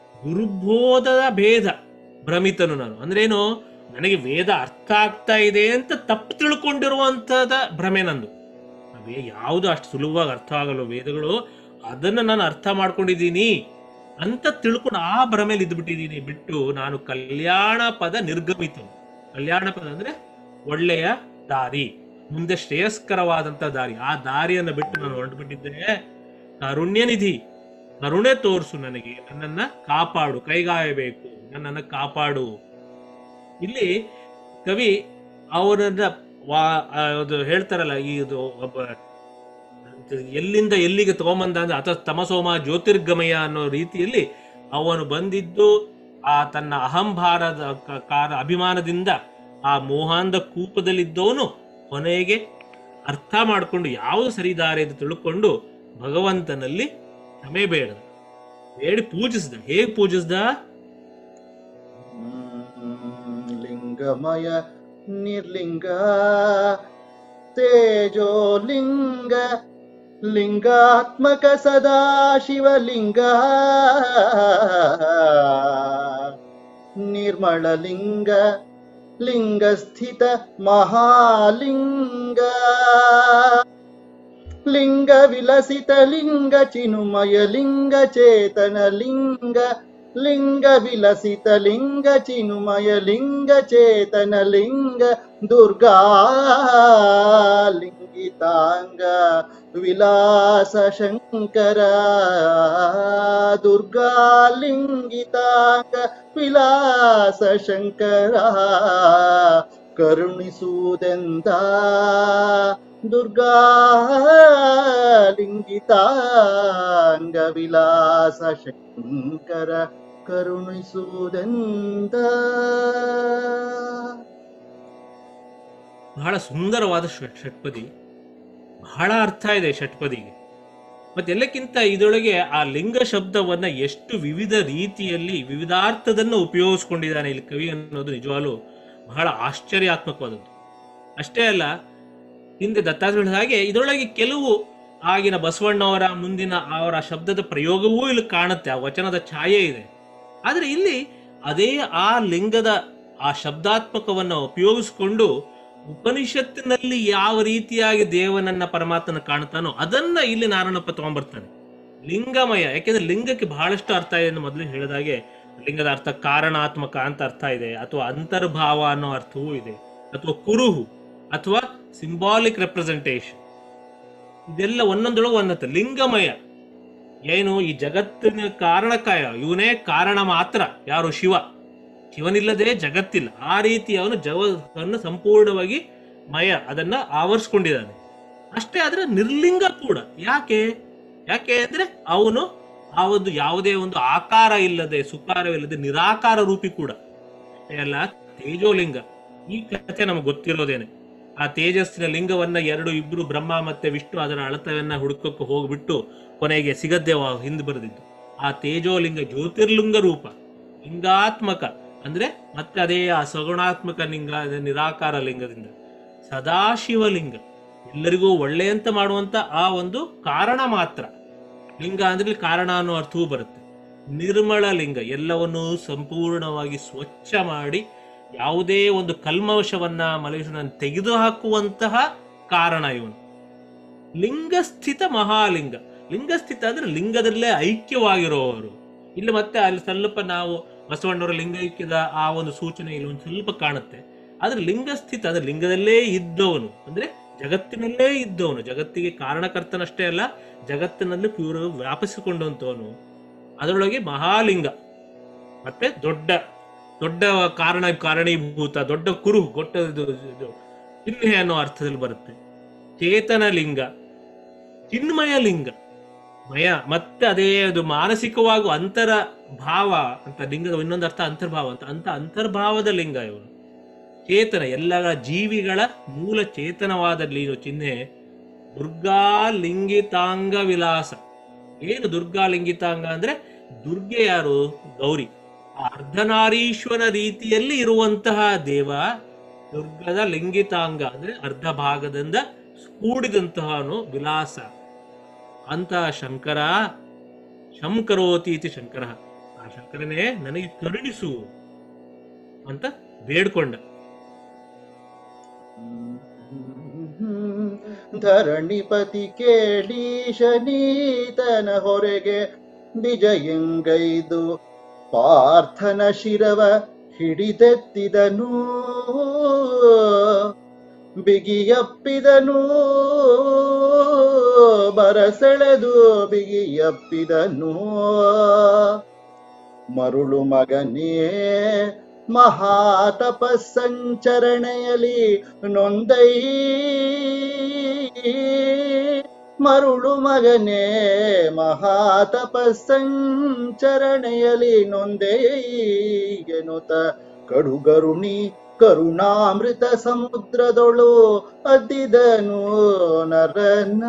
ಗುರುಬೋಧದ ಭೇದ ಭ್ರಮಿತನು ನಾನು ಅಂದ್ರೇನು ನನಗೆ ವೇದ ಅರ್ಥ ಆಗ್ತಾ ಇದೆ ಅಂತ ತಪ್ಪು ತಿಳ್ಕೊಂಡಿರುವಂತದ ಭ್ರಮೆ ನಂದು ಅವೇ ಯಾವುದು ಅಷ್ಟು ಸುಲಭವಾಗಿ ಅರ್ಥ ಆಗಲ್ಲ ವೇದಗಳು ಅದನ್ನ ನಾನು ಅರ್ಥ ಮಾಡ್ಕೊಂಡಿದ್ದೀನಿ ಅಂತ ತಿಳ್ಕೊಂಡು ಆ ಭ್ರಮೆಯಲ್ಲಿ ಇದ್ಬಿಟ್ಟಿದ್ದೀನಿ ಬಿಟ್ಟು ನಾನು ಕಲ್ಯಾಣ ಪದ ನಿರ್ಗಮಿತು ಕಲ್ಯಾಣ ಪದ ಅಂದ್ರೆ ಒಳ್ಳೆಯ ದಾರಿ ಮುಂದೆ ಶ್ರೇಯಸ್ಕರವಾದಂತ ದಾರಿ ಆ ದಾರಿಯನ್ನು ಬಿಟ್ಟು ನಾನು ಹೊರಟುಬಿಟ್ಟಿದ್ದೆ ಕಾರುಣ್ಯ ನಿಧಿ ಕರುಣೆ ತೋರಿಸು ನನಗೆ ನನ್ನನ್ನ ಕಾಪಾಡು ಕೈಗಾಯಬೇಕು ನನ್ನನ್ನ ಕಾಪಾಡು ಇಲ್ಲಿ ಕವಿ ಅವರನ್ನ ವಾ ಆ, ಅದು ಹೇಳ್ತಾರಲ್ಲ ಈ ಇದು ಒಬ್ಬ ಎಲ್ಲಿಂದ ಎಲ್ಲಿಗೆ ತಗೊಂಬಂದ ಅಂದ್ರೆ ಅಥ ತಮಸೋಮ ಜ್ಯೋತಿರ್ಗಮಯ ಅನ್ನೋ ರೀತಿಯಲ್ಲಿ ಅವನು ಬಂದಿದ್ದು ಆ ತನ್ನ ಅಹಂಭಾರದ ಕ- ಕಾರ ಅಭಿಮಾನದಿಂದ ಆ ಮೋಹಾಂಧ ಕೂಪದಲ್ಲಿದ್ದವನು ಕೊನೆಗೆ ಅರ್ಥ ಮಾಡಿಕೊಂಡು ಯಾವುದು ಸರಿದಾರಿ ಅಂತ ತಿಳ್ಕೊಂಡು ಭಗವಂತನಲ್ಲಿ ಕ್ಷಮೆ ಬೇಡ ಬೇಡಿ ಪೂಜಿಸಿದ ಹೇಗೆ ಪೂಜಿಸಿದ ಹ್ಮ್, ಲಿಂಗಮಯ ನಿರ್ಲಿಂಗ ತೇಜೋಲಿಂಗ ಲಿಂಗಾತ್ಮಕ ಸದಾ ಶಿವಲಿಂಗ ನಿರ್ಮಳಲಿಂಗ ಲಿಂಗಸ್ಥಿತ ಮಹಾಲಿಂಗ ಲಿಂಗ ವಿಲಸಿತ ಲಿಂಗ ಚಿನುಮಯ ಲಿಂಗ ಚೇತನ ಲಿಂಗ ಲಿಂಗ ವಿಲಸಿತ ಲಿಂಗ ಚಿನುಮಯ ಲಿಂಗ ಚೇತನ ಲಿಂಗ ದುರ್ಗಾ ಲಿಂಗಿತಾಂಗ ವಿಲಾಸ ಶಂಕರ ದುರ್ಗಾ ಲಿಂಗಿತಾಂಗ ವಿಲಾಸ ಶಂಕರ ಕರುಣಿಸುವುದೆಂದ ದುರ್ಗಾ ಲಿಂಗಿತಾಂಗ ವಿಲಾಸ ಶಂಕರ ಕರುಣಿಸುವುದೆಂದ ಬಹಳ ಸುಂದರವಾದ ಷಟ್- ಷಟ್ಪದಿ ಬಹಳ ಅರ್ಥ ಇದೆ ಷಟ್ಪದಿಗೆ ಮತ್ತೆ ಎಲ್ಲಕ್ಕಿಂತ ಇದರೊಳಗೆ ಆ ಲಿಂಗ ಶಬ್ದವನ್ನ ಎಷ್ಟು ವಿವಿಧ ರೀತಿಯಲ್ಲಿ ವಿವಿಧಾರ್ಥದನ್ನ ಉಪಯೋಗಿಸ್ಕೊಂಡಿದ್ದಾನೆ ಇಲ್ಲಿ ಕವಿ ಅನ್ನೋದು ನಿಜವಾಗ್ಲೂ ಬಹಳ ಆಶ್ಚರ್ಯಾತ್ಮಕವಾದದ್ದು ಅಷ್ಟೇ ಅಲ್ಲ ಹಿಂದೆ ದತ್ತಾತ್ರೇಯ ಹಾಗೆ ಇದರೊಳಗೆ ಕೆಲವು ಆಗಿನ ಬಸವಣ್ಣವರ ಮುಂದಿನ ಅವರ ಶಬ್ದದ ಪ್ರಯೋಗವೂ ಇಲ್ಲಿ ಕಾಣುತ್ತೆ ಆ ವಚನದ ಛಾಯೆ ಇದೆ ಆದರೆ ಇಲ್ಲಿ ಅದೇ ಆ ಲಿಂಗದ ಆ ಶಬ್ದಾತ್ಮಕವನ್ನು ಉಪಯೋಗಿಸಿಕೊಂಡು ಉಪನಿಷತ್ತಿನಲ್ಲಿ ಯಾವ ರೀತಿಯಾಗಿ ದೇವನನ್ನ ಪರಮಾತ್ಮನ ಕಾಣ್ತಾನೋ ಅದನ್ನ ಇಲ್ಲಿ ನಾರಾಯಣಪ್ಪ ತಗೊಂಡ್ಬರ್ತಾನೆ ಲಿಂಗಮಯ ಯಾಕೆಂದ್ರೆ ಲಿಂಗಕ್ಕೆ ಬಹಳಷ್ಟು ಅರ್ಥ ಇದೆ ಎಂದು ಮೊದಲು ಹೇಳಿದಾಗೆ ಲಿಂಗದ ಅರ್ಥ ಕಾರಣಾತ್ಮಕ ಅಂತ ಅರ್ಥ ಇದೆ ಅಥವಾ ಅಂತರ್ಭಾವ ಅನ್ನೋ ಅರ್ಥವೂ ಇದೆ ಅಥವಾ ಕುರುಹು ಅಥವಾ ಸಿಂಬಾಲಿಕ್ ರೆಪ್ರೆಸೆಂಟೇಷನ್ ಇದೆಲ್ಲ ಒಂದೊಂದೊಳಗೆ ಒಂದತ್ತ ಲಿಂಗಮಯ ಏನು ಈ ಜಗತ್ತಿನ ಕಾರಣಕಾಯ ಇವನೇ ಕಾರಣ ಮಾತ್ರ ಯಾರು ಶಿವ ಶಿವನಿಲ್ಲದೆ ಜಗತ್ತಿಲ್ಲ ಆ ರೀತಿ ಅವನು ಜಗತ್ತನ್ನು ಸಂಪೂರ್ಣವಾಗಿ ಮಯ ಅದನ್ನ ಆವರಿಸ್ಕೊಂಡಿದ್ದಾನೆ ಅಷ್ಟೇ ಆದ್ರೆ ನಿರ್ಲಿಂಗ ಕೂಡ ಯಾಕೆ ಯಾಕೆ ಅಂದ್ರೆ ಅವನು ಆ ಒಂದು ಯಾವುದೇ ಒಂದು ಆಕಾರ ಇಲ್ಲದೆ ಸುಕಾರವಿಲ್ಲದೆ ನಿರಾಕಾರ ರೂಪಿ ಕೂಡ ಅಷ್ಟೇ ಅಲ್ಲ ತೇಜೋಲಿಂಗ ಈ ಕಥೆ ನಮಗೆ ಗೊತ್ತಿರೋದೇನೆ ಆ ತೇಜಸ್ಸಿನ ಲಿಂಗವನ್ನ ಎರಡು ಇಬ್ರು ಬ್ರಹ್ಮ ಮತ್ತೆ ವಿಷ್ಣು ಅದರ ಅಳತವನ್ನ ಹುಡುಕಕ್ಕೆ ಹೋಗ್ಬಿಟ್ಟು ಕೊನೆಗೆ ಸಿಗದ್ದೆ ಹಿಂದೆ ಬರೆದಿದ್ದು ಆ ತೇಜೋಲಿಂಗ ಜ್ಯೋತಿರ್ಲಿಂಗ ರೂಪ ಲಿಂಗಾತ್ಮಕ ಅಂದ್ರೆ ಮತ್ತೆ ಅದೇ ಆ ಸಗುಣಾತ್ಮಕ ಲಿಂಗ ಅದೇ ನಿರಾಕಾರ ಲಿಂಗದಿಂದ ಸದಾಶಿವಲಿಂಗ ಎಲ್ಲರಿಗೂ ಒಳ್ಳೆಯಂತ ಮಾಡುವಂತ ಆ ಒಂದು ಕಾರಣ ಮಾತ್ರ ಲಿಂಗ ಅಂದ್ರೆ ಇಲ್ಲಿ ಕಾರಣ ಅನ್ನೋ ಅರ್ಥವೂ ಬರುತ್ತೆ ನಿರ್ಮಳ ಲಿಂಗ ಎಲ್ಲವನ್ನೂ ಸಂಪೂರ್ಣವಾಗಿ ಸ್ವಚ್ಛ ಮಾಡಿ ಯಾವುದೇ ಒಂದು ಕಲ್ಮವಶವನ್ನ ಮನುಷ್ಯನನ್ನು ತೆಗೆದು ಹಾಕುವಂತಹ ಕಾರಣ ಇವನು ಲಿಂಗಸ್ಥಿತ ಮಹಾಲಿಂಗ ಲಿಂಗಸ್ಥಿತ ಅಂದ್ರೆ ಲಿಂಗದಲ್ಲೇ ಐಕ್ಯವಾಗಿರುವವರು ಇಲ್ಲಿ ಮತ್ತೆ ಅಲ್ಲಿ ಸ್ವಲ್ಪ ನಾವು ಬಸವಣ್ಣವರ ಲಿಂಗೈಕ್ಯದ ಆ ಒಂದು ಸೂಚನೆ ಇಲ್ಲಿ ಒಂದು ಸ್ವಲ್ಪ ಕಾಣುತ್ತೆ ಆದ್ರೆ ಲಿಂಗಸ್ಥಿತ ಅಂದ್ರೆ ಲಿಂಗದಲ್ಲೇ ಇದ್ದವನು ಅಂದ್ರೆ ಜಗತ್ತಿನಲ್ಲೇ ಇದ್ದವನು ಜಗತ್ತಿಗೆ ಕಾರಣಕರ್ತನಷ್ಟೇ ಅಲ್ಲ ಜಗತ್ತಿನಲ್ಲಿ ಪೂರ ವ್ಯಾಪಿಸಿಕೊಂಡಂತವನು ಅದರೊಳಗೆ ಮಹಾಲಿಂಗ ಮತ್ತೆ ದೊಡ್ಡ ದೊಡ್ಡ ಕಾರಣ ಕಾರಣೀಭೂತ ದೊಡ್ಡ ಕುರು ಗೊಟ್ಟ ಇದು- ಇದು ಚಿಹ್ನೆ ಅನ್ನೋ ಅರ್ಥದಲ್ಲಿ ಬರುತ್ತೆ ಚೇತನ ಲಿಂಗ ಚಿನ್ಮಯ ಲಿಂಗ ಮಯ ಮತ್ತೆ ಅದೇ ಅದು ಮಾನಸಿಕವಾಗಿ ಅಂತರ ಭಾವ ಅಂತ ಲಿಂಗದ ಇನ್ನೊಂದು ಅರ್ಥ ಅಂತರ್ಭಾವ ಅಂತ ಅಂತ ಅಂತರ್ಭಾವದ ಲಿಂಗ ಇವನು ಚೇತನ ಎಲ್ಲ ಜೀವಿಗಳ ಮೂಲ ಚೇತನವಾದ ಲೀನು ಚಿಹ್ನೆ ದುರ್ಗಾ ಲಿಂಗಿತಾಂಗ ವಿಲಾಸ ಏನು ದುರ್ಗಾ ಲಿಂಗಿತಾಂಗ ಅಂದ್ರೆ ದುರ್ಗೆ ಯಾರು ಗೌರಿ ಆ ಅರ್ಧನಾರೀಶ್ವರ ರೀತಿಯಲ್ಲಿ ಇರುವಂತಹ ದೇವ ದುರ್ಗದ ಲಿಂಗಿತಾಂಗ ಅಂದ್ರೆ ಅರ್ಧ ಭಾಗದಿಂದ ಕೂಡಿದಂತಹನು ವಿಲಾಸ ಅಂತ ಶಂಕರ ಶಂಕರೋತಿ ಇತಿ ಶಂಕರ ಆ ಶಂಕರನೇ ನನಗೆ ಕರುಣಿಸು ಅಂತ ಬೇಡ್ಕೊಂಡ ಧರಣಿಪತಿ ಕೇಳೀಶನೀತನ ಹೊರೆಗೆ ವಿಜಯಂಗೈದು ಪಾರ್ಥನ ಶಿರವ ಹಿಡಿದೆತ್ತಿದನು ಬಿಗಿಯಪ್ಪಿದನು ಬರಸೆಳೆದು ಬಿಗಿಯಪ್ಪಿದನು ಮರುಳು ಮಗನೇ ಮಹಾತಪಸ್ಸಂಚರಣೆಯಲಿ ನೊಂದೈ ಮರುಳು ಮಗನೇ ಮಹಾತಪಸ್ಸಂಚರಣೆಯಲಿ ನೊಂದೈ ಎನ್ನುತ್ತ ಕಡುಗರುಣಿ ಕರುಣಾಮೃತ ಸಮುದ್ರದೊಳು ಅದ್ದಿದನು ನರನ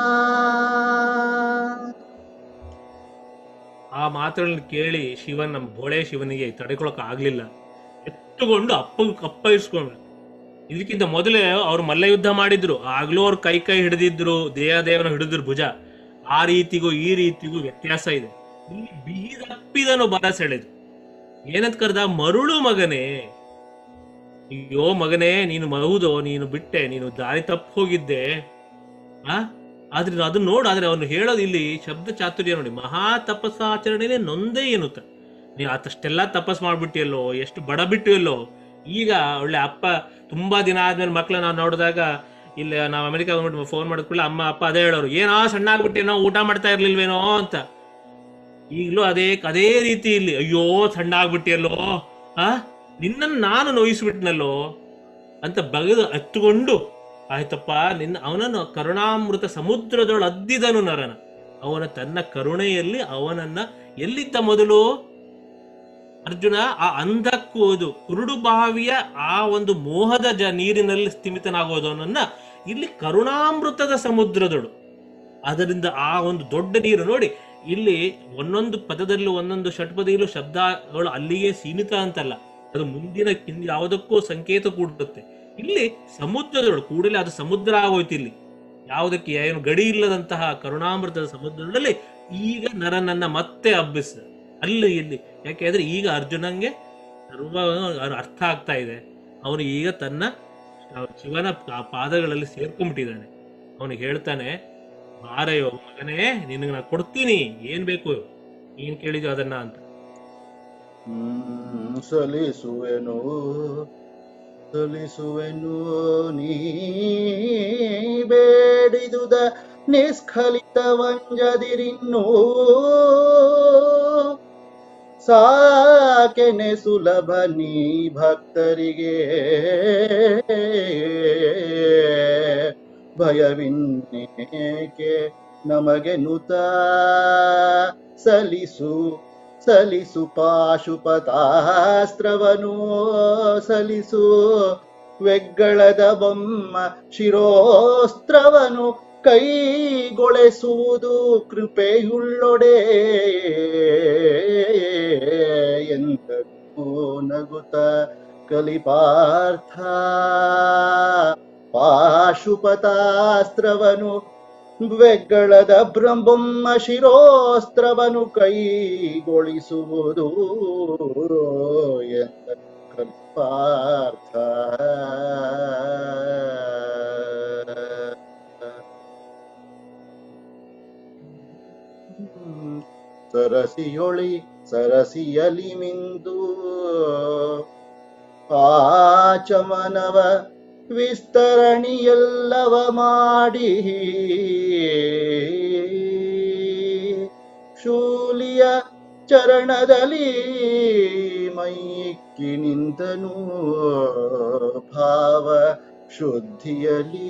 ಆ ಮಾತುಗಳನ್ನ ಕೇಳಿ ಶಿವನ್ ನಮ್ಮ ಬೋಳೆ ಶಿವನಿಗೆ ತಡೆಕೊಳಕ್ ಆಗ್ಲಿಲ್ಲ ಎತ್ತುಕೊಂಡು ಅಪ್ಪ ಅಪ್ಪಗಿಸ್ಕೊಂಡ ಇದಕ್ಕಿಂತ ಮೊದಲೇ ಅವ್ರು ಮಲ್ಲ ಯುದ್ಧ ಮಾಡಿದ್ರು ಆಗ್ಲೂ ಅವ್ರು ಕೈ ಕೈ ಹಿಡಿದಿದ್ರು ದೇಹ ದೇವನ ಹಿಡಿದ್ರು ಭುಜ ಆ ರೀತಿಗೂ ಈ ರೀತಿಗೂ ವ್ಯತ್ಯಾಸ ಇದೆ ಇಲ್ಲಿ ಬೀರಪ್ಪಿದನು ಬರ ಸೆಳೆದು ಏನಂತ ಕರ್ದ ಮರುಳು ಮಗನೇ ಅಯ್ಯೋ ಮಗನೇ ನೀನು ಹೌದು ನೀನು ಬಿಟ್ಟೆ ನೀನು ದಾರಿ ತಪ್ಪು ಹೋಗಿದ್ದೆ ಆ ಆದ್ರೆ ಅದನ್ನ ನೋಡು ಆದ್ರೆ ಅವನು ಹೇಳೋದು ಇಲ್ಲಿ ಶಬ್ದ ಚಾತುರ್ಯ ನೋಡಿ ಮಹಾ ತಪಸ್ಸಾಚರಣೆನೇ ನೊಂದೇ ಎನ್ನುತ್ತ ನೀನು ಅಷ್ಟೆಲ್ಲ ತಪಸ್ ಮಾಡ್ಬಿಟ್ಟಿಯಲ್ಲೋ ಎಷ್ಟು ಬಡ ಬಿಟ್ಟಿಯಲ್ಲೋ ಈಗ ಒಳ್ಳೆ ಅಪ್ಪ ತುಂಬಾ ದಿನ ಆದ್ಮೇಲೆ ಮಕ್ಳು ನಾವು ನೋಡಿದಾಗ ಇಲ್ಲಿ ನಾವು ಅಮೆರಿಕ ಬಂದ್ಬಿಟ್ಟು ಫೋನ್ ಮಾಡಿದ್ಕೊಳ್ಳಿ ಅಮ್ಮ ಅಪ್ಪ ಅದೇ ಹೇಳೋರು ಏನೋ ಸಣ್ಣ ಆಗ್ಬಿಟ್ಟೇನೋ ಊಟ ಮಾಡ್ತಾ ಇರ್ಲಿಲ್ವೇನೋ ಅಂತ ಈಗಲೂ ಅದೇ ಅದೇ ರೀತಿ ಇಲ್ಲಿ ಅಯ್ಯೋ ಸಣ್ಣ ಆಗ್ಬಿಟ್ಟಿಯಲ್ಲೋ ಆ ನಿನ್ನನ್ನು ನಾನು ನೋಯಿಸ್ಬಿಟ್ನಲ್ಲೋ ಅಂತ ಬಗೆದು ಹತ್ತುಕೊಂಡು ಆಯ್ತಪ್ಪ ನಿನ್ನ ಅವನನ್ನು ಕರುಣಾಮೃತ ಸಮುದ್ರದೊಳ ಅದ್ದಿದನು ನರನ ಅವನ ತನ್ನ ಕರುಣೆಯಲ್ಲಿ ಅವನನ್ನ ಎಲ್ಲಿದ್ದ ಮೊದಲು ಅರ್ಜುನ ಆ ಅಂಧಕ್ಕೂದು ಕುರುಡು ಬಾವಿಯ ಆ ಒಂದು ಮೋಹದ ಜ ನೀರಿನಲ್ಲಿ ಸ್ಥಿಮಿತನಾಗೋದವನನ್ನ ಇಲ್ಲಿ ಕರುಣಾಮೃತದ ಸಮುದ್ರದೊಳು ಅದರಿಂದ ಆ ಒಂದು ದೊಡ್ಡ ನೀರು ನೋಡಿ ಇಲ್ಲಿ ಒಂದೊಂದು ಪದದಲ್ಲೂ ಒಂದೊಂದು ಷಟ್ಪದಿಯಲ್ಲೂ ಶಬ್ದಗಳು ಅಲ್ಲಿಗೆ ಸೀಮಿತ ಅಂತಲ್ಲ ಅದು ಮುಂದಿನ ಕಿನ್- ಯಾವುದಕ್ಕೂ ಸಂಕೇತ ಕೂಡುತ್ತೆ ಇಲ್ಲಿ ಸಮುದ್ರದೊಳು ಕೂಡಲೇ ಅದು ಸಮುದ್ರ ಆಗೋಯ್ತು ಇಲ್ಲಿ ಯಾವುದಕ್ಕೆ ಏನು ಗಡಿ ಇಲ್ಲದಂತಹ ಕರುಣಾಮೃತದ ಸಮುದ್ರದಲ್ಲಿ ಈಗ ನರನನ್ನ ಮತ್ತೆ ಹಬ್ಬಿಸ ಅಲ್ಲಿ ಇಲ್ಲಿ ಯಾಕೆಂದ್ರೆ ಈಗ ಅರ್ಜುನಂಗೆ ಸರ್ವ ಅರ್ಥ ಆಗ್ತಾ ಇದೆ ಅವನು ಈಗ ತನ್ನ ನಾವು ಶಿವನ ಆ ಪಾದಗಳಲ್ಲಿ ಸೇರ್ಕೊಂಡ್ಬಿಟ್ಟಿದ್ದಾನೆ ಅವನಿಗೆ ಹೇಳ್ತಾನೆ ಬಾರಯ್ಯೋ ಮಗನೇ ನಿನಗೆ ನಾನು ಕೊಡ್ತೀನಿ ಏನ್ ಬೇಕು ಏನ್ ಕೇಳಿದ್ಯೋ ಅದನ್ನ ಅಂತ ಹ್ಮ್, ಸಲಿಸುವೆನು ಸಲಿಸುವೆನು ನೀ ಬೇಡಿದುದ ನಿಸ್ಖಲಿತ ವಂಜದಿರಿನ್ನೂ ಸಾಕೆನೆ ಸುಲಭ ನೀ ಭಕ್ತರಿಗೆ ಭಯವಿನ್ನೇಕೆ ನಮಗೆ ನುತ ಸಲಿಸು ಸಲಿಸು ಪಾಶುಪತಾಸ್ತ್ರವನು ಸಲಿಸು ವೆಗ್ಗಳದ ಬೊಮ್ಮ ಶಿರೋಸ್ತ್ರವನು ಕೈಗೊಳಿಸುವುದು ಕೃಪೆಯುಳ್ಳೊಡೆ ಎಂದೂ ನಗುತ್ತ ಕಲಿಪಾರ್ಥ ಪಾಶುಪತಾಸ್ತ್ರವನು ವೆಗ್ಗಳದ ಬ್ರಹ್ಮಮ್ಮ ಶಿರೋಸ್ತ್ರವನು ಕೈಗೊಳಿಸುವುದು ಎಂದ ಕಲ್ಪಾರ್ಥ ಸರಸಿಯೊಳಿ ಸರಸಿಯಲಿ ಮಿಂದು ಆಚಮನವ ವಿಸ್ತರಣಿಯೆಲ್ಲವ ಮಾಡಿ ಶೂಲಿಯ ಚರಣದಲ್ಲಿ ಮೈಕ್ಕಿ ನಿಂತನು ಭಾವ ಶುದ್ಧಿಯಲಿ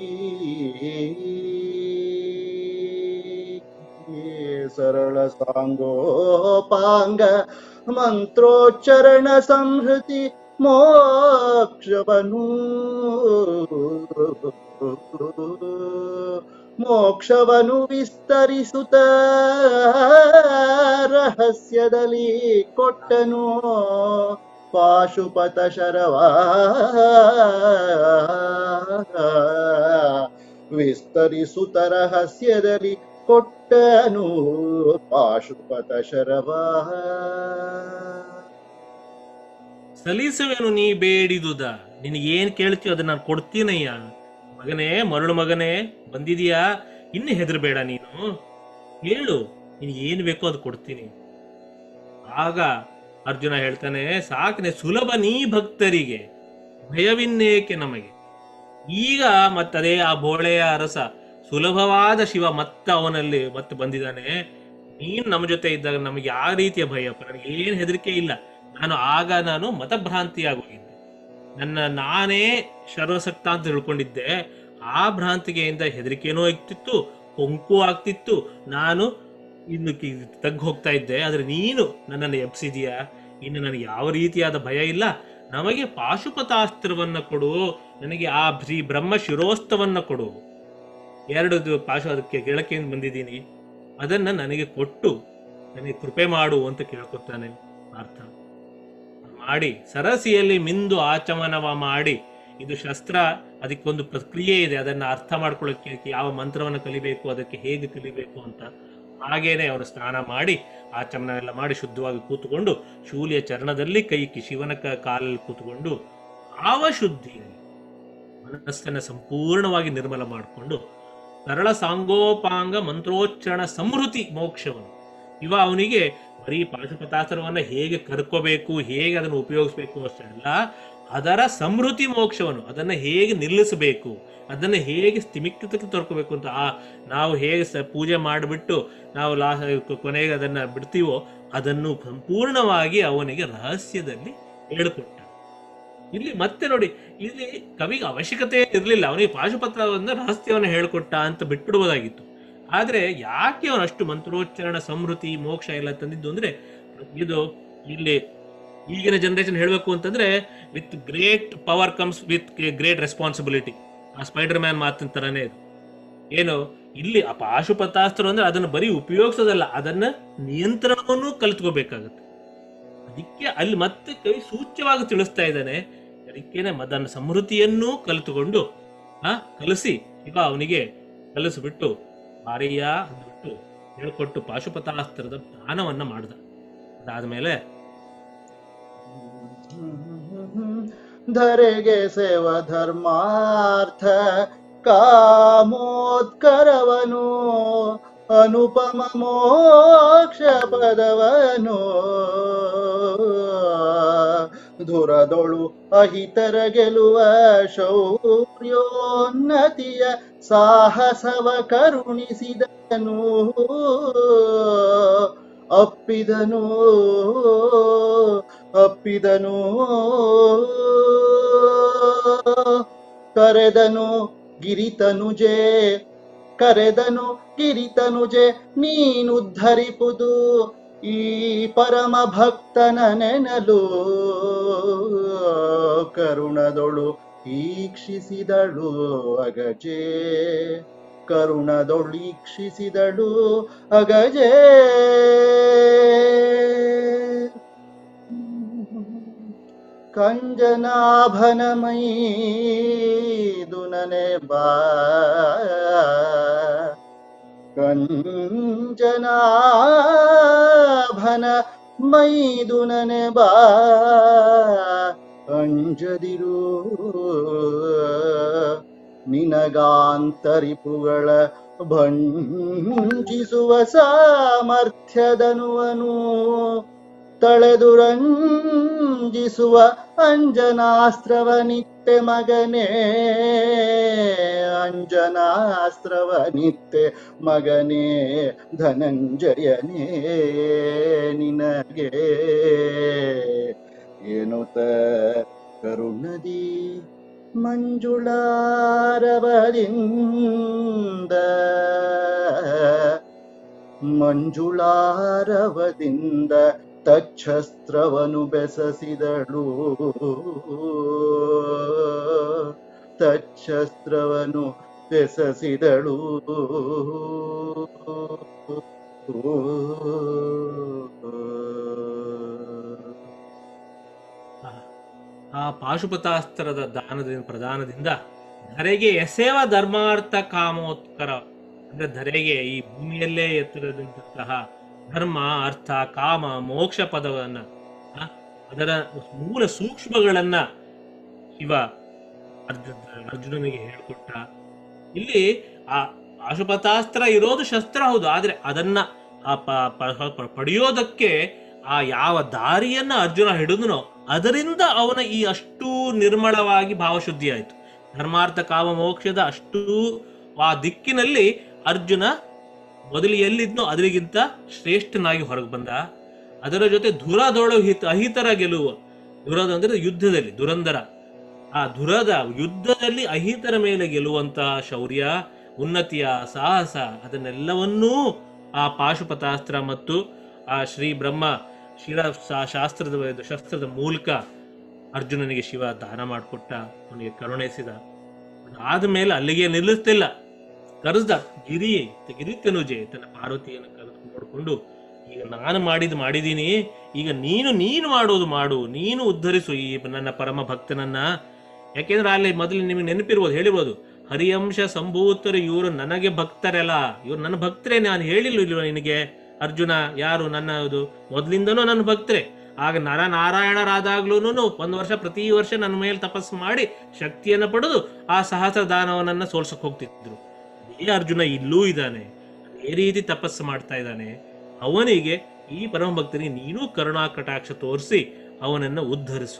ಸರಳ ಸಾಂಗೋಪಾಂಗ ಮಂತ್ರೋಚ್ಚರಣ ಸಂಹೃತಿ ಮೋಕ್ಷವನು ಮೋಕ್ಷವನು ವಿಸ್ತರಿಸುತ್ತ ರಹಸ್ಯದಲ್ಲಿ ಕೊಟ್ಟನು ಪಾಶುಪತ ಶರವ ವಿಸ್ತರಿಸುತ್ತ ರಹಸ್ಯದಲ್ಲಿ ಕೊಟ್ಟನು ಪಾಶುಪತ ಶರವ ಸಲ್ಲಿಸುವೆನು ನೀ ಬೇಡಿದುದ ನಿನಗೆ ಏನ್ ಕೇಳ್ತೀಯೋ ಅದನ್ನ ನಾನು ಕೊಡ್ತೀನಯ್ಯ ಮಗನೇ ಮರಳು ಮಗನೇ ಬಂದಿದೀಯಾ ಇನ್ನು ಹೆದರ್ಬೇಡ ನೀನು ಹೇಳು ನಿನಗೆ ಏನ್ ಬೇಕೋ ಅದು ಕೊಡ್ತೀನಿ ಆಗ ಅರ್ಜುನ ಹೇಳ್ತಾನೆ ಸಾಕನೆ ಸುಲಭ ನೀ ಭಕ್ತರಿಗೆ ಭಯವಿನ್ನೇಕೆ ನಮಗೆ ಈಗ ಮತ್ತದೇ ಆ ಬೋಳೆಯ ಅರಸ ಸುಲಭವಾದ ಶಿವ ಮತ್ತೆ ಅವನಲ್ಲಿ ಮತ್ತೆ ಬಂದಿದ್ದಾನೆ ನೀನ್ ನಮ್ಮ ಜೊತೆ ಇದ್ದಾಗ ನಮಗೆ ಯಾವ ರೀತಿಯ ಭಯಪ್ಪ ನನಗೆ ಏನ್ ಹೆದರಿಕೆ ಇಲ್ಲ ನಾನು ಆಗ ನಾನು ಮತಭ್ರಾಂತಿಯಾಗೋಗಿದ್ದೆ ನನ್ನ ನಾನೇ ಸರ್ವಸಕ್ತ ಅಂತ ತಿಳ್ಕೊಂಡಿದ್ದೆ ಆ ಭ್ರಾಂತಿಗೆಯಿಂದ ಹೆದರಿಕೆನೂ ಆಗ್ತಿತ್ತು ಕೊಂಕು ಆಗ್ತಿತ್ತು ನಾನು ಇನ್ನು ತಗ್ಗಿ ಹೋಗ್ತಾ ಇದ್ದೆ ಆದ್ರೆ ನೀನು ನನ್ನನ್ನು ಎಬ್ಸಿದೀಯಾ ಇನ್ನು ನನಗೆ ಯಾವ ರೀತಿಯಾದ ಭಯ ಇಲ್ಲ ನಮಗೆ ಪಾಶುಪತಾಸ್ತ್ರವನ್ನ ಕೊಡು ನನಗೆ ಆ ಶ್ರೀ ಬ್ರಹ್ಮ ಶಿರೋಸ್ತವನ್ನ ಕೊಡು ಎರಡು ದು- ಪಾಶು ಅದಕ್ಕೆ ಗೆಳಕೆಯಿಂದ ಬಂದಿದ್ದೀನಿ ಅದನ್ನ ನನಗೆ ಕೊಟ್ಟು ನನಗೆ ಕೃಪೆ ಮಾಡು ಅಂತ ಕೇಳ್ಕೊತಾನೆ ಅರ್ಥ ಮಾಡಿ ಸರಸಿಯಲ್ಲಿ ಮಿಂದು ಆಚಮನವ ಮಾಡಿ ಇದು ಶಸ್ತ್ರ ಅದಕ್ಕೊಂದು ಪ್ರಕ್ರಿಯೆ ಇದೆ ಅದನ್ನ ಅರ್ಥ ಮಾಡ್ಕೊಳ್ಳೋಕೆ ಯಾವ ಮಂತ್ರವನ್ನು ಕಲಿಬೇಕು ಅದಕ್ಕೆ ಹೇಗೆ ಕಲಿಬೇಕು ಅಂತ ಹಾಗೇನೆ ಅವರು ಸ್ನಾನ ಮಾಡಿ ಆಚಮನ ಎಲ್ಲ ಮಾಡಿ ಶುದ್ಧವಾಗಿ ಕೂತುಕೊಂಡು ಶೂಲಿಯ ಚರಣದಲ್ಲಿ ಕೈ ಇಕ್ಕಿ ಶಿವನ ಕ- ಕಾಲಲ್ಲಿ ಕೂತುಕೊಂಡು ಭಾವ ಶುದ್ಧಿಯಲ್ಲಿ ಮನಸ್ಸನ್ನ ಸಂಪೂರ್ಣವಾಗಿ ನಿರ್ಮಲ ಮಾಡಿಕೊಂಡು ಸರಳ ಸಾಂಗೋಪಾಂಗ ಮಂತ್ರೋಚ್ಚರಣ ಸಮೃದ್ಧಿ ಮೋಕ್ಷವನ್ನು ಇವ ಅವನಿಗೆ ಬರೀ ಪಾಶುಪತಾಸ್ತ್ರವನ್ನ ಹೇಗೆ ಕರ್ಕೋಬೇಕು ಹೇಗೆ ಅದನ್ನು ಉಪಯೋಗಿಸ್ಬೇಕು ಅಷ್ಟೇ ಅಲ್ಲ ಅದರ ಸಮೃದ್ಧಿ ಮೋಕ್ಷವನ್ನು ಅದನ್ನ ಹೇಗೆ ನಿಲ್ಲಿಸಬೇಕು ಅದನ್ನ ಹೇಗೆ ಸ್ಥಿಮಿಕ್ತಕ್ಕೆ ತರ್ಕೋಬೇಕು ಅಂತ ಆ ನಾವು ಹೇಗೆ ಸ ಪೂಜೆ ಮಾಡಿಬಿಟ್ಟು ನಾವು ಲಾ ಕೊನೆಗೆ ಅದನ್ನ ಬಿಡ್ತೀವೋ ಅದನ್ನು ಸಂಪೂರ್ಣವಾಗಿ ಅವನಿಗೆ ರಹಸ್ಯದಲ್ಲಿ ಹೇಳಿಕೊಟ್ಟ ಇಲ್ಲಿ ಮತ್ತೆ ನೋಡಿ ಇಲ್ಲಿ ಕವಿಗೆ ಅವಶ್ಯಕತೆ ಇರಲಿಲ್ಲ ಅವನಿಗೆ ಪಾಶುಪತ್ರವನ್ನ ರಹಸ್ಯವನ್ನು ಹೇಳಿಕೊಟ್ಟ ಅಂತ ಬಿಟ್ಬಿಡ್ಬೋದಾಗಿತ್ತು ಆದ್ರೆ ಯಾಕೆ ಅವನು ಅಷ್ಟು ಮಂತ್ರೋಚ್ಚಾರಣ ಸಮೃದ್ಧಿ ಮೋಕ್ಷ ಎಲ್ಲ ತಂದಿದ್ದು ಅಂದ್ರೆ ಇದು ಇಲ್ಲಿ ಈಗಿನ ಜನರೇಷನ್ ಹೇಳಬೇಕು ಅಂತಂದ್ರೆ with great power comes with great responsibility ಆ ಸ್ಪೈಡರ್ ಮ್ಯಾನ್ ಮಾತಿನ ತರನೇ ಇದು ಏನು ಇಲ್ಲಿ ಆ ಪಾಶುಪತಾಸ್ತ್ರ ಅಂದ್ರೆ ಅದನ್ನು ಬರೀ ಉಪಯೋಗಿಸೋದಲ್ಲ ಅದನ್ನ ನಿಯಂತ್ರಣವನ್ನು ಕಲಿತ್ಕೋಬೇಕಾಗತ್ತೆ ಅದಕ್ಕೆ ಅಲ್ಲಿ ಮತ್ತೆ ಕವಿ ಸೂಚ್ಯವಾಗಿ ತಿಳಿಸ್ತಾ ಇದ್ದಾನೆ ಅದಕ್ಕೇನೆ ಅದನ್ನ ಸಮೃದ್ಧಿಯನ್ನೂ ಕಲಿತುಕೊಂಡು ಆ ಕಲಿಸಿ ಈಗ ಅವನಿಗೆ ಕಲಿಸ್ಬಿಟ್ಟು ಬಾರಿಯ ಅಂದ್ಬಿಟ್ಟು ಹೇಳ್ಕೊಟ್ಟು ಪಾಶುಪತಾಸ್ತ್ರದ ದಾನವನ್ನ ಮಾಡ್ದ ಅದಾದ್ಮೇಲೆ ಧರೆಗೆ ಸೇವ ಧರ್ಮಾರ್ಥ ಕಾಮೋತ್ಕರವನು ಅನುಪಮ ಮೋಕ್ಷ ಪದವನು ಧುರದೊಳು ಅಹಿತರ ಗೆಲುವ ಶೌರ್ಯೋನ್ನತಿಯ ಸಾಹಸವ ಕರುಣಿಸಿದನು ಅಪ್ಪಿದನು ಅಪ್ಪಿದನು ಕರೆದನು ಗಿರಿತನುಜೆ ಕರೆದನು ಗಿರಿತನುಜೆ ನೀನುದ್ಧರಿಪುದು ಈ ಪರಮ ಭಕ್ತನ ನೆನಲು ಕರುಣದೊಳು ಈಕ್ಷಿಸಿದಳು ಅಗಜೆ ಕರುಣದೊಳು ಈಕ್ಷಿಸಿದಳು ಅಗಜೆ ಕಂಜನಾಭನಮೈ ಬಾ ಕಂಜನಾಭನ ಮೈದುನನೆ ಬಾ ಅಂಜದಿರು ನಿನಗಾಂತರಿಪುಗಳ ಭಂಜಿಸುವ ಸಾಮರ್ಥ್ಯದನುವನು ತಳೆದುರಂಜಿಸುವ ಅಂಜನಾಸ್ತ್ರವ ನಿತ್ಯ ಮಗನೇ ಅಂಜನಾಸ್ತ್ರವ ನಿತ್ಯ ಮಗನೇ ಧನಂಜಯನೇ ನಿನಗೆ ಏನುತ ಕರುಣದಿ ಮಂಜುಳಾರವದಿಂದ ಮಂಜುಳಾರವದಿಂದ ತಚ್ಛಸ್ತ್ರವನು ಬೆಸಸಿದಳು ತಚ್ಛಸ್ತ್ರವನು ಬೆಸಸಿದಳು ಆ- ಆ ಪಾಶುಪತಾಸ್ತ್ರದ ದಾನದಿಂದ ಪ್ರದಾನದಿಂದ ಧರೆಗೆ ಎಸೆವ ಧರ್ಮಾರ್ಥ ಕಾಮೋತ್ಕರ ಅಂದ್ರೆ ಧರೆಗೆ ಈ ಭೂಮಿಯಲ್ಲೇ ಎತ್ತರದಂತಹ ಧರ್ಮ ಅರ್ಥ ಕಾಮ ಮೋಕ್ಷ ಪದವನ್ನ ಆ, ಅದರ ಮೂಲ ಸೂಕ್ಷ್ಮಗಳನ್ನ ಶಿವ ಅರ್ಜುನ ಅರ್ಜುನನಿಗೆ ಹೇಳಿಕೊಟ್ಟ ಇಲ್ಲಿ ಆ ಪಾಶುಪತಾಸ್ತ್ರ ಇರೋದು ಶಸ್ತ್ರ ಹೌದು ಆದ್ರೆ ಅದನ್ನ ಆ ಪ- ಪ- ಪ- ಪಡೆಯೋದಕ್ಕೆ ಆ ಯಾವ ದಾರಿಯನ್ನ ಅರ್ಜುನ ಹಿಡಿದನೋ ಅದರಿಂದ ಅವನ ಈ ಅಷ್ಟು ನಿರ್ಮಳವಾಗಿ ಭಾವಶುದ್ಧಿ ಆಯಿತು ಧರ್ಮಾರ್ಥ ಕಾಮ ಮೋಕ್ಷದ ಅಷ್ಟು ಆ ದಿಕ್ಕಿನಲ್ಲಿ ಅರ್ಜುನ ಮೊದಲು ಎಲ್ಲಿದ್ನೋ ಅದರಿಗಿಂತ ಶ್ರೇಷ್ಠನಾಗಿ ಹೊರಗೆ ಬಂದ ಅದರ ಜೊತೆ ದುರದೊಳು ಹಿತ ಅಹಿತರ ಗೆಲುವು ದುರದ ಅಂದ್ರೆ ಯುದ್ಧದಲ್ಲಿ ದುರಂದರ ಆ ದುರದ ಯುದ್ಧದಲ್ಲಿ ಅಹಿತರ ಮೇಲೆ ಗೆಲ್ಲುವಂತಹ ಶೌರ್ಯ ಉನ್ನತಿಯ ಸಾಹಸ ಅದನ್ನೆಲ್ಲವನ್ನೂ ಆ ಪಾಶುಪತಾಸ್ತ್ರ ಮತ್ತು ಆ ಶ್ರೀ ಬ್ರಹ್ಮ ಶಿರ ಶಾ- ಶಾಸ್ತ್ರದ ಇದು ಶಸ್ತ್ರದ ಮೂಲಕ ಅರ್ಜುನನಿಗೆ ಶಿವ ದಾನ ಮಾಡಿಕೊಟ್ಟ ಅವನಿಗೆ ಕರುಣಿಸಿದ ಆದ್ಮೇಲೆ ಅಲ್ಲಿಗೆ ನಿಲ್ಲಿಸ್ತಿಲ್ಲ ಕರೆಸ್ದ ಗಿರಿ ಗಿರಿತನುಜೆ ತನ್ನ ಪಾರ್ವತಿಯನ್ನು ಕರೆದು ನೋಡಿಕೊಂಡು ಈಗ ನಾನು ಮಾಡಿದ್ ಮಾಡಿದೀನಿ ಈಗ ನೀನು ನೀನು ಮಾಡೋದು ಮಾಡು ನೀನು ಉದ್ಧರಿಸು ಈ ನನ್ನ ಪರಮ ಭಕ್ತನನ್ನ ಯಾಕೆಂದ್ರೆ ಅಲ್ಲಿ ಮೊದಲು ನಿಮಗೆ ನೆನಪಿರ್ಬೋದು ಹೇಳಿರ್ಬೋದು ಹರಿಯಂಶ ಸಂಭೂತರು ಇವರು ನನಗೆ ಭಕ್ತರಲ್ಲ ಇವ್ರು ನನ್ನ ಭಕ್ತರೇ ನಾನು ಹೇಳಿಲ್ಲ ಇಲ್ವ ನಿನಗೆ ಅರ್ಜುನ ಯಾರು ನನ್ನ ಇದು ಮೊದಲಿಂದನೂ ನನ್ನ ಭಕ್ತರೇ ಆಗ ನರ ನಾರಾಯಣರಾದಾಗ್ಲೂ ಒಂದು ವರ್ಷ ಪ್ರತಿ ವರ್ಷ ನನ್ನ ಮೇಲೆ ತಪಸ್ಸು ಮಾಡಿ ಶಕ್ತಿಯನ್ನು ಪಡೆದು ಆ ಸಹಸ್ರ ದಾನವನನ್ನ ಸೋಲ್ಸಕ್ ಹೋಗ್ತಿದ್ರು ಅದೇ ಅರ್ಜುನ ಇಲ್ಲೂ ಇದ್ದಾನೆ ಅದೇ ರೀತಿ ತಪಸ್ಸು ಮಾಡ್ತಾ ಇದ್ದಾನೆ ಅವನಿಗೆ ಈ ಪರಮ ಭಕ್ತನಿಗೆ ನೀನು ಕರುಣಾ ಕಟಾಕ್ಷ ತೋರಿಸಿ ಅವನನ್ನ ಉದ್ಧರಿಸು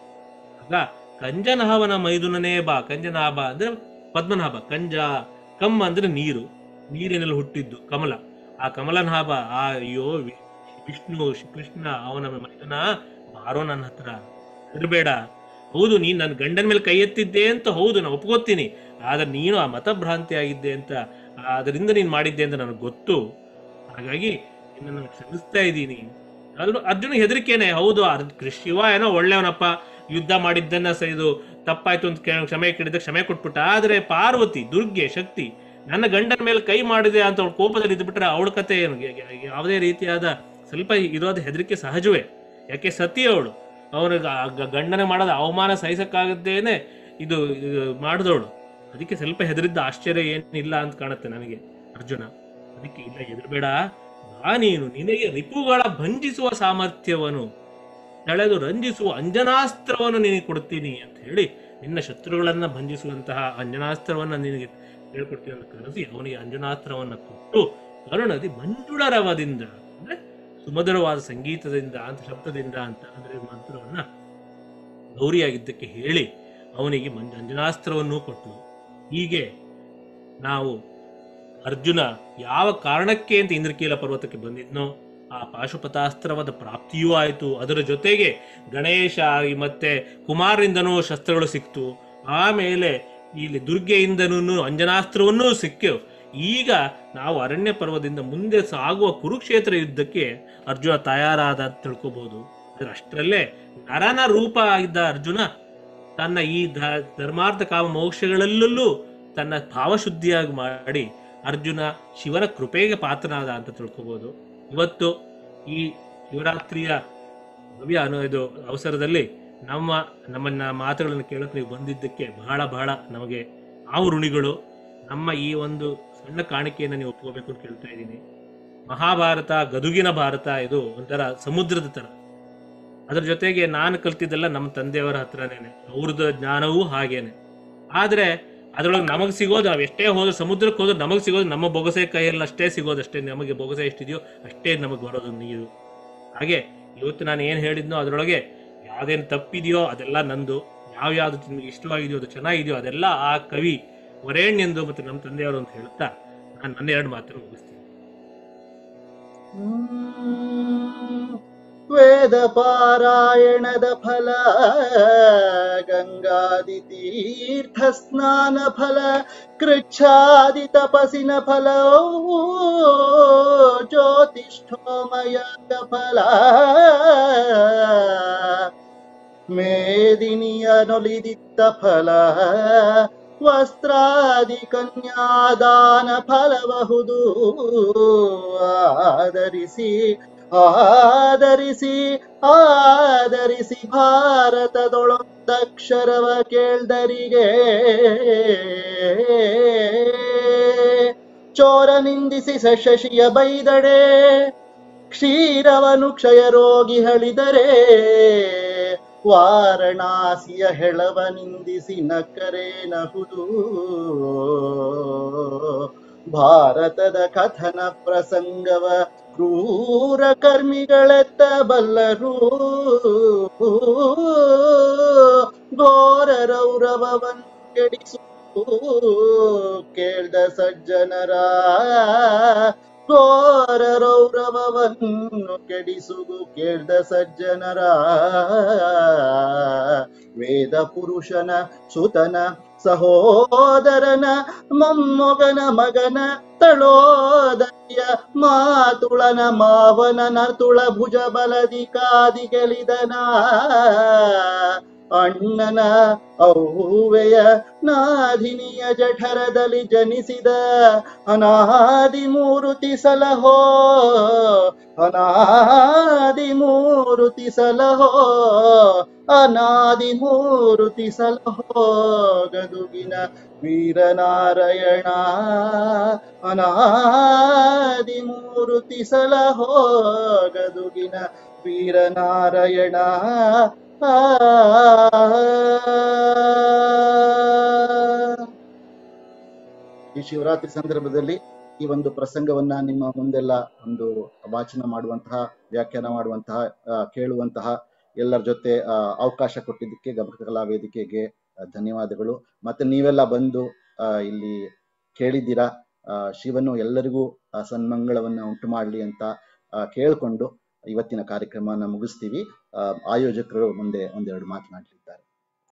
ಆಗ ಕಂಜನಾಭನ ಮೈದುನನೇ ಬಾ ಕಂಜನಾಭ ಅಂದ್ರೆ ಪದ್ಮನಾಭ ಕಂಜ ಕಮ್ಮ ಅಂದ್ರೆ ನೀರು ನೀರಿನಲ್ಲಿ ಹುಟ್ಟಿದ್ದು ಕಮಲ ಆ ಕಮಲನಾಭ ಆ ಅಯ್ಯೋ ವಿ- ವಿಷ್ಣು ಶ್ರೀ ಕೃಷ್ಣ ಅವನ ಮೈದುನ ಬಾರೋ ನನ್ನ ಹತ್ರ ಇರಬೇಡ ಹೌದು ನೀನ್ ನನ್ನ ಗಂಡನ ಮೇಲೆ ಕೈ ಎತ್ತಿದ್ದೆ ಅಂತ ಹೌದು ನಾನು ಒಪ್ಕೋತೀನಿ ಆದ್ರೆ ನೀನು ಆ ಮತಭ್ರಾಂತಿ ಆಗಿದ್ದೆ ಅಂತ ಅದರಿಂದ ನೀನ್ ಮಾಡಿದ್ದೆ ಅಂತ ನನಗೆ ಗೊತ್ತು ಹಾಗಾಗಿ ನಿನ್ನನ್ನು ಕ್ಷಮಿಸ್ತಾ ಇದ್ದೀನಿ ಅಲ್ವ ಅರ್ಜುನ ಹೆದರಿಕೆನೆ ಹೌದು ಅರ್- ಕೃ- ಶಿವ ಏನೋ ಒಳ್ಳೆಯವನಪ್ಪ ಯುದ್ಧ ಮಾಡಿದ್ದನ್ನ ಸ ಇದು ತಪ್ಪಾಯ್ತು ಅಂತ ಕೇ- ಕ್ಷಮೆ ಕೇಳಿದ ಕ್ಷಮೆ ಕೊಟ್ಬಿಟ್ಟ ಆದ್ರೆ ಪಾರ್ವತಿ ದುರ್ಗೆ ಶಕ್ತಿ ನನ್ನ ಗಂಡನ ಮೇಲೆ ಕೈ ಮಾಡಿದೆ ಅಂತ ಅವಳು ಕೋಪದಲ್ಲಿ ಇದ್ಬಿಟ್ರೆ ಅವಳ ಕತೆ ಏನು ಯ- ಯ- ಯಾವುದೇ ರೀತಿಯಾದ ಸ್ವಲ್ಪ ಇರೋದು ಹೆದರಿಕೆ ಸಹಜವೇ ಯಾಕೆ ಸತಿ ಅವಳು ಅವನ ಗಂಡನ ಮಾಡೋದ ಅವಮಾನ ಸಹಿಸಕ್ಕಾಗದ್ದೇನೆ ಇದು ಇದು ಮಾಡಿದವಳು ಅದಕ್ಕೆ ಸ್ವಲ್ಪ ಹೆದರಿದ್ದ ಆಶ್ಚರ್ಯ ಏನಿಲ್ಲ ಅಂತ ಕಾಣುತ್ತೆ ನನಗೆ ಅರ್ಜುನ ಅದಕ್ಕೆ ಇಲ್ಲ ಹೆದರ್ಬೇಡ ಬಾ ನೀನು ನಿನಗೆ ರಿಪುಗಳ ಭಂಜಿಸುವ ಸಾಮರ್ಥ್ಯವನು ಎಳೆದು ರಂಜಿಸುವ ಅಂಜನಾಸ್ತ್ರವನ್ನು ನಿನಗೆ ಕೊಡ್ತೀನಿ ಅಂತ ಹೇಳಿ ನಿನ್ನ ಶತ್ರುಗಳನ್ನ ಭಂಜಿಸುವಂತಹ ಅಂಜನಾಸ್ತ್ರವನ್ನ ನಿನಗೆ ಹೇಳ್ಕೊಡ್ತೀನಿ ಅಂತ ಕರೆಸಿ ಅವನಿಗೆ ಅಂಜನಾಸ್ತ್ರವನ್ನ ಕೊಟ್ಟು ಕರುಣದಿ ಮಂಜುಳರವದಿಂದ ಅಂದ್ರೆ ಸುಮಧುರವಾದ ಸಂಗೀತದಿಂದ ಅಂತ ಶಬ್ದದಿಂದ ಅಂತ ಅಂದ್ರೆ ಮಂತ್ರವನ್ನ ಗೌರಿಯಾಗಿದ್ದಕ್ಕೆ ಹೇಳಿ ಅವನಿಗೆ ಮಂಜ ಅಂಜನಾಸ್ತ್ರವನ್ನು ಕೊಟ್ಟು ಹೀಗೆ ನಾವು ಅರ್ಜುನ ಯಾವ ಕಾರಣಕ್ಕೆ ಅಂತ ಇಂದ್ರಕೀಲ ಪರ್ವತಕ್ಕೆ ಬಂದಿದ್ನೋ ಆ ಪಾಶುಪತಾಸ್ತ್ರವಾದ ಪ್ರಾಪ್ತಿಯೂ ಆಯಿತು ಅದರ ಜೊತೆಗೆ ಗಣೇಶ ಆಗಿ ಮತ್ತೆ ಕುಮಾರರಿಂದನೂ ಶಸ್ತ್ರಗಳು ಸಿಕ್ತು ಆಮೇಲೆ ಇಲ್ಲಿ ದುರ್ಗೆಯಿಂದನೂ ಅಂಜನಾಸ್ತ್ರವನ್ನೂ ಸಿಕ್ಕು ಈಗ ನಾವು ಅರಣ್ಯ ಪರ್ವದಿಂದ ಮುಂದೆ ಸಾಗುವ ಕುರುಕ್ಷೇತ್ರ ಯುದ್ಧಕ್ಕೆ ಅರ್ಜುನ ತಯಾರಾದ ಅಂತ ತಿಳ್ಕೊಬಹುದು ಆದ್ರೆ ಅಷ್ಟರಲ್ಲೇ ನರನ ರೂಪ ಆಗಿದ್ದ ಅರ್ಜುನ ತನ್ನ ಈ ಧ- ಧರ್ಮಾರ್ಥ ಕಾಮ ಮೋಕ್ಷಗಳಲ್ಲೂ ತನ್ನ ಭಾವಶುದ್ಧಿಯಾಗಿ ಮಾಡಿ ಅರ್ಜುನ ಶಿವನ ಕೃಪೆಗೆ ಪಾತ್ರನಾದ ಅಂತ ತಿಳ್ಕೊಬಹುದು ಇವತ್ತು ಈ ಶಿವರಾತ್ರಿಯ ಭವ್ಯ ಅನ್ನೋ ಇದು ಅವಸರದಲ್ಲಿ ನಮ್ಮ ನಮ್ಮನ್ನ ಮಾತುಗಳನ್ನು ಕೇಳಕ್ಕೆ ನೀವು ಬಂದಿದ್ದಕ್ಕೆ ಬಹಳ ಬಹಳ ನಮಗೆ ಆವು ಋಣಿಗಳು ನಮ್ಮ ಈ ಒಂದು ಸಣ್ಣ ಕಾಣಿಕೆಯನ್ನು ನೀವು ಒಪ್ಕೋಬೇಕು ಅಂತ ಕೇಳ್ತಾ ಇದ್ದೀನಿ ಮಹಾಭಾರತ ಗದುಗಿನ ಭಾರತ ಇದು ಒಂಥರ ಸಮುದ್ರದ ತರ ಅದ್ರ ಜೊತೆಗೆ ನಾನು ಕಲ್ತಿದ್ದೆಲ್ಲ ನಮ್ಮ ತಂದೆಯವರ ಹತ್ರನೇನೆ ಅವ್ರದ್ದು ಜ್ಞಾನವೂ ಹಾಗೇನೆ ಆದ್ರೆ ಅದ್ರೊಳಗೆ ನಮಗೆ ಸಿಗೋದು ನಾವು ಎಷ್ಟೇ ಹೋದ್ರೆ ಸಮುದ್ರಕ್ಕೆ ಹೋದ್ರೆ ನಮಗೆ ಸಿಗೋದು ನಮ್ಮ ಬೊಗಸೆ ಕೈಯಲ್ಲಿ ಅಷ್ಟೇ ಸಿಗೋದು ಅಷ್ಟೇ ನಮಗೆ ಬೊಗಸೆ ಎಷ್ಟಿದೆಯೋ ಅಷ್ಟೇ ನಮಗೆ ಬರೋದು ನೀರು ಹಾಗೆ ಇವತ್ತು ನಾನು ಏನು ಹೇಳಿದ್ನೋ ಅದರೊಳಗೆ ಯಾವ್ದೇನು ತಪ್ಪಿದೆಯೋ ಅದೆಲ್ಲ ನಂದು ಯಾವ ಯಾವ್ದು ನಿಮಗೆ ಇಷ್ಟವಾಗಿದೆಯೋ ಅದು ಚೆನ್ನಾಗಿದೆಯೋ ಅದೆಲ್ಲ ಆ ಕವಿ ವರೇಣ್ಯಂದು ಮತ್ತು ನಮ್ಮ ತಂದೆಯವರು ಅಂತ ಹೇಳ್ತಾ ನಾನು ನನ್ನ ಎರಡು ಮಾತನ್ನು ಮುಗಿಸ್ತೀನಿ ವೇದ ಪಾರಾಯಣದ ಫಲ ಗಂಗಾದಿ ತೀರ್ಥ ಸ್ನಾನ ಫಲ ಕೃಚ್ಛಾದಿ ತಪಸಿನ ಫಲ ಜ್ಯೋತಿಷ್ಠೋಮಯ ಫಲ ಮೇದಿನಿಯ ನೊಲಿದಿದ್ದ ಫಲ ವಸ್ತ್ರಾದಿ ಕನ್ಯಾದಾನ ಫಲಬಹುದು ಆದರಿಸಿ ಆದರಿಸಿ ಆದರಿಸಿ ಭಾರತದೊಳೊಂದಕ್ಷರವ ಕೇಳ್ದರಿಗೆ ಚೋರ ನಿಂದಿಸಿ ಶಶಿಯ ಬೈದಡೆ ಕ್ಷೀರವನು ಕ್ಷಯ ರೋಗಿ ಹಳಿದರೆ ವಾರಣಾಸಿಯ ಹೆಳವ ನಿಂದಿಸಿ ನಕ್ಕರೆ ನಹುದು ಭಾರತದ ಕಥನ ಪ್ರಸಂಗವ ಕ್ರೂರ ಕರ್ಮಿಗಳೆತ್ತ ಬಲ್ಲರು ಘೋರ ರೌರವವನ್ನು ಕೆಡಿಸು ಕೇಳ್ದ ಸಜ್ಜನರ ಘೋರ ರೌರವವನ್ನು ಕೆಡಿಸುಗು ಕೇಳ್ದ ಸಜ್ಜನರ ವೇದ ಪುರುಷನ ಸುತನ ಸಹೋದರನ ಮೊಮ್ಮೊಗನ ಮಗನ ತಳೋದಯ ಮಾತುಳನ ಮಾವನ ನರ್ತುಳ ಭುಜ ಬಲದಿ ಕಾದಿ ಗೆಲಿದನ ಅಣ್ಣನ ಔವೆಯ ನಾಧಿನಿಯ ಜಠರದಲ್ಲಿ ಜನಿಸಿದ ಅನಾದಿ ಮೂರುತಿ ಸಲಹೋ ಅನಾದಿ ಮೂರುತಿ ಸಲಹೋ ಅನಾದಿ ಮೂರುತಿ ಸಲಹೋ ಗದುಗಿನ ವೀರನಾರಾಯಣ ಅನಾದಿ ಮೂರುತಿ ಸಲಹೋ ಗದುಗಿನ ವೀರನಾರಾಯಣ ಆ ಈ ಶಿವರಾತ್ರಿ ಸಂದರ್ಭದಲ್ಲಿ ಈ ಒಂದು ಪ್ರಸಂಗವನ್ನ ನಿಮ್ಮ ಮುಂದೆಲ್ಲ ಒಂದು ವಾಚನ ಮಾಡುವಂತಹ ವ್ಯಾಖ್ಯಾನ ಮಾಡುವಂತಹ ಆ, ಕೇಳುವಂತಹ ಎಲ್ಲರ ಜೊತೆ ಆ, ಅವಕಾಶ ಕೊಟ್ಟಿದ್ದಕ್ಕೆ ಗಮಕಲಾ ವೇದಿಕೆಗೆ ಆ, ಧನ್ಯವಾದಗಳು ಮತ್ತೆ ನೀವೆಲ್ಲ ಬಂದು ಆ, ಇಲ್ಲಿ ಕೇಳಿದ್ದೀರಾ ಆ, ಶಿವನು ಎಲ್ಲರಿಗೂ ಆ, ಸನ್ಮಂಗಳವನ್ನ ಉಂಟು ಮಾಡಲಿ ಅಂತ ಆ, ಕೇಳ್ಕೊಂಡು ಇವತ್ತಿನ ಕಾರ್ಯಕ್ರಮನ ಮುಗಿಸ್ತೀವಿ ಆ, ಆಯೋಜಕರು ಮುಂದೆ ಒಂದೆರಡು ಮಾತನಾಡಲಿದ್ದಾರೆ